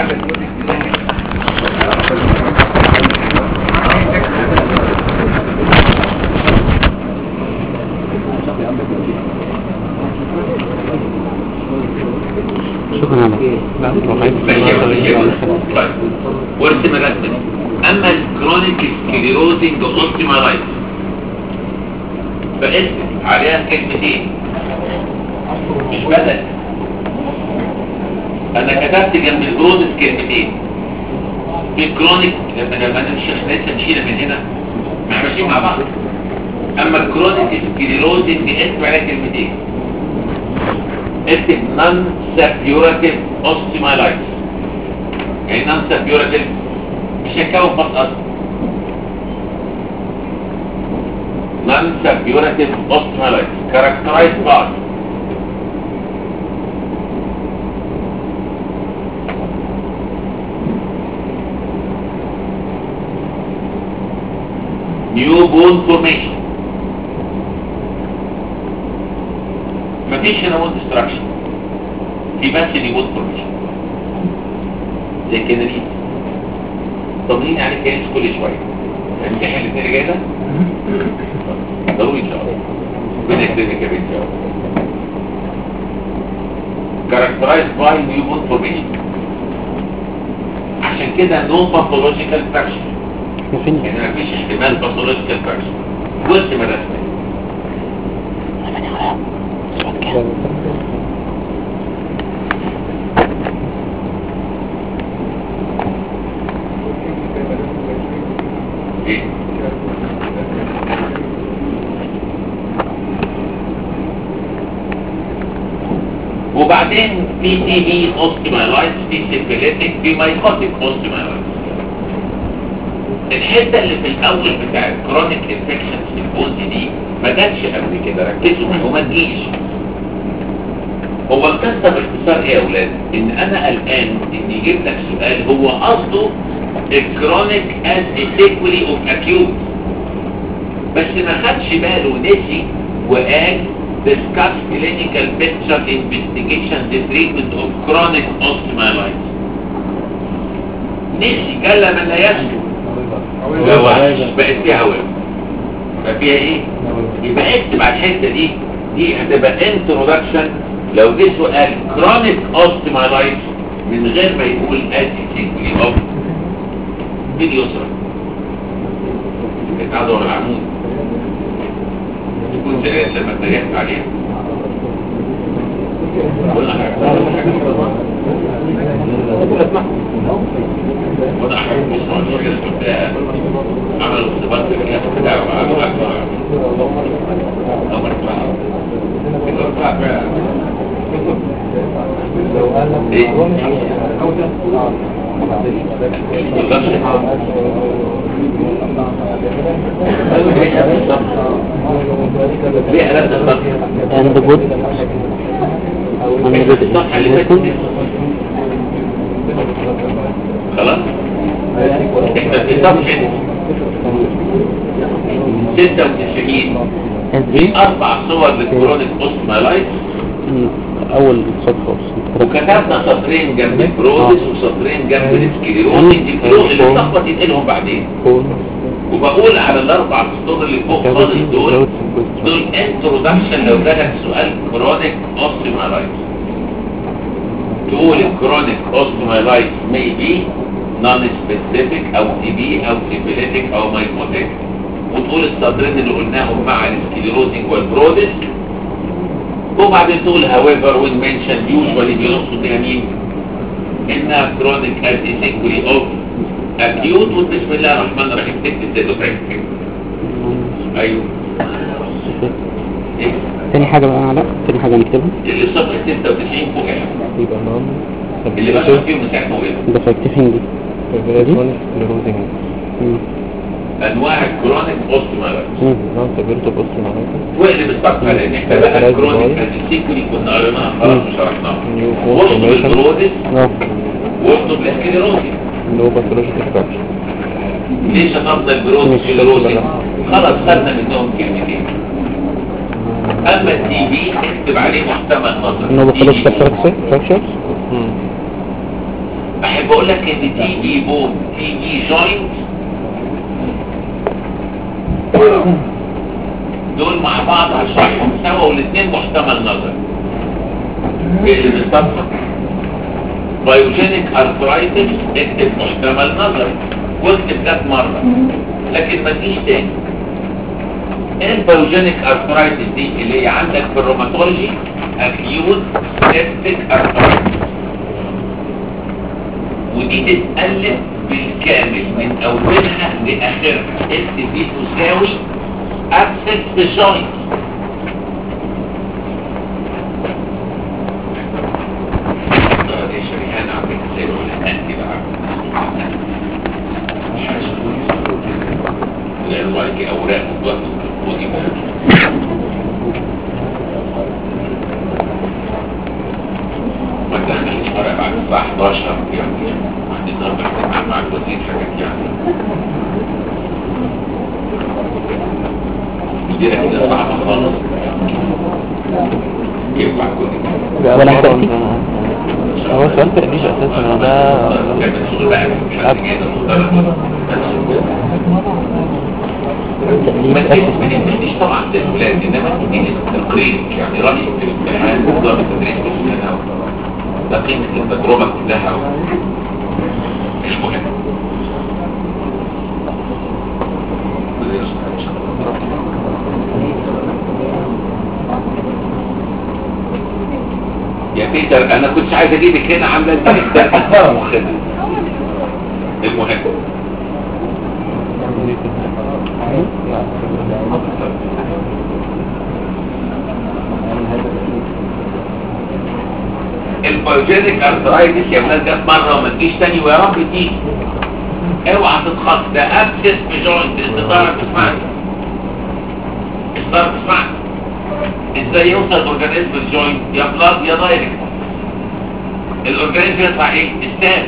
حاجه تقول لك شكرا عليك وارسم الرسمه اما الكرونيك سكليروزنج اوستيمالايتس فاسم عليها كلمتين مش بدل انا كتبت جنب البرودس كلمتين في كرونيك لما لما نمشي احنا لسه مشينا من هنا ما احنا ماشيين مع بعض اما الكرونيك سكليروزنج اسم عليها كلمتين اكتب نون سابيوراتيف اوستيمالايتس يعني نون سابيوراتيف مش هيكون فصل اصلا نون سابيوراتيف اوستيمالايتس كاركترايز بعض نيو بون فورميشن مفيش هنا بون ديستراكشن في بس نيو بون فورميشن زي كده دي طمنين عليك كده كل شويه امتحن الاثنين اللي جاي ده ضروري ان شاء الله ربنا يكرمك يا بنت يا رب characterized by new bone formation عشان كده no pathological fracture مفيش يعني مفيش احتمال pathological fracture جزء من الرسمه ايه وبعدين في تي بي اوستيمالايتس في سيفيليتك في مايكوتيك اوستيمالايتس الحته اللي في الاول بتاع الكرونيك انفكشن في البوز دي ما جاتش قبل كده ركزوا وما تجيش هو القصه باختصار ايه يا اولاد ان انا قلقان ان يجيب لك سؤال هو قصده الكرونيك از سيكولي اوف اكيوت بس ما خدش باله نسي وقال discuss clinical picture investigation the treatment of chronic osteomyelitis نسي جل من لا يسهو وحش بقت فيها هواء يبقى فيها ايه يبقى اكتب على الحته دي دي هتبقى introduction لو جه سؤال chronic osteomyelitis من غير ما يقول as sequelae of مين يسرى كانت قاعده ورا العمود تكون زعلان لما اتجهت عليها ولا حاجه ولا حاجه بص على الراجل بتاع عملوا اختبار في الكاس بتاعه وعملوا اكبر امر بقى كده بتاع بقى ايه ليه قلبت الصفحة؟ and good and good الصفحة اللي فاتت دي. خلاص؟ احنا في صفحة 96 as في أربع صور للكرونيك اوستمالايتس اول صفحة وكتبنا سطرين جنب البرودس وسطرين جنب السكليروز الفلوس اللي اتلخبط ينقلهم بعدين وبقول على الاربع سطور اللي فوق خالص دول دول انترودكشن لو جالك سؤال كرونيك اوستيمالايتس تقول الكرونيك اوستيمالايتس may be non specific او تي بي او سيفيليتك او مايكوتيك وتقول السطرين اللي قلناهم مع السكليروزنج والبرودس وبعدين تقول however when mentioned usually بيقصد بيها مين انها chronic as a sequelae of acute وبسم الله الرحمن الرحيم تكتب زي دفعتك ايوه إيه؟ تاني حاجة بقى علاء تاني حاجة نكتبها اللي في صفحه 96 فوقها يبقى نون اللي بشرح فيهم من ساعه ما وقف ده فاكتفين دي كرونيك سكليروزنج مم. انواع الكرونيك اوستيومالايتس مم. نون سبيرتو اوستيومالايتس واقلب الصفحه لان احنا بقى الكرونيك as a sequelae كنا قريناها خلاص وشرحناها نيو واشطب فورميشن البرودس اه واشطب الاسكليروزي نو باثولوجيكال فراكشن ليش هتفضل برودس سكليروزي خلاص خدنا منهم كلمتين اما التي بي اكتب عليه محتمل انه نظر بخلص فراكشرز احب بقول لك ان تي اي بون تي اي جوينت دول مع بعض هشرحهم سوا والاثنين محتمل نظر اللي بالصفحة بايوجينيك ارثرايتس اكتب محتمل نظر واكتب ده مرة لكن ما تجيش تاني ايه البايوجينيك ارثرايتس دي اللي هي عندك في الروماتولوجي اكيوت سيبتيك ارثرايتس ودي تتألف بالكامل من اولها لاخرها اس دي تساوي ابسس بجوينت دي شريحان عم بيكسروا ولا انت بقى مش عايز لانه عليك اوراق وضغط ودي ما تدخلش ورق بعد الساعة 11 يعني عندي ضرب اجتماع مع الوزير حاجات يعني دي كده صعبة خالص ينفع كل ولا هتأتي هو سؤال تقليش اساسا ده تعمل شغل بقى مش عارف ايه ده مضطر ما تجيش- ما تديش طبعا للولاد انما تديني التقرير يعني رأيي في الامتحان نظام التدريس كلها ده قيمة التجربة كلها المهم يا بيتر انا كنت عايز اجيبك هنا عامله ازاي الدرس مخنا المهم البايوجينيك ارثرايتس يا ولاد جت مره وما تجيش تاني ويا رب تيجي اوعى تتخط ده ابسس بجوينت انت تعرف تسمعني انت تعرف تسمعني ازاي يوصل الاورجانيزم الجوينت يا بلاد يا دايركت الاورجانيزم يطلع ايه استاذ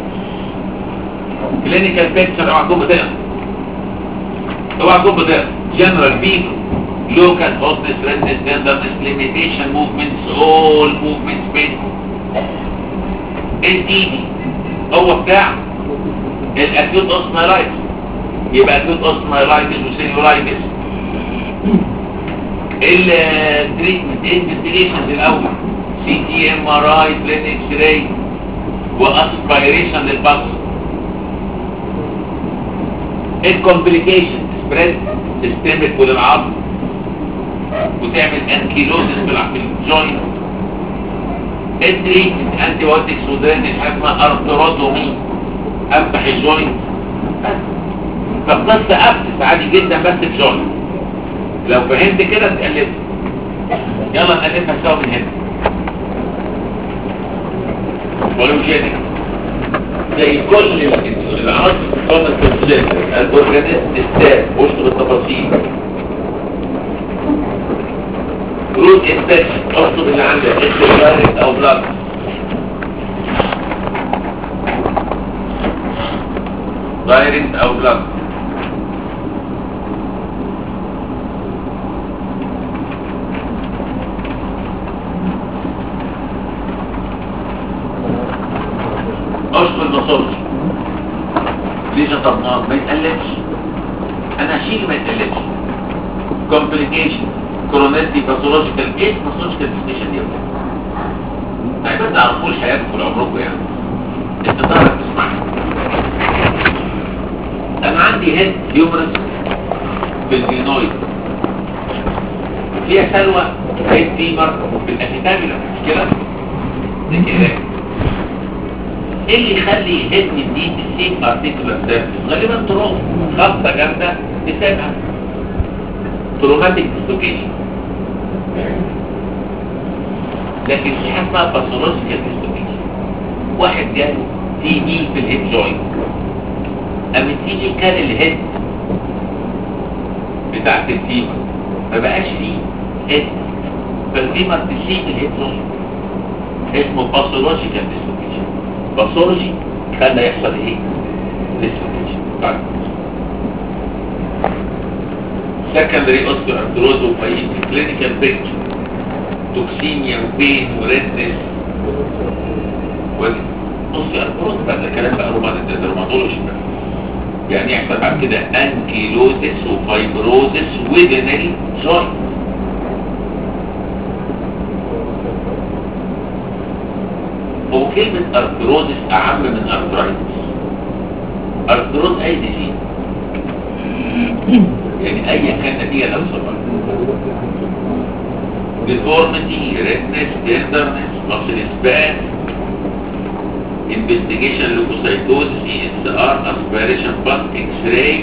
كلينيكال بيكتشر اوعى تكون بتقرا اوعى تكون بتقرا جنرال بيك لوكال هوتنس ريدنس تندرنس ليميتيشن موفمنتس اول موفمنتس بين الديدي هو بتاع الاكيوت اوسمايلايتس يبقى اكيوت اوسمايلايتس وسيلولايتس التريتمنت انفستيجيشنز الاول سي تي ام ار اي بلين اكس راي واسبيريشن للبلس الكومبليكيشن سبريد سيستمك وللعظم وتعمل انكيلوزس بالجوينت التريتمنت انتي بايوتكس ودرينج حاجه اسمها ارتروتومي افتح الجوينت فالقصه ابسس عادي جدا بس في جوينت لو فهمت كده تقلبها يلا نقلبها سوا من هنا ولوجينيك زي كل العناصر الكومن كونسيست الاورجانيزم ستات واشطب التفاصيل روت انفكشن اشطب اللي عندك اشطب دايركت او بلاك دايركت او بلاك اشطب المصاري ليه شطبناه ما يتقلبش انا هشيل ما يتقلبش كومبليكيشن كورونيتي باثولوجيكال ايه باثولوجيكال ديستيشن دي طيب انت عرفوش حياتكم طول عمركم يعني انت تعرف تسمعها انا عندي هيد يومرس في الجينويد فيها سلوى هيد فيمر في الاسيتاميلا مش كده دي كده ايه اللي يخلي هيد من دي السيك ارتيكولار سيرفيس غالبا تروم خبطه جامده تسابها تروماتيك ديسلوكيشن لكن في حاجه اسمها باثولوجيكال ديسلوكيشن واحد جاله تي اي في الهيد جوينت اما التي اي كان الهيد بتاعت الفيمر ما بقاش فيه هيد فالفيمر تسيب الهيد جوينت اسمه باثولوجيكال ديسلوكيشن باثولوجي خلى يحصل ايه ديسلوكيشن طيب secondary osteoarthrosis وفايد clinical picture توكسيميا وبين وريدنس osteoarthrosis بقى ده كلام ما طولش بقى يعني يحصل بعد كده انكيلوزس وفايبروزس within الجوينت هو كلمة ارثروزس اعم من ارثرايتس ارثروز اي ديزيز يعني اي كان نتيجة لو صبر deformity, redness, tenderness, muscle spasm, investigation leukocytosis, ESR, aspiration pulse, x-ray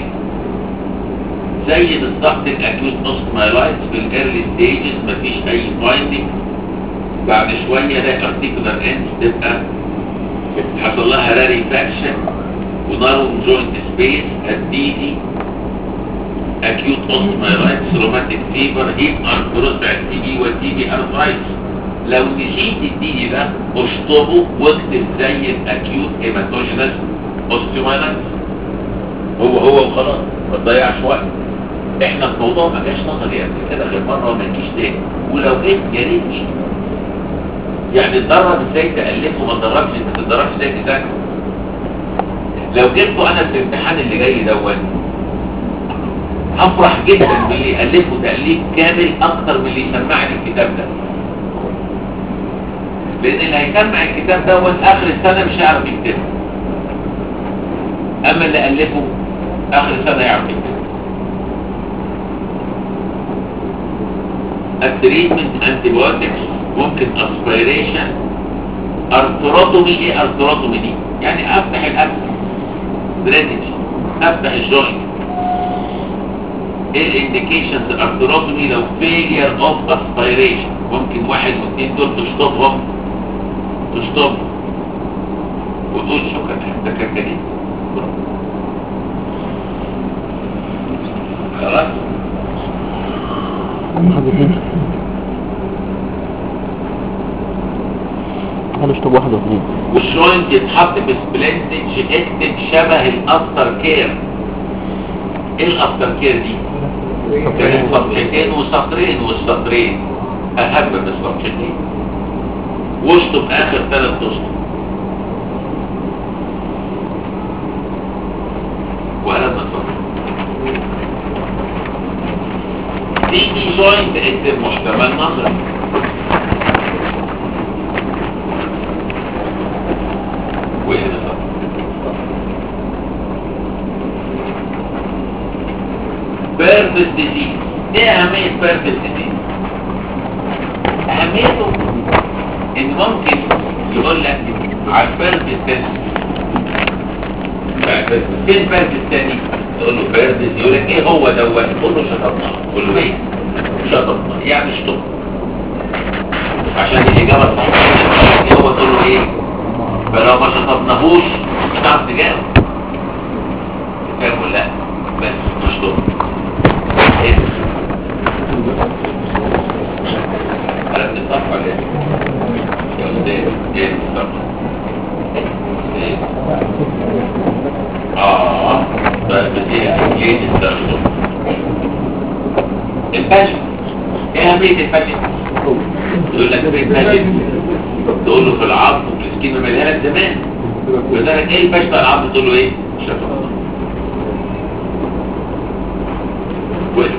زي بالظبط الاكيوت اوستمايلايتس في الايرلي ستيجز مفيش اي فايندنج بعد شويه ده ارتيكولار اند تبقى حصل لها راريفاكشن ونارو جوينت سبيس هتديدي اكيوت اوستمايلايتس روماتيك فيبر هيب ارثروز بتاع التي بي والتي بي ارثرايتس لو نسيت الدي ده اشطبه واكتب زي الاكيوت هيماتوجينس اوستيومايلايتس هو هو وخلاص ما تضيعش وقت احنا في موضوع ما جاش نظري قبل كده غير مره وما يجيش تاني ولو جيت يا ريت جيت يعني اتدرب ازاي تالفه ما تدربش انت تتدربش ازاي تذاكر لو جبته انا في الامتحان اللي جاي دوت هفرح جدا باللي يالفه تاليف كامل اكتر من اللي يسمعني الكتاب ده لان اللي هيسمع الكتاب دوت اخر السنه مش هيعرف يكتبه اما اللي الفه اخر السنه يعرف يكتبه التريتمنت انتيبيوتكس ممكن اسبيريشن ارثروتومي ايه ارثروتومي دي يعني افتح الاسف درينج افتح الجوينت ايه الانديكيشنز الارثروتومي لو فيلير اوف اسبيريشن ممكن واحد واثنين دول تشطبهم تشطب وتقول شكرا ده كان جديد خلاص واحد واثنين هنشطب واحد واثنين والجوينت يتحط في سبلنتج اكتب شبه الافتر كير ايه الافتر كير دي؟ كانت صفحتين وسطرين والسطرين اهم من الصفحتين واشطب اخر ثلاث اشطب وقلم الصفحة دي دي جوينت اكتب محتمل نظري وايه ده بيرفس ديزيز ايه اهمية بيرفس ديزيز اهميته ان ممكن يقول لك على البيرفس تاني فين بيرفس تاني تقول له بيرفس يقول لك ايه هو دوت تقول له شطبنا تقول له ايه شطبنا يعني شطب عشان الاجابه الصحيحه ايه هو تقول له ايه فلو ما شطبناهوش مش هتعرف تجاوب تفهم ولا لا بس مشطوب ايه عرفت الصف ولا ايه يا استاذ ايه الصف ايه اه طيب بس ايه ليه تستخدم الفجر ايه اهمية الفجر يقول لك في الفجر تقول له في العظم وفي السكيمة مليانة لك زمان وذلك ايه الفجر بتاع العظم تقول له ايه شفا وين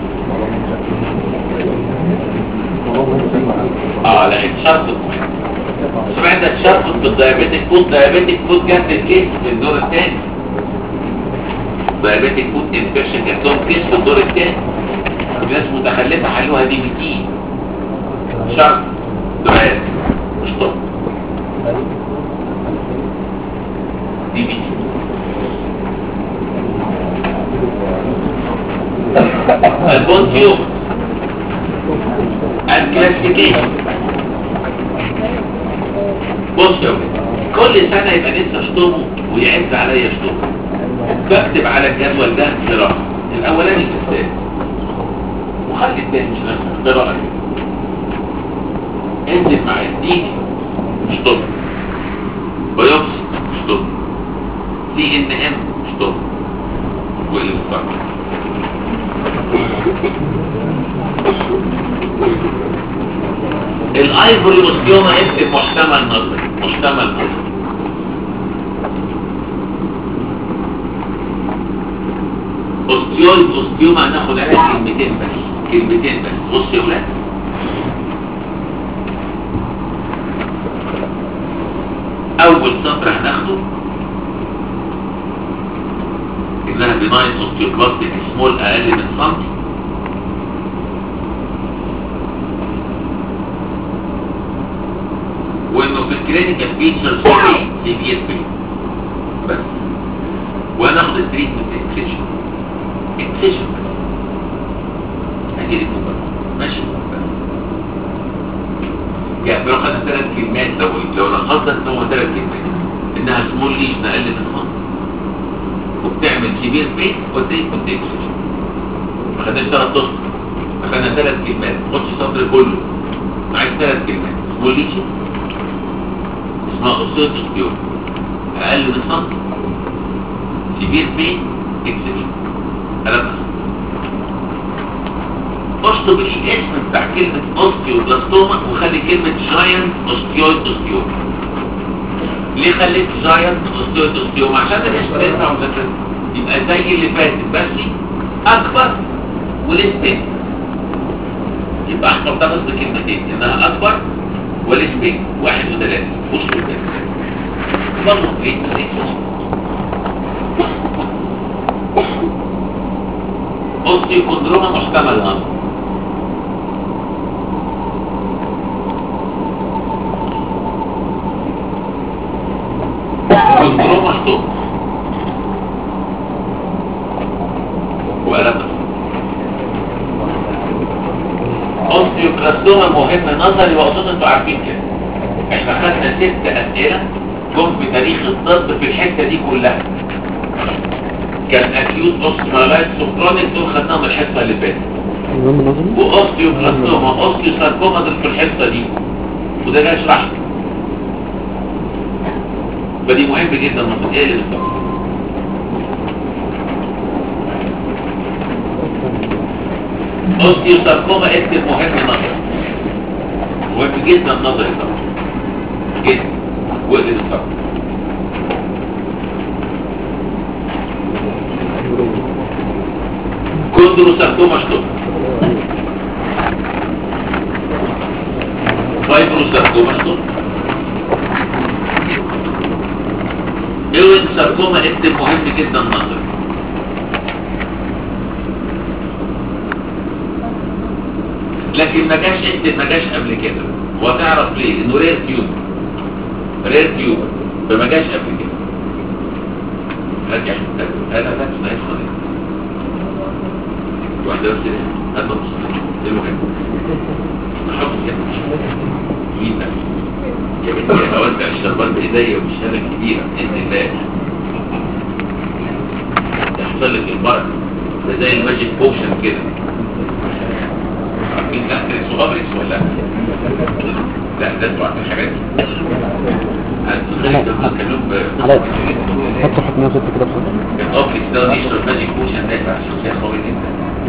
اه لا اتشرطت سمعت اتشرطت بالديابيتك فود ديابيتك فود جات الكيس في الدور الثاني ديابيتك فود انفكشن جات لهم كيس في الدور الثاني ناس متخلفه حلوها دي بي تي شرط سؤال مش طب دي بي تي البون تيوب الكلاسيفيكيشن بص يا ولد كل سنة يبقى لسه اشطبه ويعز عليا اشطبه بكتب على الجدول ده قراءة الاولاني الاستاذ وخلي التاني مش نفسه قراءة انزل مع الدين اشطب بيوبسي اشطب سي ان ام اشطب والمستقبل الايفوري اوستيوما اكتب محتمل نظري محتمل نظري اوستيويد اوستيوما هناخد عليها كلمتين بس كلمتين بس بص يا ولاد اول سطر هناخده انها بناين اوستيوبلاستيك سمول اقل من سنتي وانه في الكلينيكال فيتشرز سيفير بين بس وهناخد التريتمنت اكسيشن اكسيشن بس هجي لك ماشي بس يعني لو خدنا ثلاث كلمات لو لو لخصنا ان هو ثلاث كلمات انها سمول ليشن اقل من خمس وبتعمل سيفير بين وتريتمنت اكسيشن ما خدناش ثلاث اسطر خدنا ثلاث كلمات خدش السطر كله عايز ثلاث كلمات سمول ليشن اسمها اوستيوت اوستيوت اقل من سنتي سيفير بين اكسبشن ثلاثة اشطب الاسم بتاع كلمة اوستيوبلاستوما وخلي كلمة جاينت اوستيويد اوستيوما ليه خليت جاينت اوستيويد اوستيوما عشان الاسم ينفع مذاكرة يبقى زي اللي فاتت بس اكبر ولسبين يبقى احفظ ده قصد كلمتين انها اكبر ولسبين واحد وثلاثة وصلوا كده برضه ايه اوستيوكوندروما محتمل نظر كوندروما ستوب ولا اوستيوكلاستوما مهم نظري واظن انتوا عارفين كده احنا خدنا ست اسئله جم في تاريخ الطب في الحته دي كلها كان اكيوت اوستيولايت سكرونيك دول خدناهم الحصه اللي فاتت المهم نظري واوستيوبلاستوما اوستيوساركوما دول في الحصه دي وده جاي يشرح لي فدي مهم جدا نقطه ايه اللي بتفكر اوستيوساركوما اكتب مهم نظري مهم جدا نظري طبعا جدا واقلب الصف كوندروساركوما شطب فايبروساركوما شطب ايوين ساركوما اكتب مهم جدا نظري لكن ما جاش اكتب ما جاش قبل كده وتعرف ليه انه رير تيوب رير تيوب فما جاش قبل كده رجع هذا ده ما يسمع واحدة بس هذا نص ده المهم نحط كده مين ده يا بنتي اودع الشربات بايديا وبالشهاده كبيره باذن الله يحصل لك البركه ده زي الماجيك بوشن كده عارفين تحت صغابريس ولا لا ده انتوا عارفين الحاجات دي علاء حط صفحة 106 كده بصوت كان اوبليكس ده بيشرب ماجيك بوشن ده بقى شخصيه قويه جدا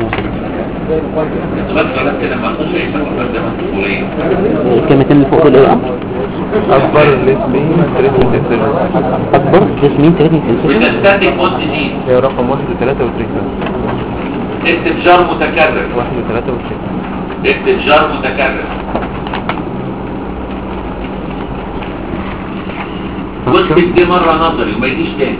انتوا بس غلط كده ما تخش ايه سبب ده مسؤوليه الكلمتين اللي فوق دول ايه اكبر الاسمين تريتمنت اكسلنس اكبر جسمين تريتنج انسيشن والستاتيك بوست دي هي رقم واحد وثلاثة وتريتمنت اكتب جار متكرر واحد وثلاثة وتريتمنت اكتب جار متكرر واكتب دي مرة نظري وما يجيش تاني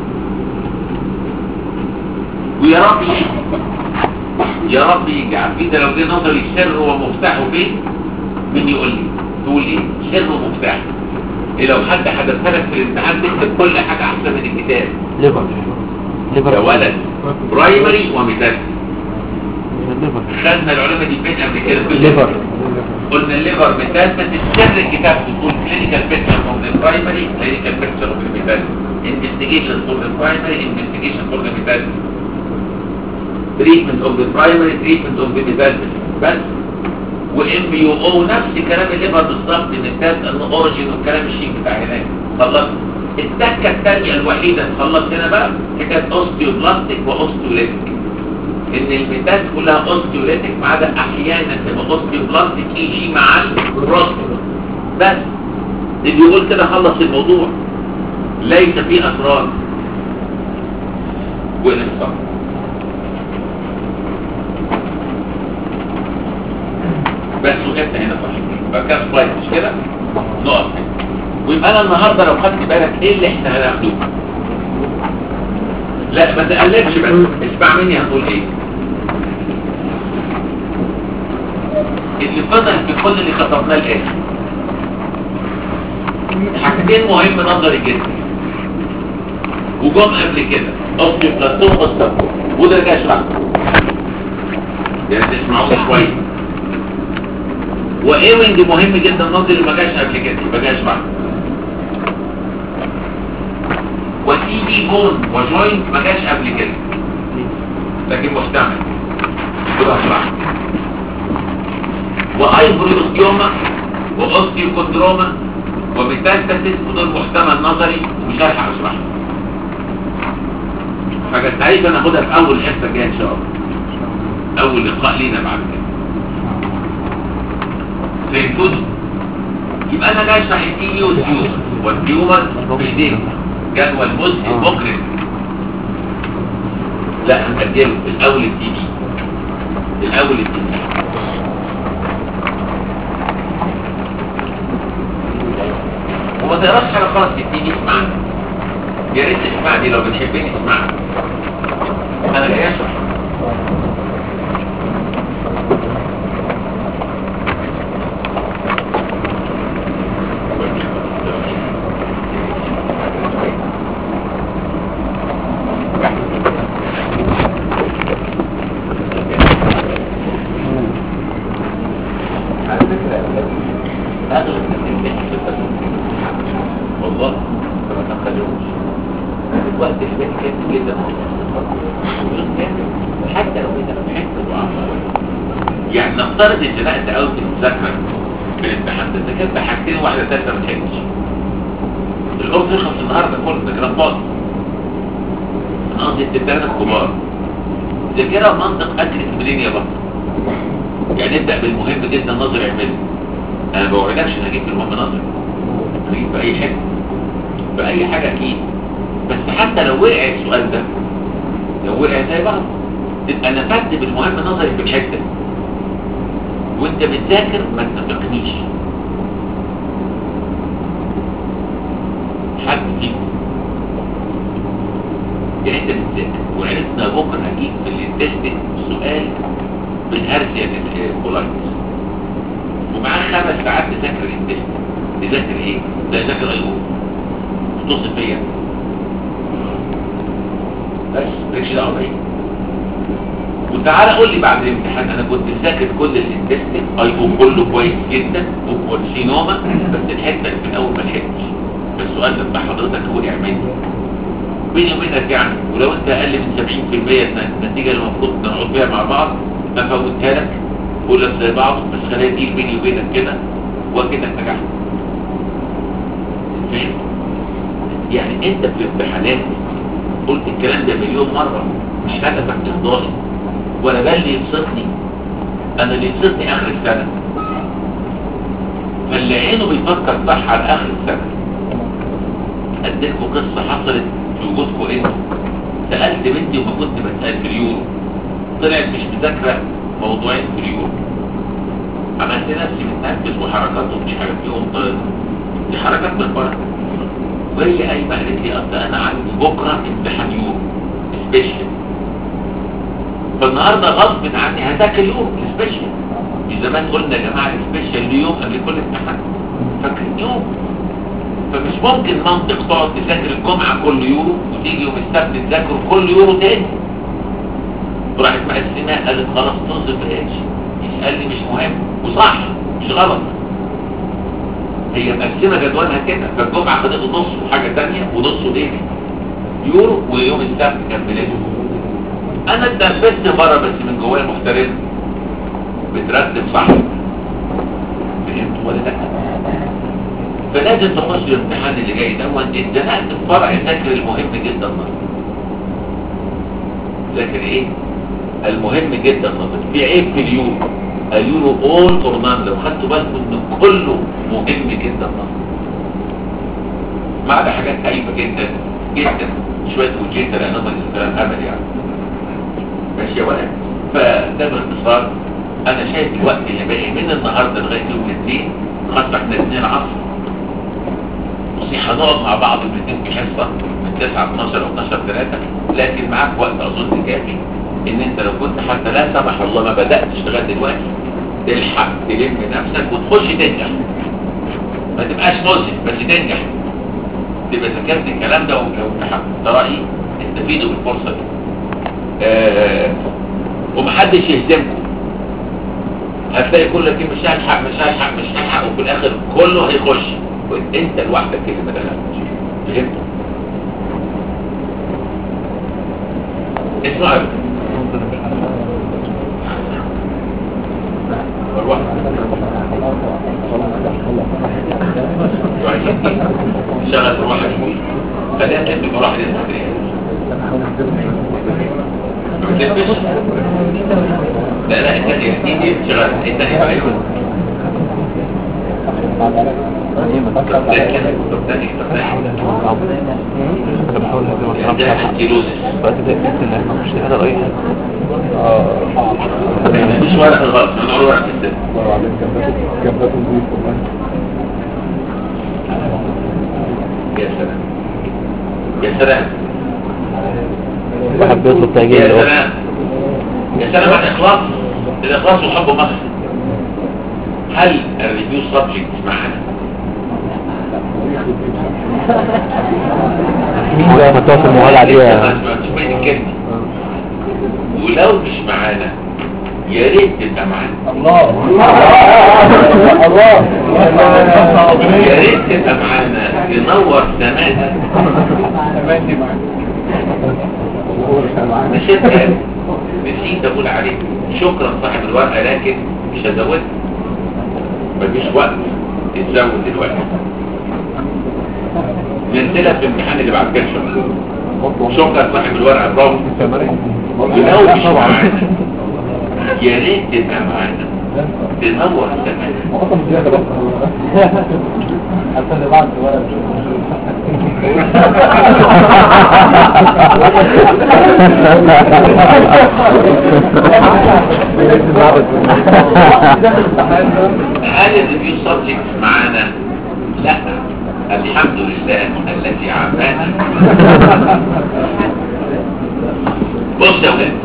ويا رب يجي يا رب يجي عارفين ده لو جه نظري سر ومفتاحه فين مين يقول لي تقول ايه سر ومفتاح إيه لو حد حدثها لك في الامتحان تكتب كل حاجة احسن من الكتاب ليفر ليفر يا ولد برايمري وميتال ليفر خدنا العلماء دي فين قبل كده في ليفر قلنا الليفر مثال بس السر الكتاب بتقول كلينيكال بيكتشر فور ذا برايمري كلينيكال بيكتشر فور ذا مثال انفستيجيشن فور ذا برايمري انفستيجيشن فور ذا مثال تريتمنت اوف ذا برايمري تريتمنت اوف ذا مثال بس وام يو او نفس كلام الليفر بالظبط ان التاس ان اوريجين والكلام الشيك بتاع هناك خلصت التكه الثانيه الوحيده خلصت هنا بقى حكايه اوستيوبلاستيك واوستيوليتيك ان الميتات كلها اوستيوليتيك ما عدا احيانا تبقى اوستيوبلاستيك يجي مع البروستات بس اللي يقول كده خلص الموضوع ليس فيه اسرار ونصف بس وقفت هنا صح يبقى كان كويس مش كده نقف هنا ويبقى انا النهارده لو خدت بالك ايه اللي احنا هناخده لا ما تقلبش بس اسمع مني هنقول ايه اللي فضل في كل اللي كتبناه الآن حاجتين مهم نظري جدا وجم قبل كده اوستيو بلاستوم اوستيو وده جاي اشرح يعني تسمعوني شويه وايوينج مهم جدا نظري ما جاش قبل كده ما جاش بعد وتي بي بون وجوينت ما جاش قبل كده لكن محتمل كده اشرح وايفوري اوستيوما واوستيوكوندروما وميتاستاسيس ودول محتمل نظري ومش هلحق اشرحها حاجة سعيد انا اخدها في اول حصة الجاية ان شاء الله اول لقاء لينا بعد كده فهمتوني يبقى انا جاي اشرح التي بي والتيومر والتيومر بايديك جدول مسلم مقرن لا هنأجله الاول التي بي الاول التي بي وما تقراش حاجه خالص في التي في اسمعني يا ريت تسمعني لو بتحبني اسمعني انا جاي اشرح على فكرة اغلب الناس اللي بتحب والله ما تنقلوش الوقت اللي بين كاتب جدا حتى لو انت بتحس بعض يعني نفترض ان نقلت اوت المذاكره بالامتحان ده ذاكرت حاجتين واحده ثالثه ما تحبش القرص يخلص النهارده كله ده كلام فاضي انا قصدي التلاتة الكبار ذاكرها بمنطق اكل اسمرين يا بطل يعني نبدا بالمهم جدا نظري اعمله انا ما بوعدكش ان اجيب المهم نظري اجيب في اي حته في اي حاجه اكيد بس حتى لو وقع السؤال ده لو وقع زي بعض تبقى نفذت بالمهم نظري في الحته وانت بتذاكر ما تتفقنيش حد فيكم يعني انت بتذاكر وعرفنا بكره هجيب في الانتستين سؤال من هرسيا كولايتس ومعاه خمس ساعات تذاكر الانتستين تذاكر ايه؟ ده يذاكر ايوه اتصل فيا بس مالكش دعوه بيا وتعالى قول لي بعد الامتحان انا كنت ذاكر كل الانتستين ايوه كله كويس جدا والسينوما بس الحته اللي في الاول ما لحقتش السؤال ده بتاع حضرتك وقع مني بيني وبينك يعني ولو انت اقل من 70% النتيجه اللي المفروض نقعد بيها مع بعض افوتها لك اقول لك زي بعض بس خليها دي بيني وبينك كده وكده نجحت فاهم يعني انت في الامتحانات قلت الكلام ده مليون مرة مش هدفك ترضاني ولا ده اللي يبسطني انا اللي يبسطني اخر السنة فاللي عينه بيفكر صح على اخر السنة اديكوا قصة حصلت في وجودكم انتوا سألت بنتي وما كنت بسأل في اليورو طلعت مش مذاكرة موضوعين في اليورو عملت نفسي متنفس وحركات ومش حاجة فيهم طلعت دي حركات بالبركة وهي قايمة قالت لي اصل انا عندي بكرة امتحان يورو سبيشال فالنهاردة غصب عني هذاكر يوم سبيشال من زمان قلنا يا جماعة سبيشال يوم قبل كل امتحان فاكرين يوم فمش ممكن منطق تقعد تذاكر الجمعة كل يورو وتيجي يوم السبت تذاكر كل يورو تاني وراحت مقسماه قالت خلاص طز بلاش يسألني مش مهم وصح مش غلط هي مقسمة جدولها كده فالجمعة خدته نص وحاجة تانية ونصه ايه يورو ويوم السبت كان بلاش انا اتنفست بره بس من جوايا محترم بترتب صح فهمت ولا لا فلازم تخش الامتحان اللي جاي ده وانت اتزنقت في فرع ذاكر المهم جدا نظر ذاكر ايه المهم جدا نظر في عيب في اليورو اليورو اول اور نان لو خدتوا بالكم ان كله مهم جدا نظر ما عدا حاجات هايفه جدا جدا شويه وجيتا لان نظر الكلام هبل يعني ماشي يا ولد فده باختصار انا شايف الوقت اللي باقي من النهارده لغايه يوم الاثنين خاصه احنا الاثنين عصر وصيح هنقعد مع بعض الاثنين في حصه من 9 12 او 12 3 لكن معاك وقت اظن كافي ان انت لو كنت حتى لا سمح الله ما بداتش لغايه دلوقتي تلحق تلم نفسك وتخش تنجح ما تبقاش مزهق بس تنجح تبقى ذاكرت الكلام ده ولو تحب ده رايي استفيدوا بالفرصه دي آه ومحدش يهزمكم هتلاقي كل كلمه مش هلحق مش هلحق مش هلحق وفي الاخر كله هيخش وانت لوحدك اللي ما دخلتش فهمت اسمع يا مروان. شغل مروحة شوي خليها تلف مروحة دي تدريها ما بتلفش لا لا انت دي دي شغل انت دي بقى طب ده كده طب ده كده طب ده انا بحاول اهزم كده. الكلام ده بتاعها انكيلوزيس الوقت ده قلت ان احنا مش هذا اي حاجه مش ورقة غلط انا اقول ورقة الست يا سلام يا سلام واحد بيطلب تأجيل يا الوقت سلام يا سلام على الاخلاص الاخلاص وحب مصر هل الريفيو سبجكت معانا زي ما تقف المقالة دي مش باين الكلمة ولو مش معانا يا ريت تبقى معانا يا ريت تبقى معانا تنور سمانا نسيت قال نسيت اقول عليك شكرا صاحب الورقة لكن مش هزودها مفيش وقت تزود دلوقتي ننزلها في الامتحان اللي بعد كده شكرا شكرا صاحب الورقة برافو ولو مش معانا يا ريت تبقى معانا تنور سمانا هل الريفيو سبجكت معانا لا الحمد لله الذي عافانا بص يا ولاد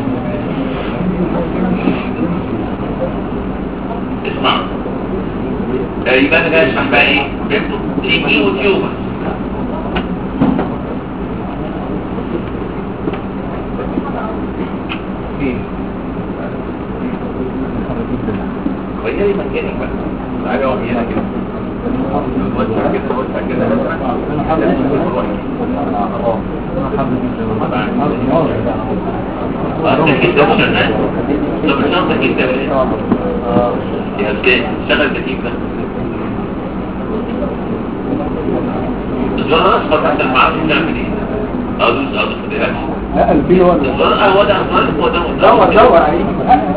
اسمعوا آه، يبقى انا جاي اشرح بقى ايه فهمتوا ايه ايه وتيوبر غيري مكانك بقى تعالى اقعد هنا كده وسع كده وسع كده وانت كده شغال طب الشنطه كده يا استاذ شغل تكييف ده الزرار الاصفر مثلا ما اعرفش بتعمل ايه ادوس ادوس ما تقلقش لا الفيل هو الزرار اه هو ده الزرار هو ده دور دور عليه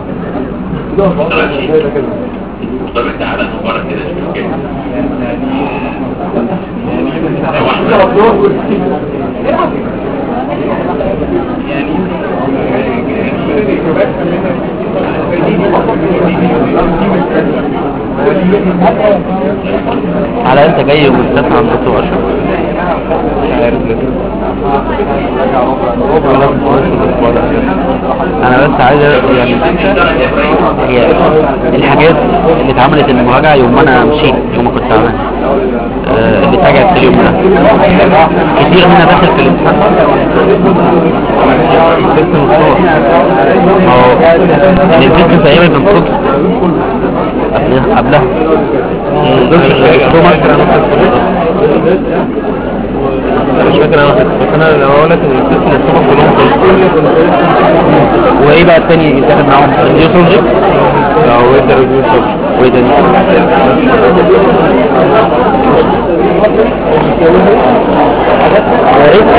طب انت على من بره كده شوف كده على انت جاي ومستنى عند الدكتور اشرف مش عارف لسه انا بس عايز يعني هي الحاجات اللي اتعملت المراجعة يوم ما انا مشيت يوم ما كنت تعبان آه، اللي اتراجعت في اليوم ده كتير منها داخل في الامتحان الفيست مصور ما هو الفيست تقريبا كان صدق قبلها قبلها مش فاكر انا بس انا لو اقول لك ان الفيست الصبح كلهم وايه بقى التاني اللي اتاخد معاهم الريفيو سبجكت او ايه ده الريفيو سبجكت وايه تاني يا ريت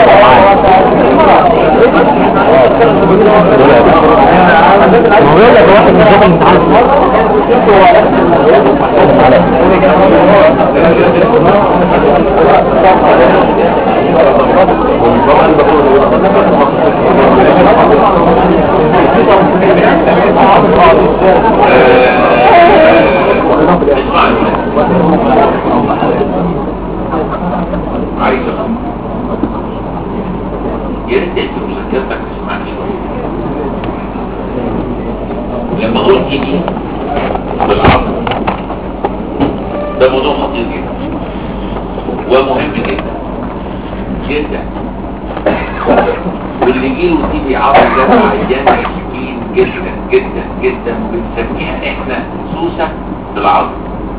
ما هو يقول لك واحد من ضمن الامتحان آه، جدا واللي يجيله تي بي عضل ده عيان مسكين جدا جدا جدا وبنسميها احنا سوسة في العظم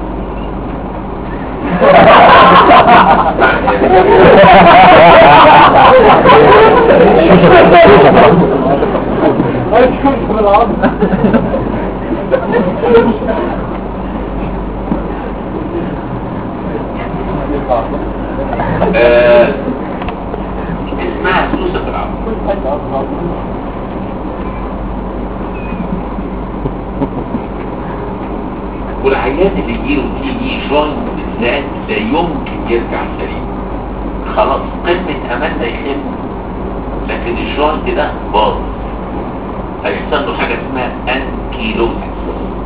آه، اسمها سوسة في العظم والعيان اللي يجيله تي بي جوينت بالذات لا يمكن يرجع سليم خلاص قمة املنا يخف لكن الجوينت ده باظ هيحصل له حاجة اسمها انكيلوزيس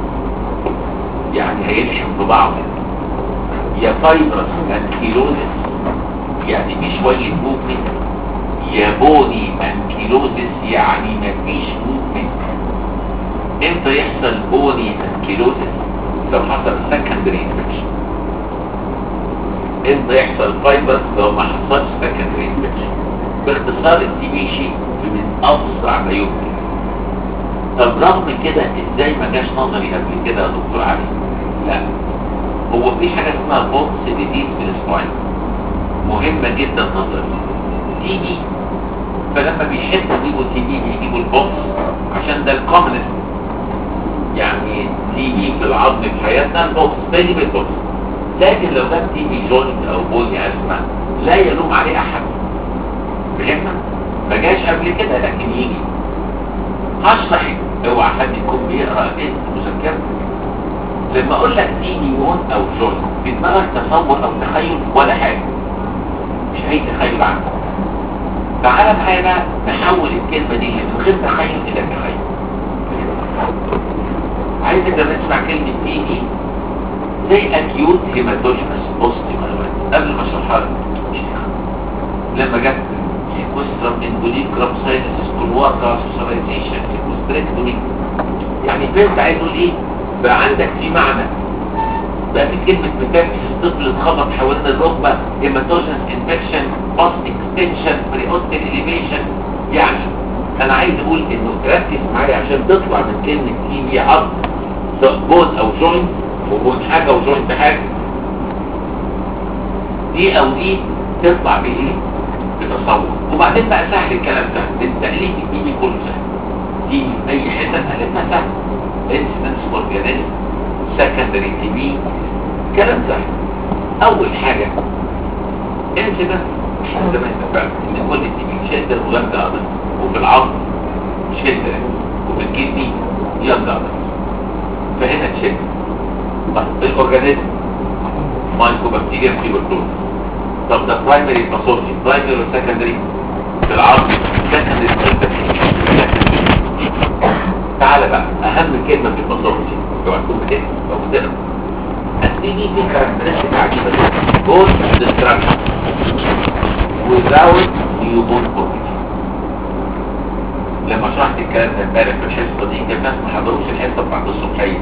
يعني هيلحم ببعض يا فايبرس انكيلوزيس يعني في شوية موفمنت يا بوني انكيلوزيس يعني مفيش موفمنت امتى يحصل بوني انكيلوزيس لو حصل سكندري انفكشن امتى يحصل فايبرس لو ما حصلش سكندري انفكشن باختصار التي بي شيء من اسرع ما يمكن طب رغم كده ازاي ما جاش نظري قبل كده يا دكتور علي لا هو في حاجه اسمها بوكس جديد في الاسبوعين مهمه جدا نظري تي بي فلما بيحبوا يجيبوا تي بي بيجيبوا البوكس عشان ده الكومنست يعني تي بي في العظم في حياتنا البوكس بيجيب البوكس لكن لو جاب تي بي جوينت او بولي ازمه لا يلوم عليه احد فهمنا ما جاش قبل كده لكن يجي هشرح اوعى حد يكون بيقرا اسم مذكره لما اقول لك تي بي وون او جوينت في دماغك تصور او تخيل ولا حاجه مش اي تخيل عنه تعالى معايا بقى نحول الكلمه دي من غير تخيل الى تخيل عايزك لما تسمع كلمه تي بي زي اكيوت هيماتوجينس بوستي قبل ما اشرحها لك لما جت سيكوسترم اندوليكرم ساينس كلواكا سوسرايزيشن سيكوستريكتومي يعني فهمت عايز اقول ايه بقى عندك في معنى بقى في كلمة متاكس الطفل اتخبط حوالين الركبة هيماتوجينس انفكشن باست اكستنشن بريوستين اليفيشن يعني انا عايز اقول انه ركز معايا عشان تطلع من كلمة تي بي عظم سواء بون او جوينت وبون حاجة وجوينت حاجة دي او دي تطلع بايه بتصور وبعدين بقى سهل الكلام ده التأليف الديني كله سهل دي اي حته تألفها سهل انسيدنس اورجانيزم سكندري تي بي كلام سهل اول حاجه انسيدنس احنا زمان اتفقنا ان كل تي بي شد الغلاف ده وفي العظم شد وفي الكدني يرجع فهنا تشد طب الاورجانيزم مايكوبكتيريا تيبركلوز طب ده برايمري باثولوجي برايمري وسكندري في العظم سكندري تعالى بقى اهم كلمه في الباثولوجي اوعى تكون بتقرا او بتقرا الدي دي كاركترستيك عجيبه جدا جول ديستراكشن without newborn body لما شرحت الكلام ده امبارح في الحصه دي كان الناس ما حضروش الحصه بتاعت الصبحيه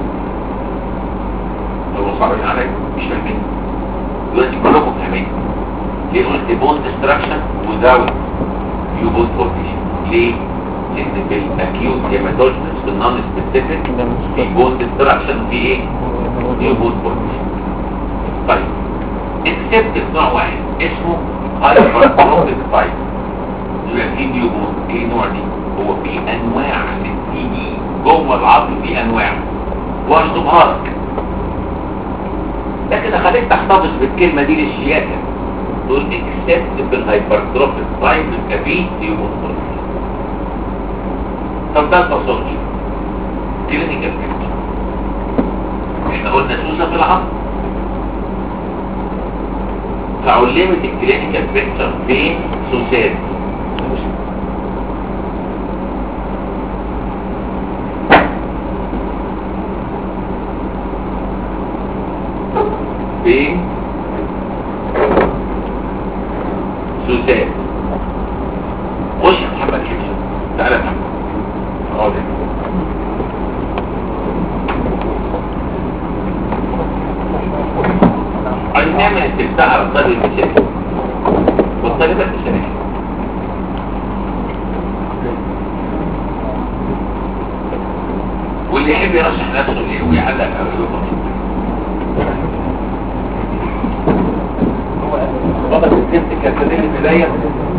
هو صعبين عليا مش فاهمين دلوقتي كلكم فاهمين ليه قلت بون ديستراكشن without newborn body ليه؟ لان في الاكيوت هيماتوجنس في النون سبيسيفيك في بون ديستراكشن في ايه؟ نيوبون بودي طيب اكسبت في نوع واحد اسمه هايبرتروفيك تايب يبقى في نيوبون ايه نوع دي؟ هو في انواع للتي بي جوه العظم في انواع واشطبها لك لكن اخليك تحتفظ بالكلمه دي للشياكه تقول اكسبت في الهايبرتروفيك تايب يبقى في نيوبون بودي طب ده الباثولوجي كلينيكال بيكتشر احنا قلنا سوسه في العظم فعلمت الكلينيكال بيكتشر فين سوسات فين سوسات خش يا محمد حمشة تعالى يا محمد حاضر عايز نعمل استفتاء على الطالب المثالي والطالب ثلاث سنين واللي يحب يرشح نفسه ليه ويعلق او يقول بابا الجنس كالتدين البداية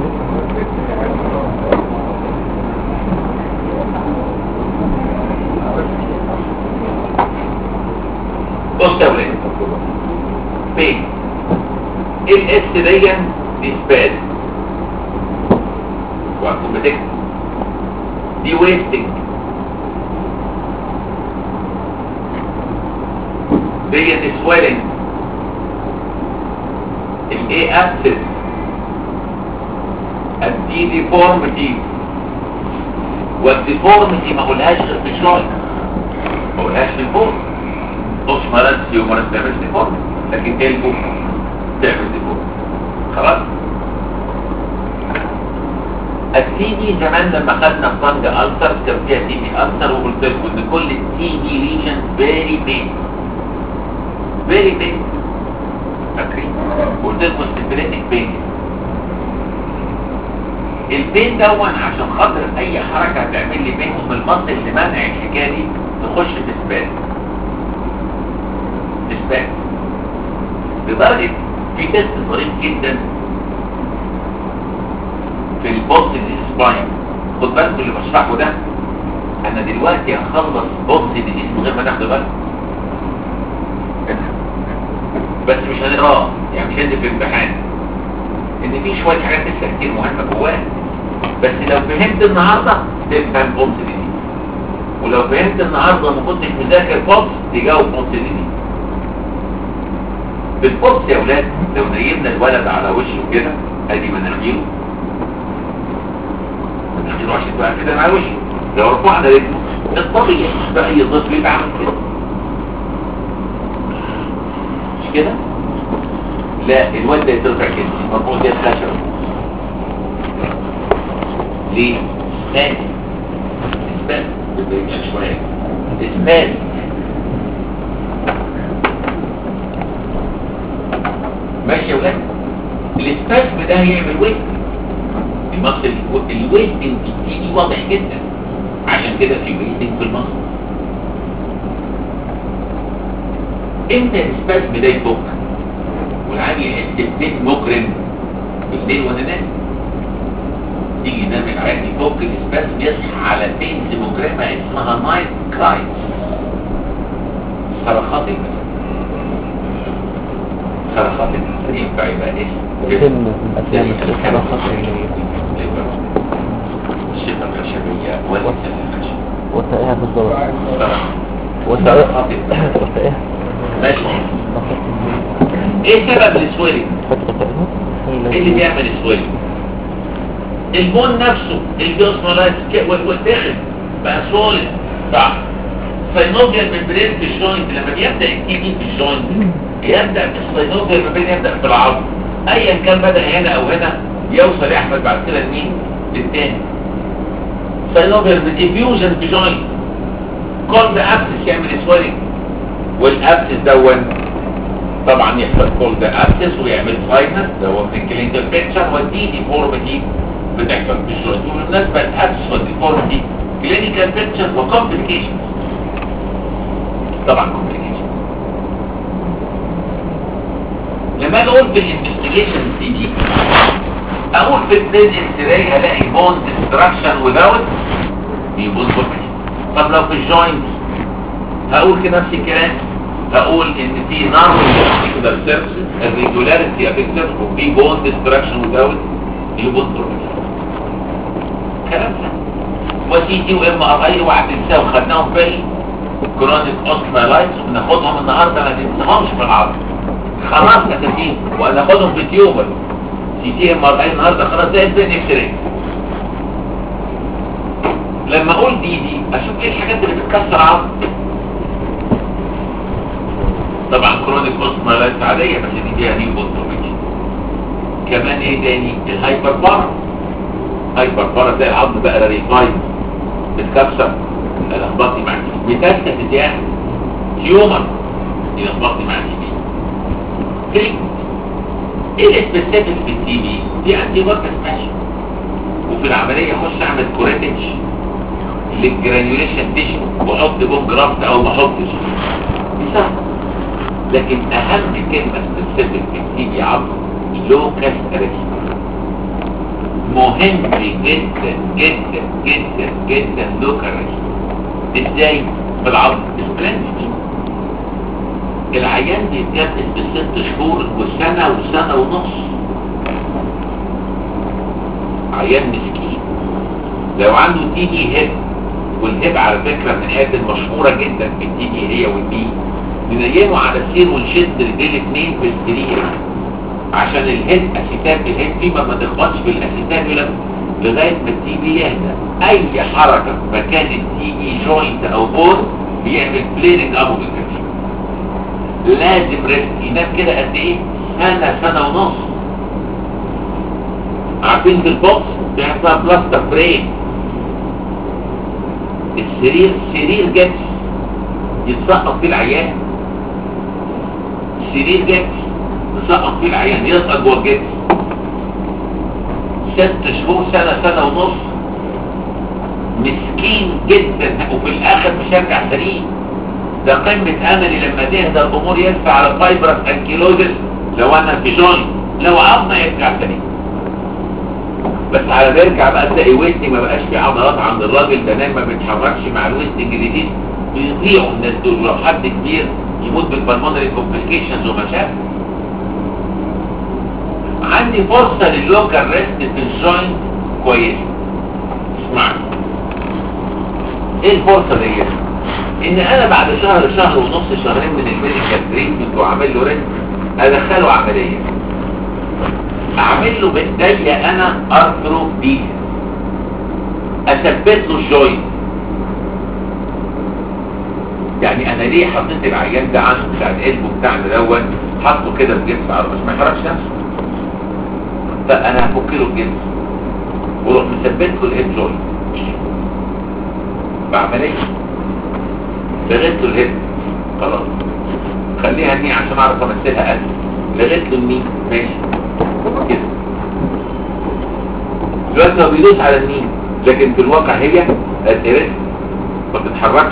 بص يا ولاد فين الاس دي نسبات وهتكون بتكتب دي ويستنج دي سويلنج الاي اكسس الدي ديفورميتي والديفورميتي ما قولهاش غير في الشوي ما قولهاش في الفوق نص مرات يومرات تعمل ديفورم لكن تلفو تعمل ديفورم خلاص التي دي زمان لما خدنا فانج التر كان فيها تي دي التر وقلت لكم ان كل التي دي ليجن فيري بين فيري بين فاكرين قلت لكم استبريتك بين البين دون عشان خاطر اي حركه هتعمل لي بينهم المنطق اللي منع الحكايه دي تخش في سبات سبات لدرجه في تيست ظريف جدا في البوكس دي سباين خد بالكم اللي بشرحه ده انا دلوقتي هخلص بوكس دي من غير ما تاخدوا بالكم بس مش هنقراه يعني مش هنزل في امتحان ان في شويه حاجات لسه كتير مهمه جواه بس لو فهمت النهارده تفهم بوكس دي ولو فهمت النهارده ما كنتش مذاكر بوكس تجاوب بوكس دي بالبوكس يا ولاد لو نيمنا الولد على وشه كده ادي مناخيره مناخيره عشان تبقى كده على وشه لو رفعنا رجله الطبيعي بأي طفل يبقى عامل كده مش كده؟ لا الواد ده يترفع كده مرفوع زي الخشب ليه؟ ثاني اثبات بالبيان شويه اثبات ماشي يا ولاد الاسباسم ده هيعمل ويست المصل الويستنج بتيجي واضح جدا عشان كده في ويستنج في المصل امتى الاسباسم ده يفك والعيان يحس بزيت مكرم بالليل وانا نايم تيجي ينام العيان يفك الاسباسم يصحى على بينز مكرمه اسمها نايت كرايز صرخات المساء صرخات المساء ينفع يبقى اسم فيلم أفلام الصراخات الشفة الخشبية والإنسان الخشب وثائقها بالضبط صرخ وثائقها صرخات المساء وثائقها ماشي ايه سبب السويلنج فترة ايه اللي بيعمل السويلنج البون نفسه البيوسمولايت والداخل بقى سولid صح سينوفيال ممبرين في الجوينت لما بيبدا التيجي في الجوينت يبدا السينوفيال ممبرين يبدا في العظم ايا كان بدا هنا او هنا يوصل يا احمد بعد كده لمين للتاني سينوفيال ديفيوجن في جوينت كولد ابسس يعمل سويلنج والابسس دون طبعا يحصل كولد ابسس ويعمل ساينس ده هو من الكلينيكال بيكتشر ودي ديفورميتي بتحصل في الجوينت وبالمناسبه الابسس والديفورميتي كلينيكال بيكتشر وكومبليكيشن طبعا كومبليكيشن لما اجي اقول في الانفستيجيشن دي دي اقول في البلين اكس هلاقي بون ديستراكشن وذاوت يبون فورميشن طب لو في الجوينت هقول كده نفس الكلام هقول ان في نورمال ارتيكولار سيرفيس الريجولاريتي افكتد وفي بون ديستراكشن وذاوت يبون فورميشن كلام سهل وسي تي وام ار اي اوعى تنساهم خدناهم في كرونيك اوستمالايتس وبناخدهم النهارده ما ننساهمش في العظم خلاص اساسيين وهناخدهم في تيوبر سي تي ام ار اي النهارده خلاص زي البين اكس راي لما اقول دي دي اشوف ايه الحاجات اللي بتكسر عظم طبعا كرونيك اوستمالايتس عاديه بس دي فيها نيو بوستروميشن كمان ايه تاني الهايبر بارا هايبر بارا تلاقي العظم بقى ريفايد بتكسر لخبطني مع التي ميتاستاسيس يعني تيومر يلخبطني مع التي بي تريك ايه السبيسيفيك في التي بي دي انتي باكس ماشي وفي العمليه اخش اعمل كوريتج للجرانيوليشن تيشو واحط بوم جرافت او ما احطش دي سهله لكن اهم كلمه سبيسيفيك في التي بي عظم لوكال ريسك مهم جدا جدا جدا جدا لوكال ريسك ازاي بالعظم سبلنتج العيان بيتجدد بست شهور وسنة وسنة ونص عيان مسكين لو عنده تي دي هيب والهيب على فكرة من الحاجات المشهورة جدا في التي دي هي والبي ننيمه على السير ونشد رجلين اتنين في السرير عشان الهيد اسيتات الهيد فيما ما تخبطش في الاسيتات لغاية ما التي بي يهدى اي حركة في مكان التي بي جوينت او بون بيعمل بليرنج ابو بالكثير لازم ريست ينام كده قد ايه سنة سنة ونص عارفين في البوكس بيحصل بلاستر فريم السرير سرير جبس يتسقط فيه العيان سرير جبس يتسقط فيه العيان يسقط جوه الجبس ست شهور سنة سنة ونص مسكين جدا وفي الاخر مش هرجع سليم ده قمة املي لما تهدى الامور يدفع على فايبرس انكيلوزس لو انا في جوين لو عظمة يرجع سليم بس على ما يرجع بقى تلاقي وزني ما بقاش في عضلات عند الراجل ده نايم ما بيتحركش مع الوزن الجديد بيضيعوا الناس دول لو حد كبير يموت بالبلمونري كومبليكيشنز ومشاكل عندي فرصة لللوكال ريست في الجوينت كويسة اسمعني ايه الفرصة دي ان انا بعد شهر شهر ونص شهرين من الميديكال تريتمنت واعمل له ريست ادخله عملية اعمل له بايديا انا ارثرو دي اثبت له الجوينت يعني انا ليه حطيت العيان ده عنده بتاع القلب بتاعنا دوت حطه كده في جبس عرض مش ما يحركش نفسه فانا هفك له الجبس واروح مثبت له الهيد جوينت بعمليه لغيت له الهيد خلاص خليها ني عشان اعرف امثلها قلب لغيت له الني ماشي كده دلوقتي هو بيدوس على الني لكن في الواقع هي الريست ما بتتحركش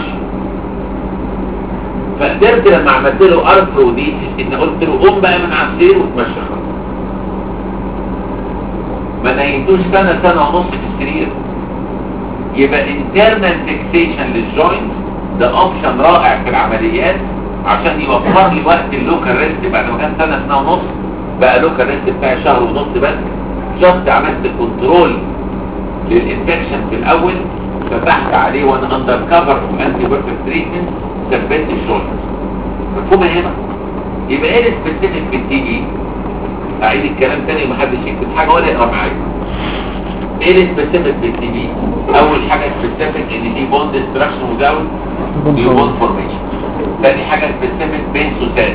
فقدرت لما عملت له ارثروديسيس ان قلت له قوم بقى من على السرير وتمشى خلاص ما نيمتوش سنه سنه ونص في السرير يبقى internal fixation للجوينت ده اوبشن رائع في العمليات عشان يوفر لي وقت اللوكال ريست بعد ما كان سنه سنه ونص بقى لوكال ريست بتاعي شهر ونص بس جست عملت كنترول للانفكشن في الاول فتحت عليه وانا اندر كفر وانتي بيرفكت تريتمنت ثبت الجوينت مفهوم هنا يبقى ايه السبيسيفيك في التي بي اعيد الكلام تاني ومحدش يكتب حاجه ولا يقرا معايا ايه السبيسيفيك في التي بي اول حاجه سبيسيفيك ان في بوند ديستراكشن وداون نيو بوند فورميشن تاني حاجه سبيسيفيك بين سوسات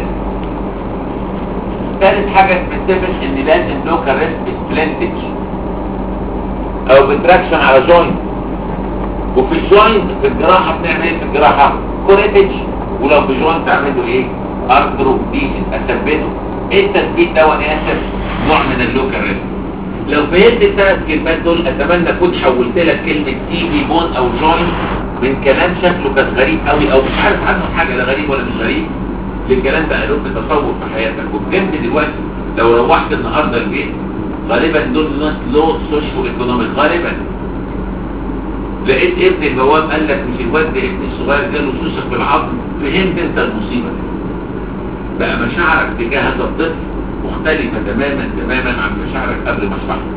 ثالث حاجه سبيسيفيك ان لازم لوكال ريست سبلنتج او بتراكشن على جوينت وفي الجوينت في الجراحه بنعمل ايه في الجراحه كوريتج ولو في جوينت اعمله ايه ارثرو ديشن اثبته ايه التثبيت ده وانا اسف نوع من اللوكال ريست لو فهمت الثلاث كلمات دول اتمنى اكون حولت لك كلمه تي بي بون او جوينت من كلام شكله كان غريب قوي او مش عارف عنه حاجه لا غريب ولا مش غريب للكلام بقى له تصور في حياتك وفهمت دلوقتي لو روحت النهارده البيت غالبا دول ناس لو سوشيو ايكونوميك غالبا لقيت ابن البواب قال لك مش الواد ده ابني الصغير جاله سوسك في العظم فهمت انت المصيبه دي بقى مشاعرك تجاه هذا الطفل مختلفة تماما تماما عن مشاعرك قبل ما اشرحها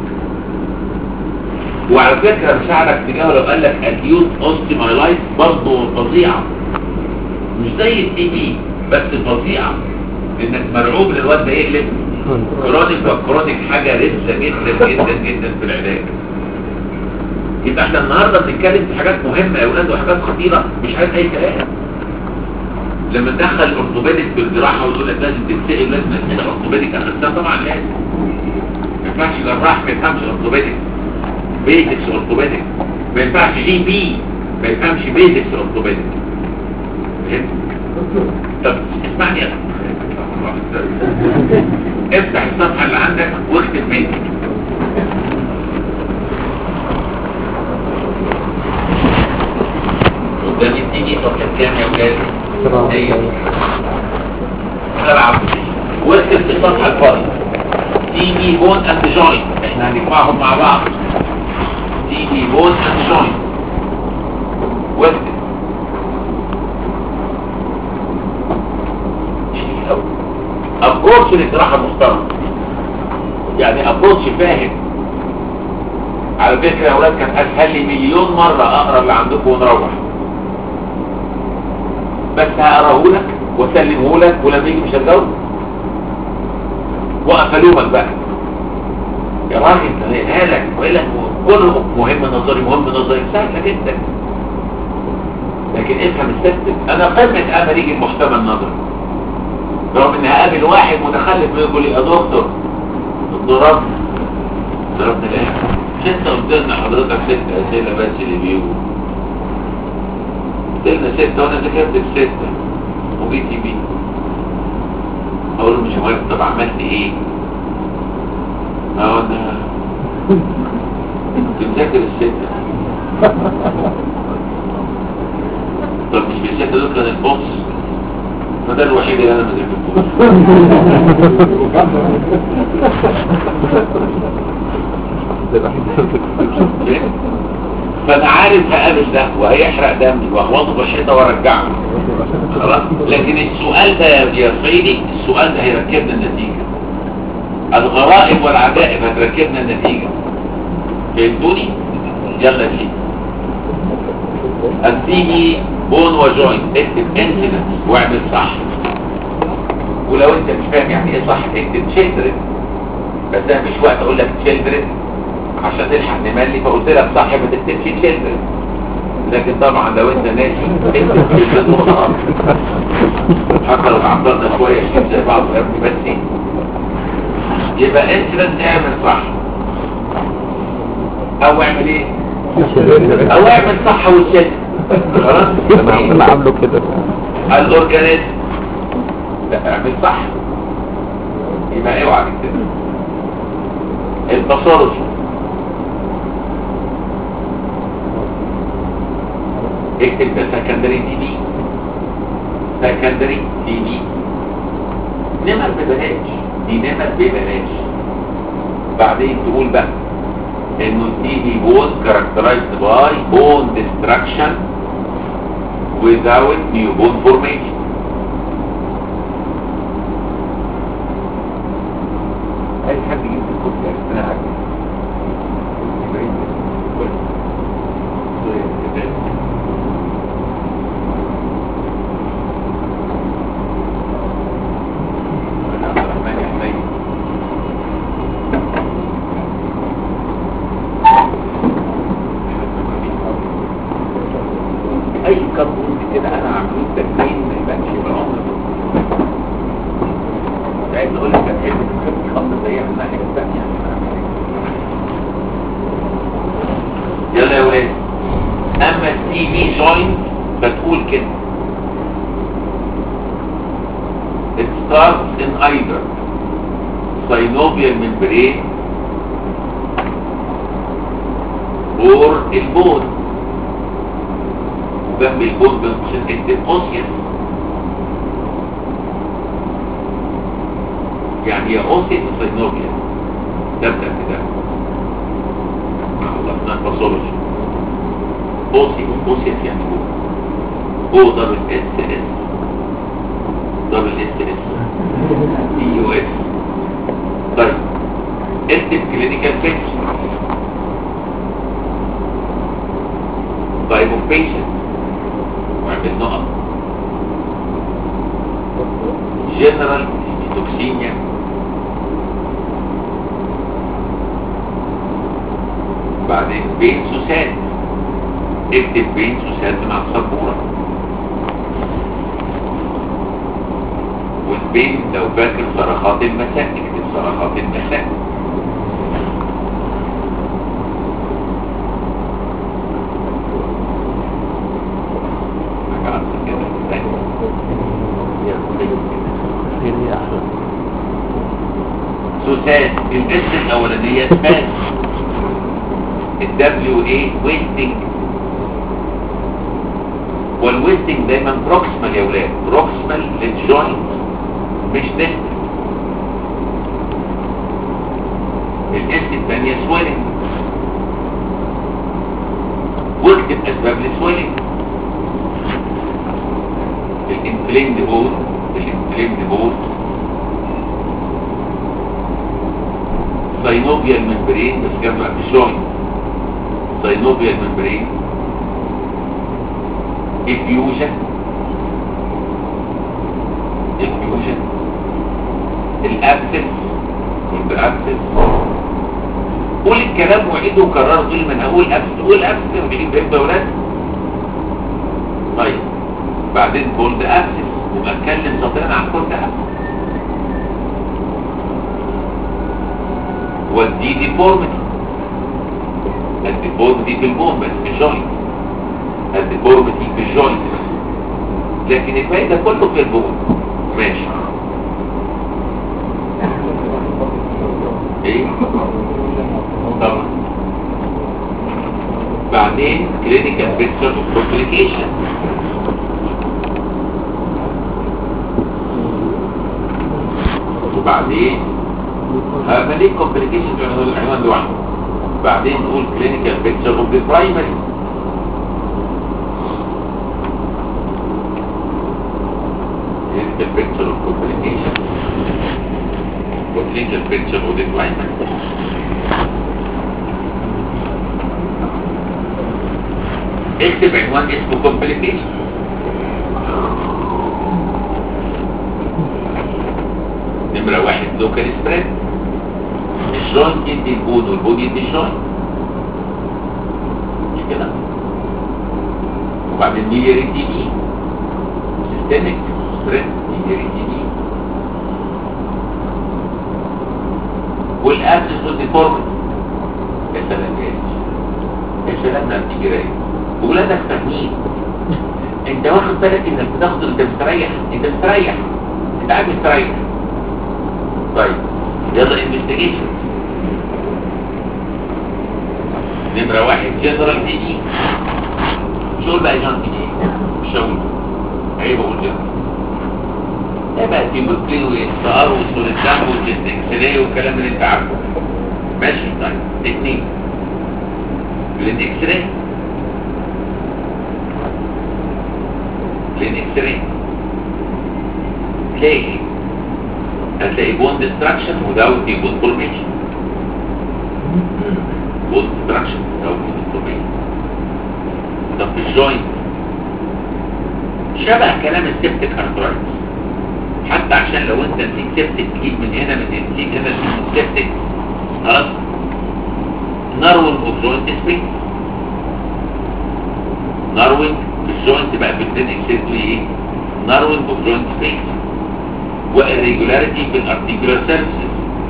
وعلى فكرة مشاعرك تجاهه لو قال لك اكيوت اوستيمايلايت برضه فظيعة مش زي التي بي بس فظيعة انك مرعوب للواد ده يقلب كرونيك وكرونيك حاجة رزة جدا جدا جدا في العلاج يبقى احنا النهاردة بنتكلم في حاجات مهمة يا اولاد وحاجات خطيرة مش عايز اي كلام لما ندخل الاورثوبيديك بالجراحه ويقول لك لازم تتسال لازم تتسال اورثوبيديك اخدتها طبعا لازم ما ينفعش جراح ما يفهمش اورثوبيديك بيزكس اورثوبيديك ما ينفعش جي بي ما يفهمش بيزكس اورثوبيديك فهمت؟ طب اسمعني يا افتح الصفحه اللي عندك واكتب مني قدامي تيجي صفحة كام يا ولاد؟ سبعة هي وتسعين. سبعة واكتب في الصفحة الفاضية تي بي بون اند جوينت احنا هنجمعهم مع بعض تي بي بون اند جوينت واكتب ابروتش للجراحة محترم يعني ابروتش فاهم على فكرة يا اولاد كان اسهل لي مليون مرة اقرا اللي عندكم ونروح بس هقراه لك واسلمه لك ولما يجي مش هتجاوب واقف الومك بقى يا راجل انت لك وإلا كله مهم نظري مهم نظري سهله جدا لكن افهم السيستم انا قمه امل يجي المحتمل نظري رغم ان هقابل واحد متخلف يقول لي يا دكتور ضربت ضربت الايه مش انت قلت لنا حضرتك ست اسئله بس اللي بيجوا قلت لنا ستة وانا ذاكرت الستة وجيت بيه اقول له مش مهم طب عملت ايه ما هو انا كنت مذاكر الستة طب مش في الستة دول كان البوكس ما ده الوحيد اللي انا ما ذاكرتوش فانا عارف هقابل ده وهيحرق دمي واخبطه في الحيطه وارجعه خلاص لكن السؤال ده يا صعيدي السؤال ده هيركبنا النتيجه الغرائب والعجائب هتركبنا النتيجه فهمتوني يلا يا سيدي هتيجي بون وجوينت اكتب انسيدنس واعمل صح ولو انت مش فاهم يعني ايه صح اكتب تشيلدرن بس انا مش وقت اقول لك تشيلدرن عشان تلحق نملي فقلت لك صح ما تكتبش تشيلدرن لكن طبعا لو انت ناسي اكتب تشيلدرن وخلاص حتى لو عطلنا شويه شيء زي بعض يا ابني بس يبقى انسيدنس اعمل صح او اعمل ايه او اعمل صح والشد خلاص انا عامله كده الاورجانيزم لا اعمل صح يبقى اوعى تكتب الباثولوجي اكتب ده سكندري تي بي سكندري تي بي نمر ببلاش دي نمر ببلاش بعدين تقول بقى انه التي بي بون characterized by bone destruction without new bone formation اي حد يجيب الكتب انا عاجبني اي كربون كده انا عاملين تكوين ما يبانش بالعمر مش عايز اقول لك هتحب تكتب خط زي احنا حاجه ثانيه يلا يا ولاد اما التي في جوينت فتقول كده it starts in either synovial membrane or البون وجنب البون بين قوسين اكتب اوسيس يعني يا اوسيس سينوفيا تبدا كده خلصنا باثولوجي اوسي اوسيس يعني هو او دبل اس اس دبل اس اس دي يو اس طيب اكتب كلينيكال بيكتشر طيب patient واعمل نقط جنرال توكسينيا بعدين بين سوسات اكتب بين سوسات مع السبورة والبين لو فاكر صرخات المساء اكتب صرخات المساء حاجة عارفة كده ثانية. يلا، زي كده. هي احلى سوسات الاسم الاولاني الاولانيه سباس الدبليو ايه ويستنج والويستنج دايما بروكسمال يا ولاد بروكسمال للجوينت مش ديستنج الاس الثانيه سويلنج واكتب اسباب السويلنج الانفليمد بول الانفليمد بول ساينوبيال ممبرين بس كان بقى في الجوينت ساينوبيال ممبرين diffusion diffusion الابسس والابسس قول الكلام وعيده وكرره تقول من اقول ابسس قول ابسس وبيجيب بيت دولات طيب بعدين كولد ابسس وبتكلم سطرين عن كولد ابسس والدي ديفورميتي الديفورميتي في البون بس في الجوينت الديفورميتي في الجوينت لكن الباقي ده كله في البون ماشي ايه طبعا بعدين كلينيكال بيكتشر اوف كومبليكيشن وبعدين هذا ليه كومبليكيشن في العنوان لوحده بعدين نقول كلينيكال بيكتشر اوف ذا برايمري clinical picture of complication or clinical picture of decline. اكتب عنوان اسمه complication نمرة واحد local spread الجوينت يدي البون والبون يدي الجوينت مش كده وبعدين ميلياري تي بي systemic spread ميلياري تي بي والابسس والديفورميتي يا سلام يا يا سلام ده بتيجي رايق ولادك فاهمين انت واخد بالك انك بتاخد انت مستريح انت مستريح انت قاعد مستريح طيب يلا انفستيجيشن نمرة واحد جنرال دي دي شو بقى جان دي دي شو ايه بقول جنرال ايه بقى تيموكلين واستقار وصول الدم والاكسراي والكلام اللي انت عارفه ماشي طيب اتنين للاكسراي للاكسراي تلاقي ايه؟ هتلاقي بون ديستراكشن without the bone formation bone destruction without the bone formation طب في الجوينت شبه كلام السبتك ارثرايتس حتى عشان لو انت نسيت سبتك تجيب من هنا من نسيت هنا من سبتك خلاص نروينج اوف جوينت سبيس نروينج في الجوينت بقى في الدين اكسيت ايه نروينج اوف جوينت سبيس والريجولاريتي في الارتيكولار سيرفيسز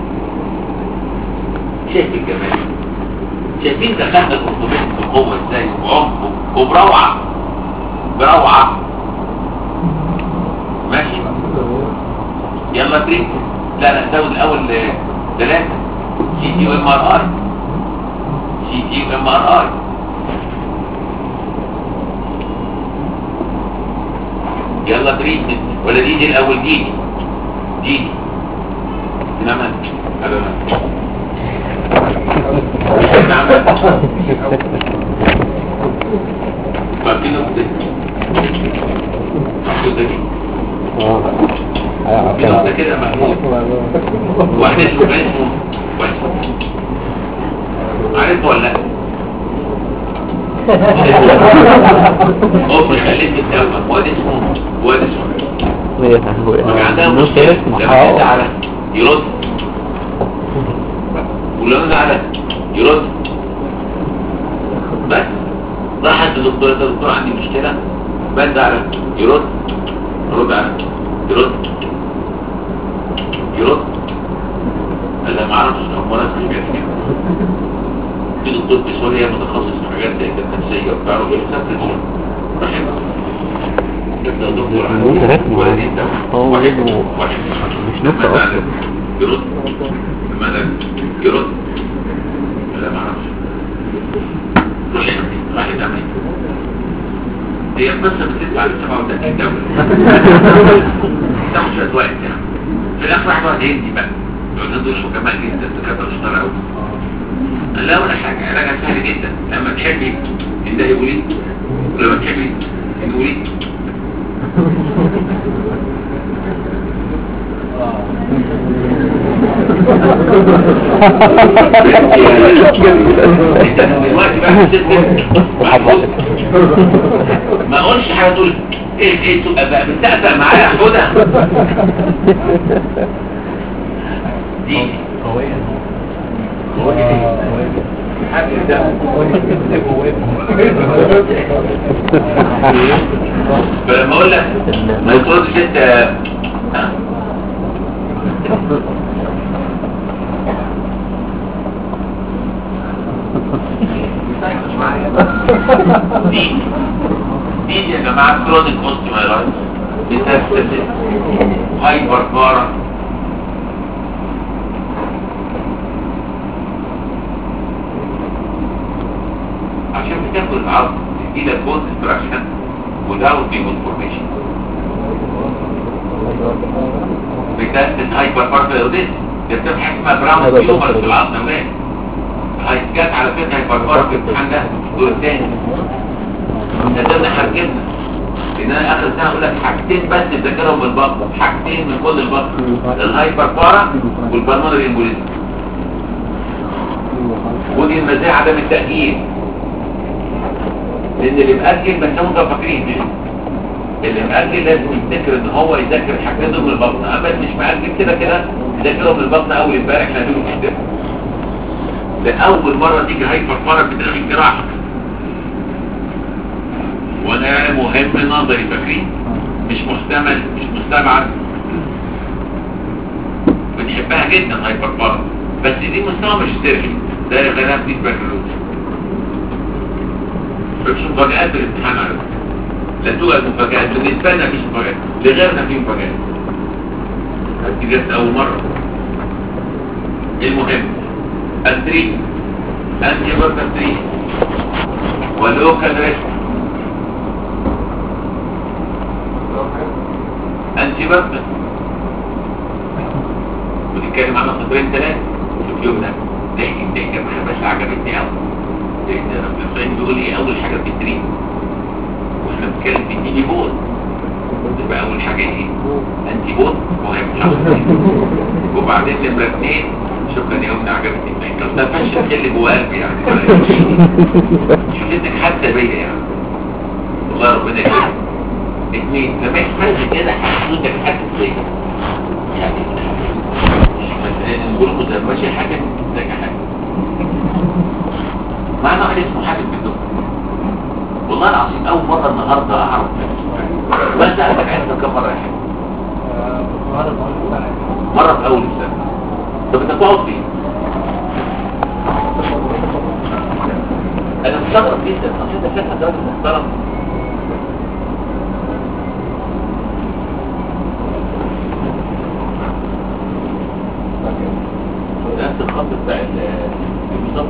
شايف الجمال شايفين دخلنا الاورثوبيد بقوه ازاي وعمق وبروعه بروعه ماشي يلا تريك لا لا زود الاول ثلاثه سي تي وام ار اي سي تي وام ار اي يلا تريتمنت ولا دي دي الاول دي دي دي دي انما هذا فاكرين محمود ده اه ايوه كده عارفين. كده محمود واحد اسمه كان اسمه كويس عارف ولا لا؟ هو خليت الدولة واد اسمه واد اسمه ايه هو عندها نص مشكلة اسمه لما حاول يزعل يرد ولما زعل يرد بس راحت للدكتور قالت له دكتور عندي مشكلة بس زعل يرد رد على يرد يرد قال لها ما اعرفش هو ناس مش بيحكي في دكتور في سوريا متخصص في حاجات زي كده نفسيه وبتاع وبيسافر رحمه يا دكتور انت رسمه ولا انت هو واحد رسمه واحد مش نكتة لما اصلا يرد لما يرد لا ما اعرفش كل واحد عمل هي القصه بتدفع ل 37 دوله تاخد شويه وقت يعني في الاخر واحد واحد هيدي بقى يقعدوا دول حكماء جدا دكاتره اشطر قوي لا ولا حاجه علاجها سهل جدا لما تحبي انت يقول ايه ولما تحبي تقول ايه دلوقتي بقى بتسكت ما اقولش حاجه تقول ايه ايه تبقى بقى بتسقسق معايا خدها دي فلما اقول لك ما تردش انت ها؟ دي دي يا جماعه كرونيك اوستيومايلايتس بتستسل هايبر بارا عشان بتاكل العظم تدي لك بون ديستراكشن without bone formation بتستسل هايبر بارا ده بتبقى حاجه اسمها براون تيومر في العظم ده هيتجات على فكره هايبر بارا في الامتحان ده الدور الثاني نزلنا حركتنا ان انا اخر سنه اقول لك حاجتين بس تذاكرهم من البطن حاجتين من كل البطن الهايبر بارا والبلمونري امبوليزم ودي المزايا عدم التاجيل لان اللي مأجل بس هم فاكرين اللي مأجل لازم يفتكر ان هو يذاكر الحاجتين دول من البطن اما اللي مش مأجل كده كده يذاكرهم من البطن اول امبارح احنا هنقول كده لأول مرة تيجي هايبر بارا في داخل الجراحة وانا مهم نظري فاكرين مش محتمل مش مستبعد بنحبها جدا هايبر بارا بس دي مستوى مش سيرفي ده غلاف دي بكالوريوس مفيش مفاجآت في الامتحان على فكرة. لا توجد مفاجآت بالنسبة لنا مفيش مفاجآت لغيرنا في مفاجآت دي جت أول مرة المهم التريد أنتي بكر تريد ولوكال ريسك أنتي بكر ونتكلم عنها خطوين ثلاثة في اليوم ده ضحك ضحك بس عجبتني قوي لأن ربنا الصين بيقول إيه أول حاجة في التريد واحنا بنتكلم في التيني بول تبقى أول حاجة إيه؟ أنتي بول مهم وبعدين نمرة اثنين شكرا يا أمي عجبتني طب ده فش اللي جوه قلبي يعني شوف انك حاسة بيا يعني والله ربنا يكرمك اثنين لما يحصل كده حاسس انك حاسس بيا يعني مثلا نقول كنت ماشي حاجة زي حاجة معنى واحد اسمه حاجة في الدكتور والله العظيم أول مرة النهاردة أعرف بس أعرفك عرفت كم مرة يا حاجة مرة في أول السنة طب أنت تقعد فين؟ أنا مستغرب جدا أصل أنت شايف حضرتك محترم نفس الخط بتاع المصطفى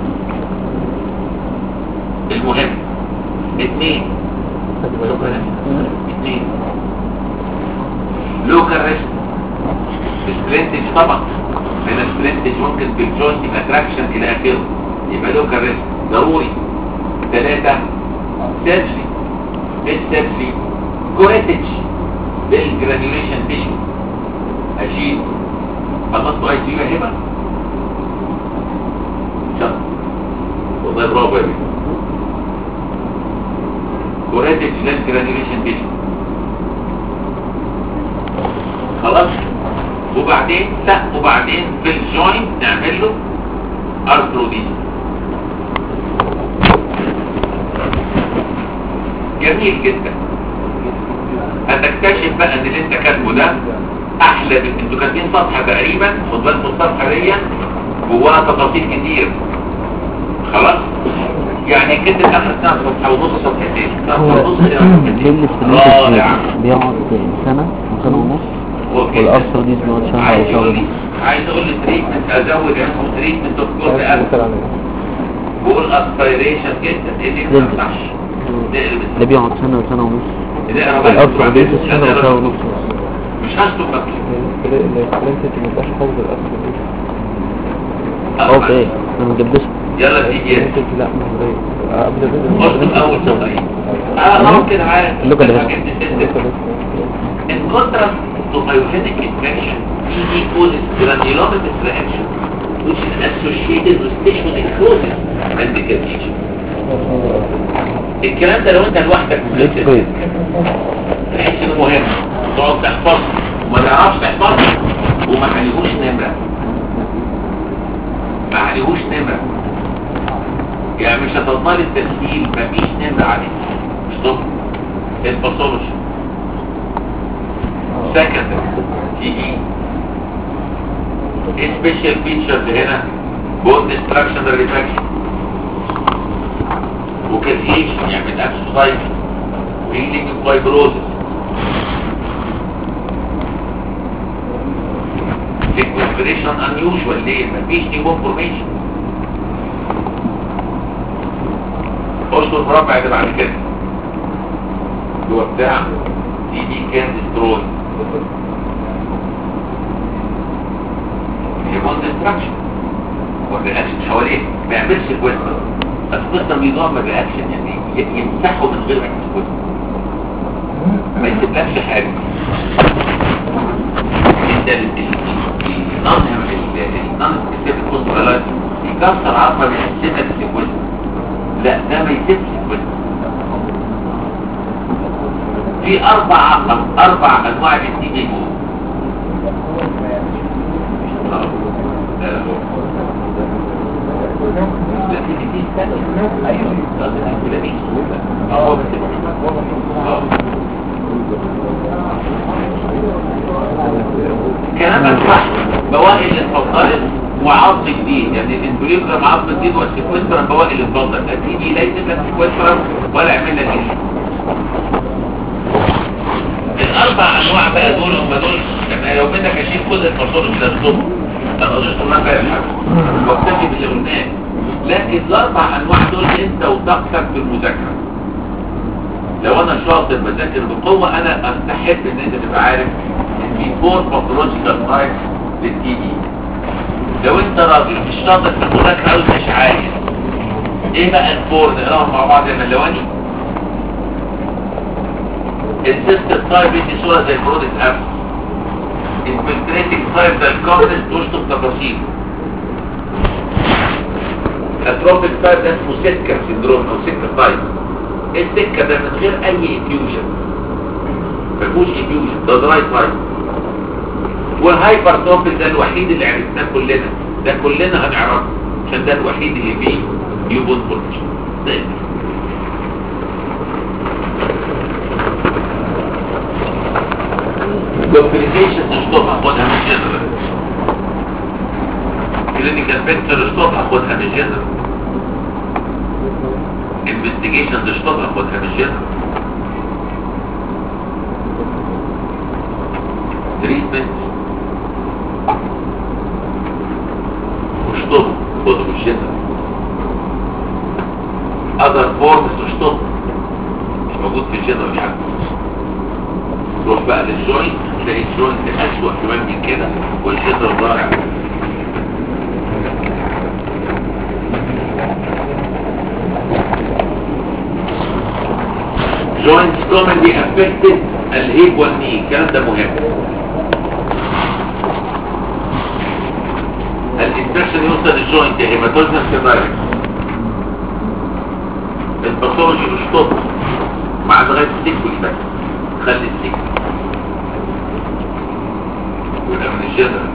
المهم اثنين شكرا اثنين لوكال ريسك سبرنتج طبعا لان سبرنتج ممكن بالجوينت اتراكشن الى اخره يبقى لوكال ريسك ضروري ثلاثة سيرجري بالسيرجري كوريتج بالجرانيوليشن تيشو اشيل خلصت اي سي يا هبه شاطر والله برافو يا بيه كوريتج للجرانيوليشن تيشو خلاص وبعدين لا وبعدين في الجوينت نعمل له ارثروديز جميل جدا هتكتشف بقى ان اللي انت كاتبه ده احلى من انتوا كاتبين صفحه تقريبا خد بالكم الصفحه دي جواها تفاصيل كتير خلاص يعني كتب اخر سنه صفحه ونص صفحتين هو صفحه ونص الى صفحتين ليه رائع بيقعد سنة وسنة ونص وكده. والأرثر دي بيقعد شهر عايز أو يقول شهر لي عايز اقول لي تريتمنت ازود اسمه تريتمنت اوف كورد اب بقول اسبيريشن جدا ايه اللي ما جدا. ينفعش نقلب اللي بيقعد سنة وسنة ونص نقرا بقى والأرثر دي بعدين. سنة وشهر ونص مش هشتم اوكي انا ما جبتش يلا تيجي لا قلت الاول تقريبا اه خلاص كده عارف اللوكا اللي الحاجات دي تنزل. In contrast to myogenic infection, TB causes granulomatous reaction, which is associated with tissue necrosis and decapitation. الكلام ده لو انت لوحدك مدرس تحس انه مهم تقعد تحفظه وما تعرفش تحفظه وما عليهوش نمرة ما عليهوش نمرة يعني مش هتضمن التسجيل مفيش نمرة عليه مش ضمن الباثولوجي سكندري تي اي ايه سبيشال فيتشرز هنا بون ديستراكشن ريفاكشن وكالسيشن يعمل اكسوسايز وهيلينج فايبروزس سيكوستريشن unusual ليه مفيش نيو فورميشن اشطر مربع اللي بعد كده هو بتاع دي دي كان ديستروي هيمون ديستراكشن والرياكشن حواليه ما يعملش كويستر الكويستر بيضام الرياكشن يعني ي- يمسحه من غير ما يعمل كويستر ما يسيبلكش حاجه انت النون النون سبيسيفيك كوسترالايز يكسر عظمه بيحسبها بالسيكويستر لا ده ما يسيبش الكويستر في اربع اربع انواع من الدي بي كلامك صح بواقي الانفصال وعظم جديد يعني الانتوليجرام عظم جديد والسيكوسترا بواقي الانفصال هتيجي لا يسيب لك سيكوسترا ولا يعمل لك ايه الاربع انواع بقى دول هم دول يعني لو بدك اشيل كل الفصول من الصبح انا قلت ما فيها حاجه واكتفي باللي قلناه لكن الاربع انواع دول انت وطاقتك في المذاكره لو انا شاطر بذاكر بقوه انا استحب ان انت تبقى عارف ان في فور باثولوجيكال تايبس للتي بي لو انت راجل مش شاطر في المذاكره او مش عايز ايه بقى الفور نقراهم مع بعض يا ملواني السيستم تايب دي صوره زي برودكت اب انفلتريتنج تايب ده الكارنس تشطب تفاصيل اتروبيك تايب ده اسمه سكر سندروم او سكر تايب السكر ده من غير اي انفيوجن مفيهوش انفيوجن ده دراي تايب والهايبر توبيك ده الوحيد اللي عرفناه كلنا ده كلنا هنعرفه عشان ده الوحيد اللي فيه يوبون فورميشن ده دوكتوريزيشن تشطبها خدها من جنرال كلينيكال بيكتشر تشطبها خدها من جنرال انفستيجيشن تشطبها خدها من جنرال تريتمنت واشطبه خده من جنرال اذر فورمز تشطبه مش موجود في الجنرال يعني روح بقى للجوينت تلاقي الجوينت اسوأ كمان من كده والجدر ضائع joints commonly affected الهيب والني الكلام ده مهم الانفكشن يوصل للجوينت يا هيماتوزنس كدايركت الباثولوجي مش طب مع لغايه السيكولي بس خلي السيكولي وده من الجنرال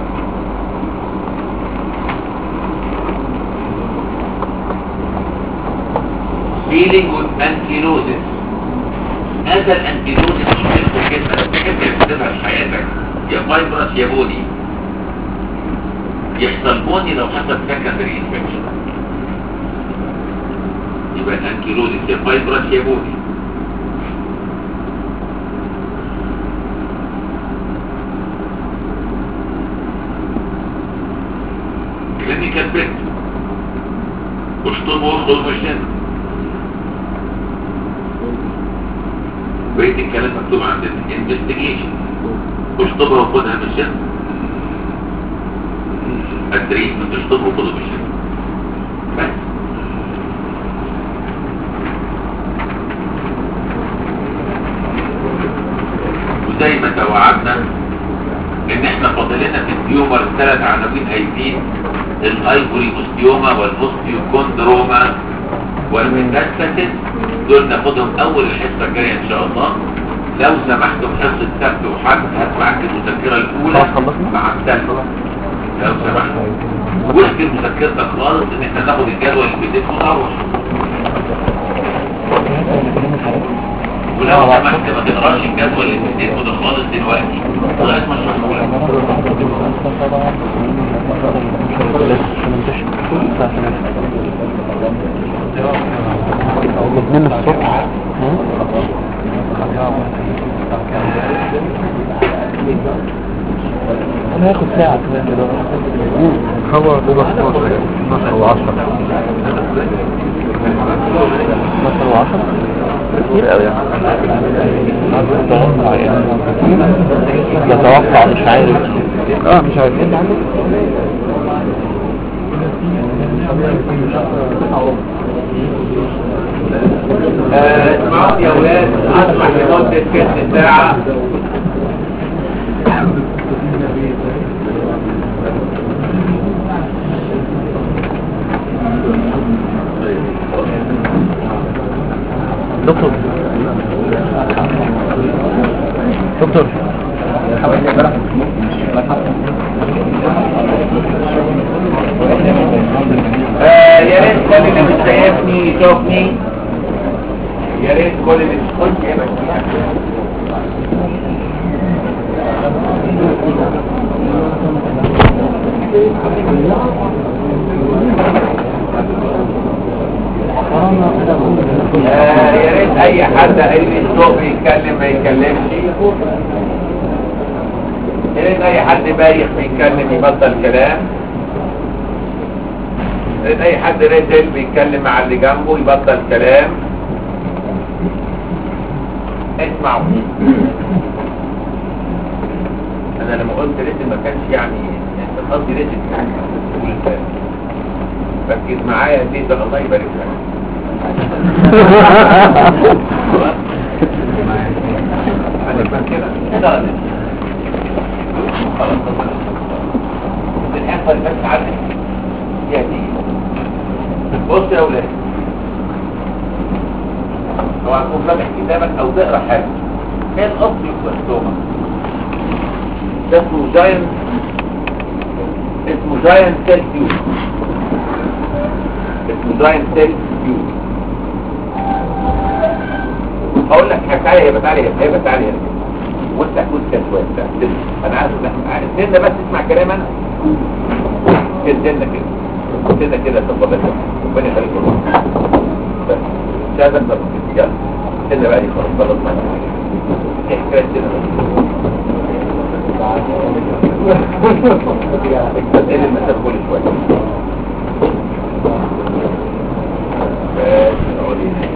feeling with ankylosis هذا الانكيلوزيس مش بتكتب كلمة تحب تكتبها في حياتك يا فايبرس يا بوني يحصل بوني لو حصل secondary infection يبقى الانكيلوزيس يا فايبرس يا بوني كلينيكال بيت اشطب وخذ مشان بقيت الكلام مكتوب عندنا انفستيجيشن اشطبها وخدها مشان التريتمنت اشطبها وخذها مشان بس وزي ما توعدنا ان احنا فاضلنا في التيومر ثلاث عناوين هايفين الايفوري اوستيوما والاوستيوكوندروما والميتاستاسيس دول ناخدهم اول الحصه الجايه ان شاء الله لو سمحتم حصه سبت وحد هات معاك المذكره الاولى خلاص خلصنا؟ مع الثالثه لو سمحت واحكي مذكرتك خالص ان احنا ناخد الجدول الجديد ونروح ولو سمحت ما تقراش الجدول الجديد ده خالص دلوقتي لغايه ما اشرحه لك الاثنين الصبح انا هاخد ساعة كمان كده هو بيبقى 12 12 و10 12 و10 كتير قوي يعني يتوقع مش عارف اه مش عارف اسمعوا يا ولاد اسمع لمدة كده ساعة دكتور دكتور آه، يا ريت كل اللي مش شايفني يشوفني يا ريت كل اللي مش خش يا آه، يا ريت اي حد قال لي الصوت بيتكلم ما يتكلمش يا ريت اي حد بايخ بيتكلم يبطل كلام يا ريت اي حد رجل بيتكلم مع اللي جنبه يبطل كلام اسمعوا انا لما قلت ريتل ما كانش يعني يعني قصدي ريتل يعني تقول الكلام ركز معايا يا سيدي الله يبارك لك انا فاكر كده خلاص الحصه اللي فاتت عدت فيها دي بص يا اولاد لو هتكون فاتح كتابك او تقرا حاجه ايه الاصل الكلاستوما ده اسمه جاينت اسمه جاينت سيل تيوب اسمه جاينت سيل تيوب هقول لك حاجه تعالى هي تعالى هي تعالى هي وانت هتقول كده شويه انا عارف ان استنى بس اسمع كلام انا استنى كده استنى كده تفضل ربنا يخليك والله بس شايف انت يلا استنى بقى دي خلاص خلاص ما ايه حكايه كده بس ايه المسافه كل شويه بس اقول ايه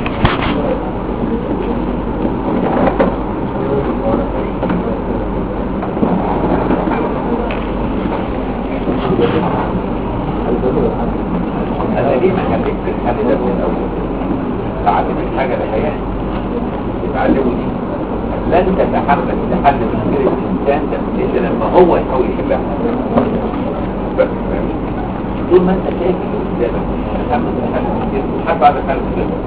انا ليه ما خليك الحل ده من الاول تعلمك حاجه لحياتك تتعلموا دي لن تتحمل تحل مشكله الانسان ده الا لما هو يحاول يحلها بس فاهم؟ طول ما انت شايف اللي قدامك مش هتحمل تحل مشكله مش حد بعد حل مشكله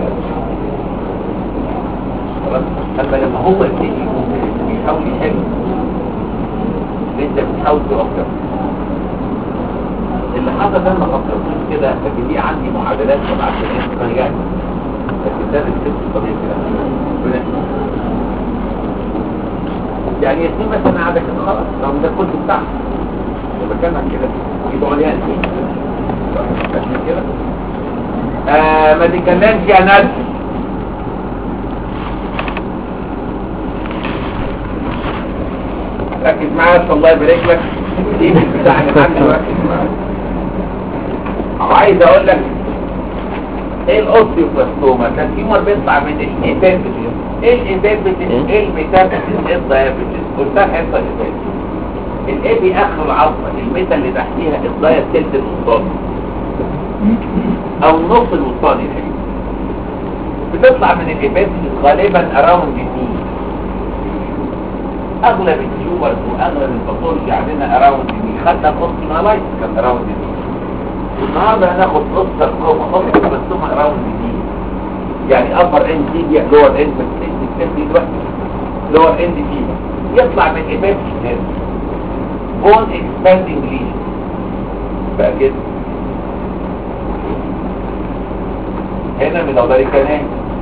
خلاص اما لما هو يبتدي يحاول يحل انت بتحاول تفكر اللي حصل ده ما فكرتوش كده لكن دي عندي معادلات سبع سنين رجعت لكن ده الست الطبيعي كده ربنا يحفظه. يعني ياسمين مثلا قاعده كده خلاص لو ده كله بتاعها لما كان كده يبقى عريان بس كده آه ما تتكلمش يا ندى ركز معايا بس الله يبارك لك دي بتاع الحمد ركز معايا عايز اقول لك ايه الاوستيوبلاستوما ده التيومر بيطلع من الانتنسيتي ايه الانتنسيتي ايه الميتابيسيس ايه الدايابيتس قلتها الحته اللي فاتت الايه دي اخر العظمه الميتا اللي تحتيها الدايا التلت الوسطاني او النص الوسطاني الحقيقي بتطلع من الابيبسيس غالبا اراوند الني اغلب التيومرز واغلب الباثولوجي عندنا اراوند الني خدنا الاوستيومالايت كان اراوند الني النهارده هناخد قصه كروما قصه مرسومه اراوند الني يعني ابر اند تيجي لور اند بس اند دلوقتي لور اند تيجي يطلع من الابيبسيس هنا بون اكسباندنج ليجن بقى كده هنا من الامريكانات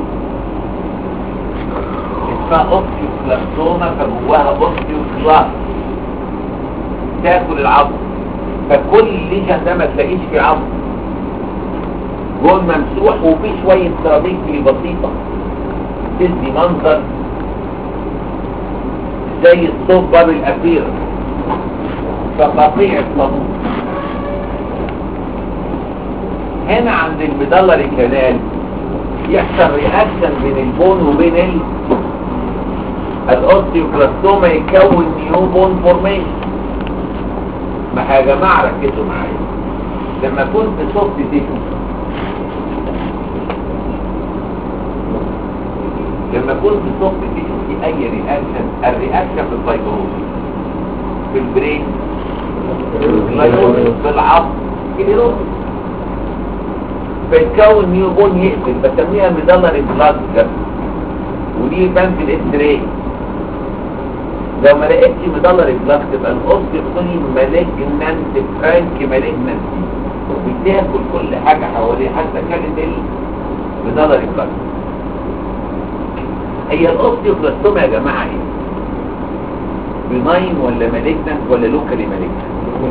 اسمها اوستيوكلاستوما فجواها اوستيوكلاست تاكل العظم فكل ليجن ده ما تلاقيش فيه عظم جون ممسوح وفيه شوية سيراميكي بسيطة تدي منظر زي الصوب باب الأبير فقطيع الصمود هنا عند المدلر كانال يحصل رياكشن بين البون وبين ال الاوستيوكلاستوما يكون نيو بون فورميشن ما يا جماعه ركزوا معايا لما كنت سوفت تيشو لما كنت سوفت تيشو في اي رياكشن الرياكشن في الفايبروز في البرين في العظم كده بتكون نيو بون يقفل بسميها ميدالر بلاد ودي يبان في الاكس راي لو ما لقيتش ميدالر بلاد تبقى الاوستيوكوني مالجنانت فرانك مالجنانت بتاكل كل حاجه حواليه حتى كانت الميدالر بلاد هي الاوستيوكلاستوما يا جماعه ايه بناين ولا مالجنانت ولا لوكالي مالجنانت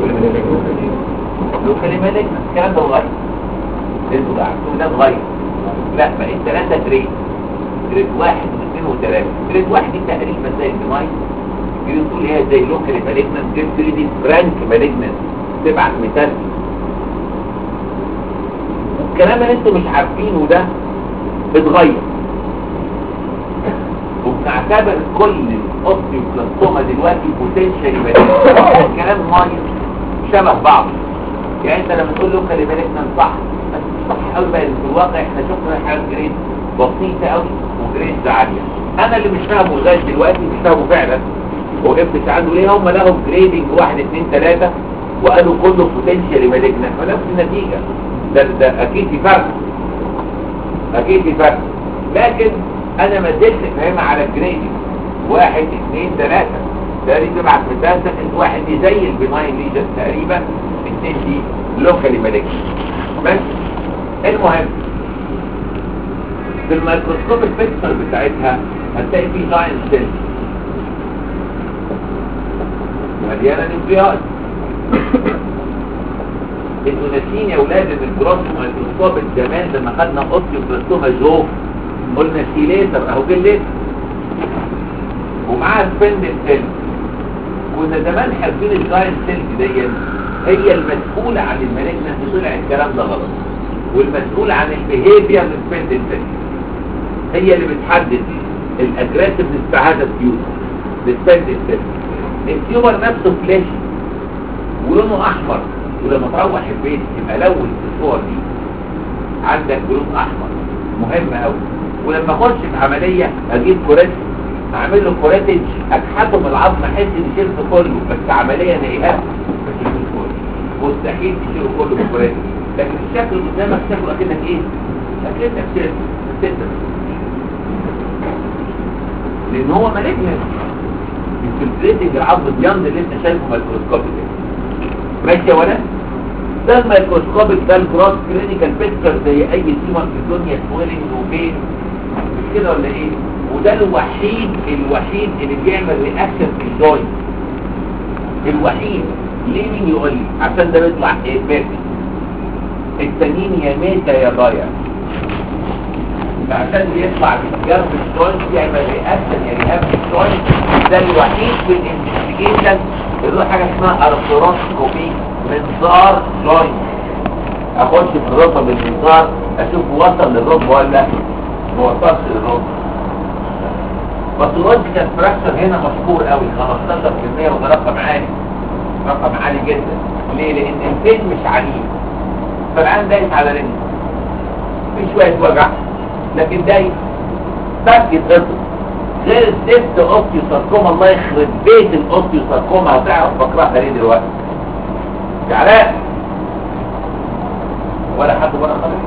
لوكالي مالجنانت الكلام ده غلط انتوا عارفين ده اتغير لا بقت ثلاثة جريد جريد واحد واثنين وثلاثة جريد واحد دي تقريبا زي الدماي جريد تقول هي زي لوكالي مالجنس جريد ثري دي فرانك مالجنس تبعت مثال الكلام اللي انتوا مش عارفينه ده اتغير وبنعتبر كل الاوستيوكلاستوما دلوقتي بوتنشال مالجنس الكلام مايل شبه بعض يعني انت لما تقول لوكالي مالجنس صح بس مش صح قوي بقى في الواقع احنا شفنا حاجات جريد بسيطه قوي وجريد عاليه انا اللي مش فاهمه لغايه دلوقتي مش فاهمه فعلا وقفت عنده ليه هم لهم جريدنج واحد اثنين ثلاثه وقالوا كله بوتنشال مالجنس فنفس النتيجه ده ده اكيد في فرق اكيد في فرق لكن انا ما زلت فاهمها على الجريدنج واحد اثنين ثلاثه ده دي تبعت مثال واحد دي زي البناين ليجن تقريبا اثنين دي لوكالي مالجنس بس المهم في الميكروسكوب البيكتشر بتاعتها هتلاقي فيه جاينت سيل مليانه نيوكليات انتوا ناسيين يا اولاد ان الجراس ميكروسكوب زمان لما خدنا اوستيوبلاستوما جوف قلنا سيليتر اهو جليتر ومعاها سبندل سيل كنا زمان حاسبين الجاينت سيل دي هي المسؤولة عن المالجنس طلع الكلام ده غلط والمسؤول عن البيهيفير للسبندل سيل هي اللي بتحدد الاجريسيف بتاع هذا التيومر للسبندل سيل التيومر نفسه فلاشي ولونه احمر ولما تروح البيت يبقى لون في الصور دي عندك لون احمر مهم قوي ولما اخش في عمليه اجيب كوريت اعمل له كوريتج اكحتم العظم احس ان شلت كله بس عمليه نهائيه مستحيل تشيله كله بالكوريتج لكن الشكل قدامك شكله اكنك ايه اكنك شلت شلت لان هو مالجنس الفلتريتنج العظم بياند اللي انت شايفه مايكروسكوبيك ماشي يا ولد ده الميكروسكوبيك ده الكروس كلينيكال بيكتشر زي اي تيومر في الدنيا سويلنج وبين مش كده ولا ايه وده الوحيد الوحيد اللي بيعمل رياكشن في الجوينت الوحيد ليه مين يقول لي عشان ده بيطلع ايه بيرفكت التانيين يا ميتا يا ضايع فعشان يطلع بالجرب الجوينت يعمل رياكشن يا رياكشن جوينت ده الوحيد في الانفستيجيشن اللي هو حاجه اسمها ارثروسكوبي منظار جوينت اخش في الركبه بالمنظار اشوف وصل للركبه ولا ما وصلش للركبه بس اللوجيكال فراكشر هنا مشهور قوي 15% وده رقم عالي رقم عالي جدا ليه؟ لان الفين مش عنيف فالعين دايس على رجله في شويه وجع لكن دايس تك يتقطع غير السيفت اوستيوساركوما الله يخرب بيت الاوستيوساركوما هتعرف بكرهها ليه دلوقتي تعالى ولا حد ولا خالص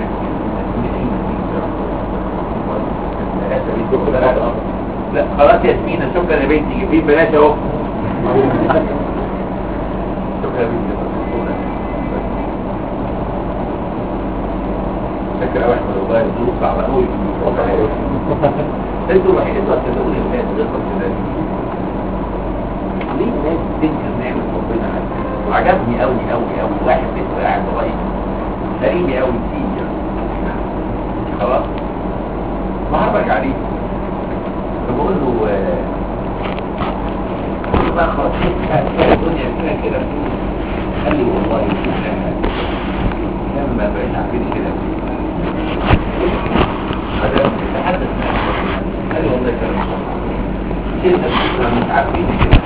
لا خلاص يا ياسمين شكرا يا بنتي جيبين بلاش اهو شكرا يا بنتي فاكر قوي احمد والله الظروف صعبه قوي انتوا الوحيد انتوا هتدعوني الناس غيركم كده ليه الناس تنكر نعمة ربنا عليها وعجبني قوي قوي قوي واحد لسه قاعد قريب غريبي قوي فيه خلاص بهرج عليه فبقول له آه، ما خلاص الدنيا فيها كده قال لي والله فيها لما بقيت عارفين كده هذا تحدث معي قال لي والله كلام كده احنا مش عارفين كده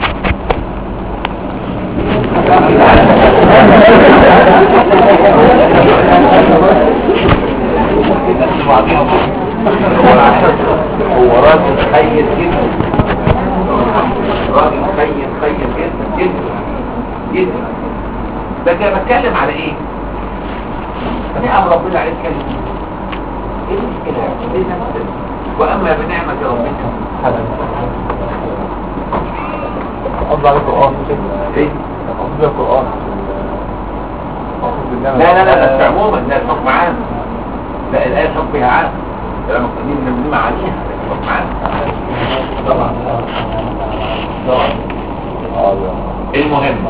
هو راجل خير جدا راجل خير خير جدا جدا جدا ده كده بتكلم على ايه؟ نعم ربنا عليك كلمة ايه المشكلة ايه نفسك واما بنعمة ربنا قصد على القرآن ايه قصد على القرآن لا لا لا ده عموما ده الحكم عام لا الآية الحكم فيها عام ده لما قديم نمنم عليها الحكم عام طبعا طبعا المهم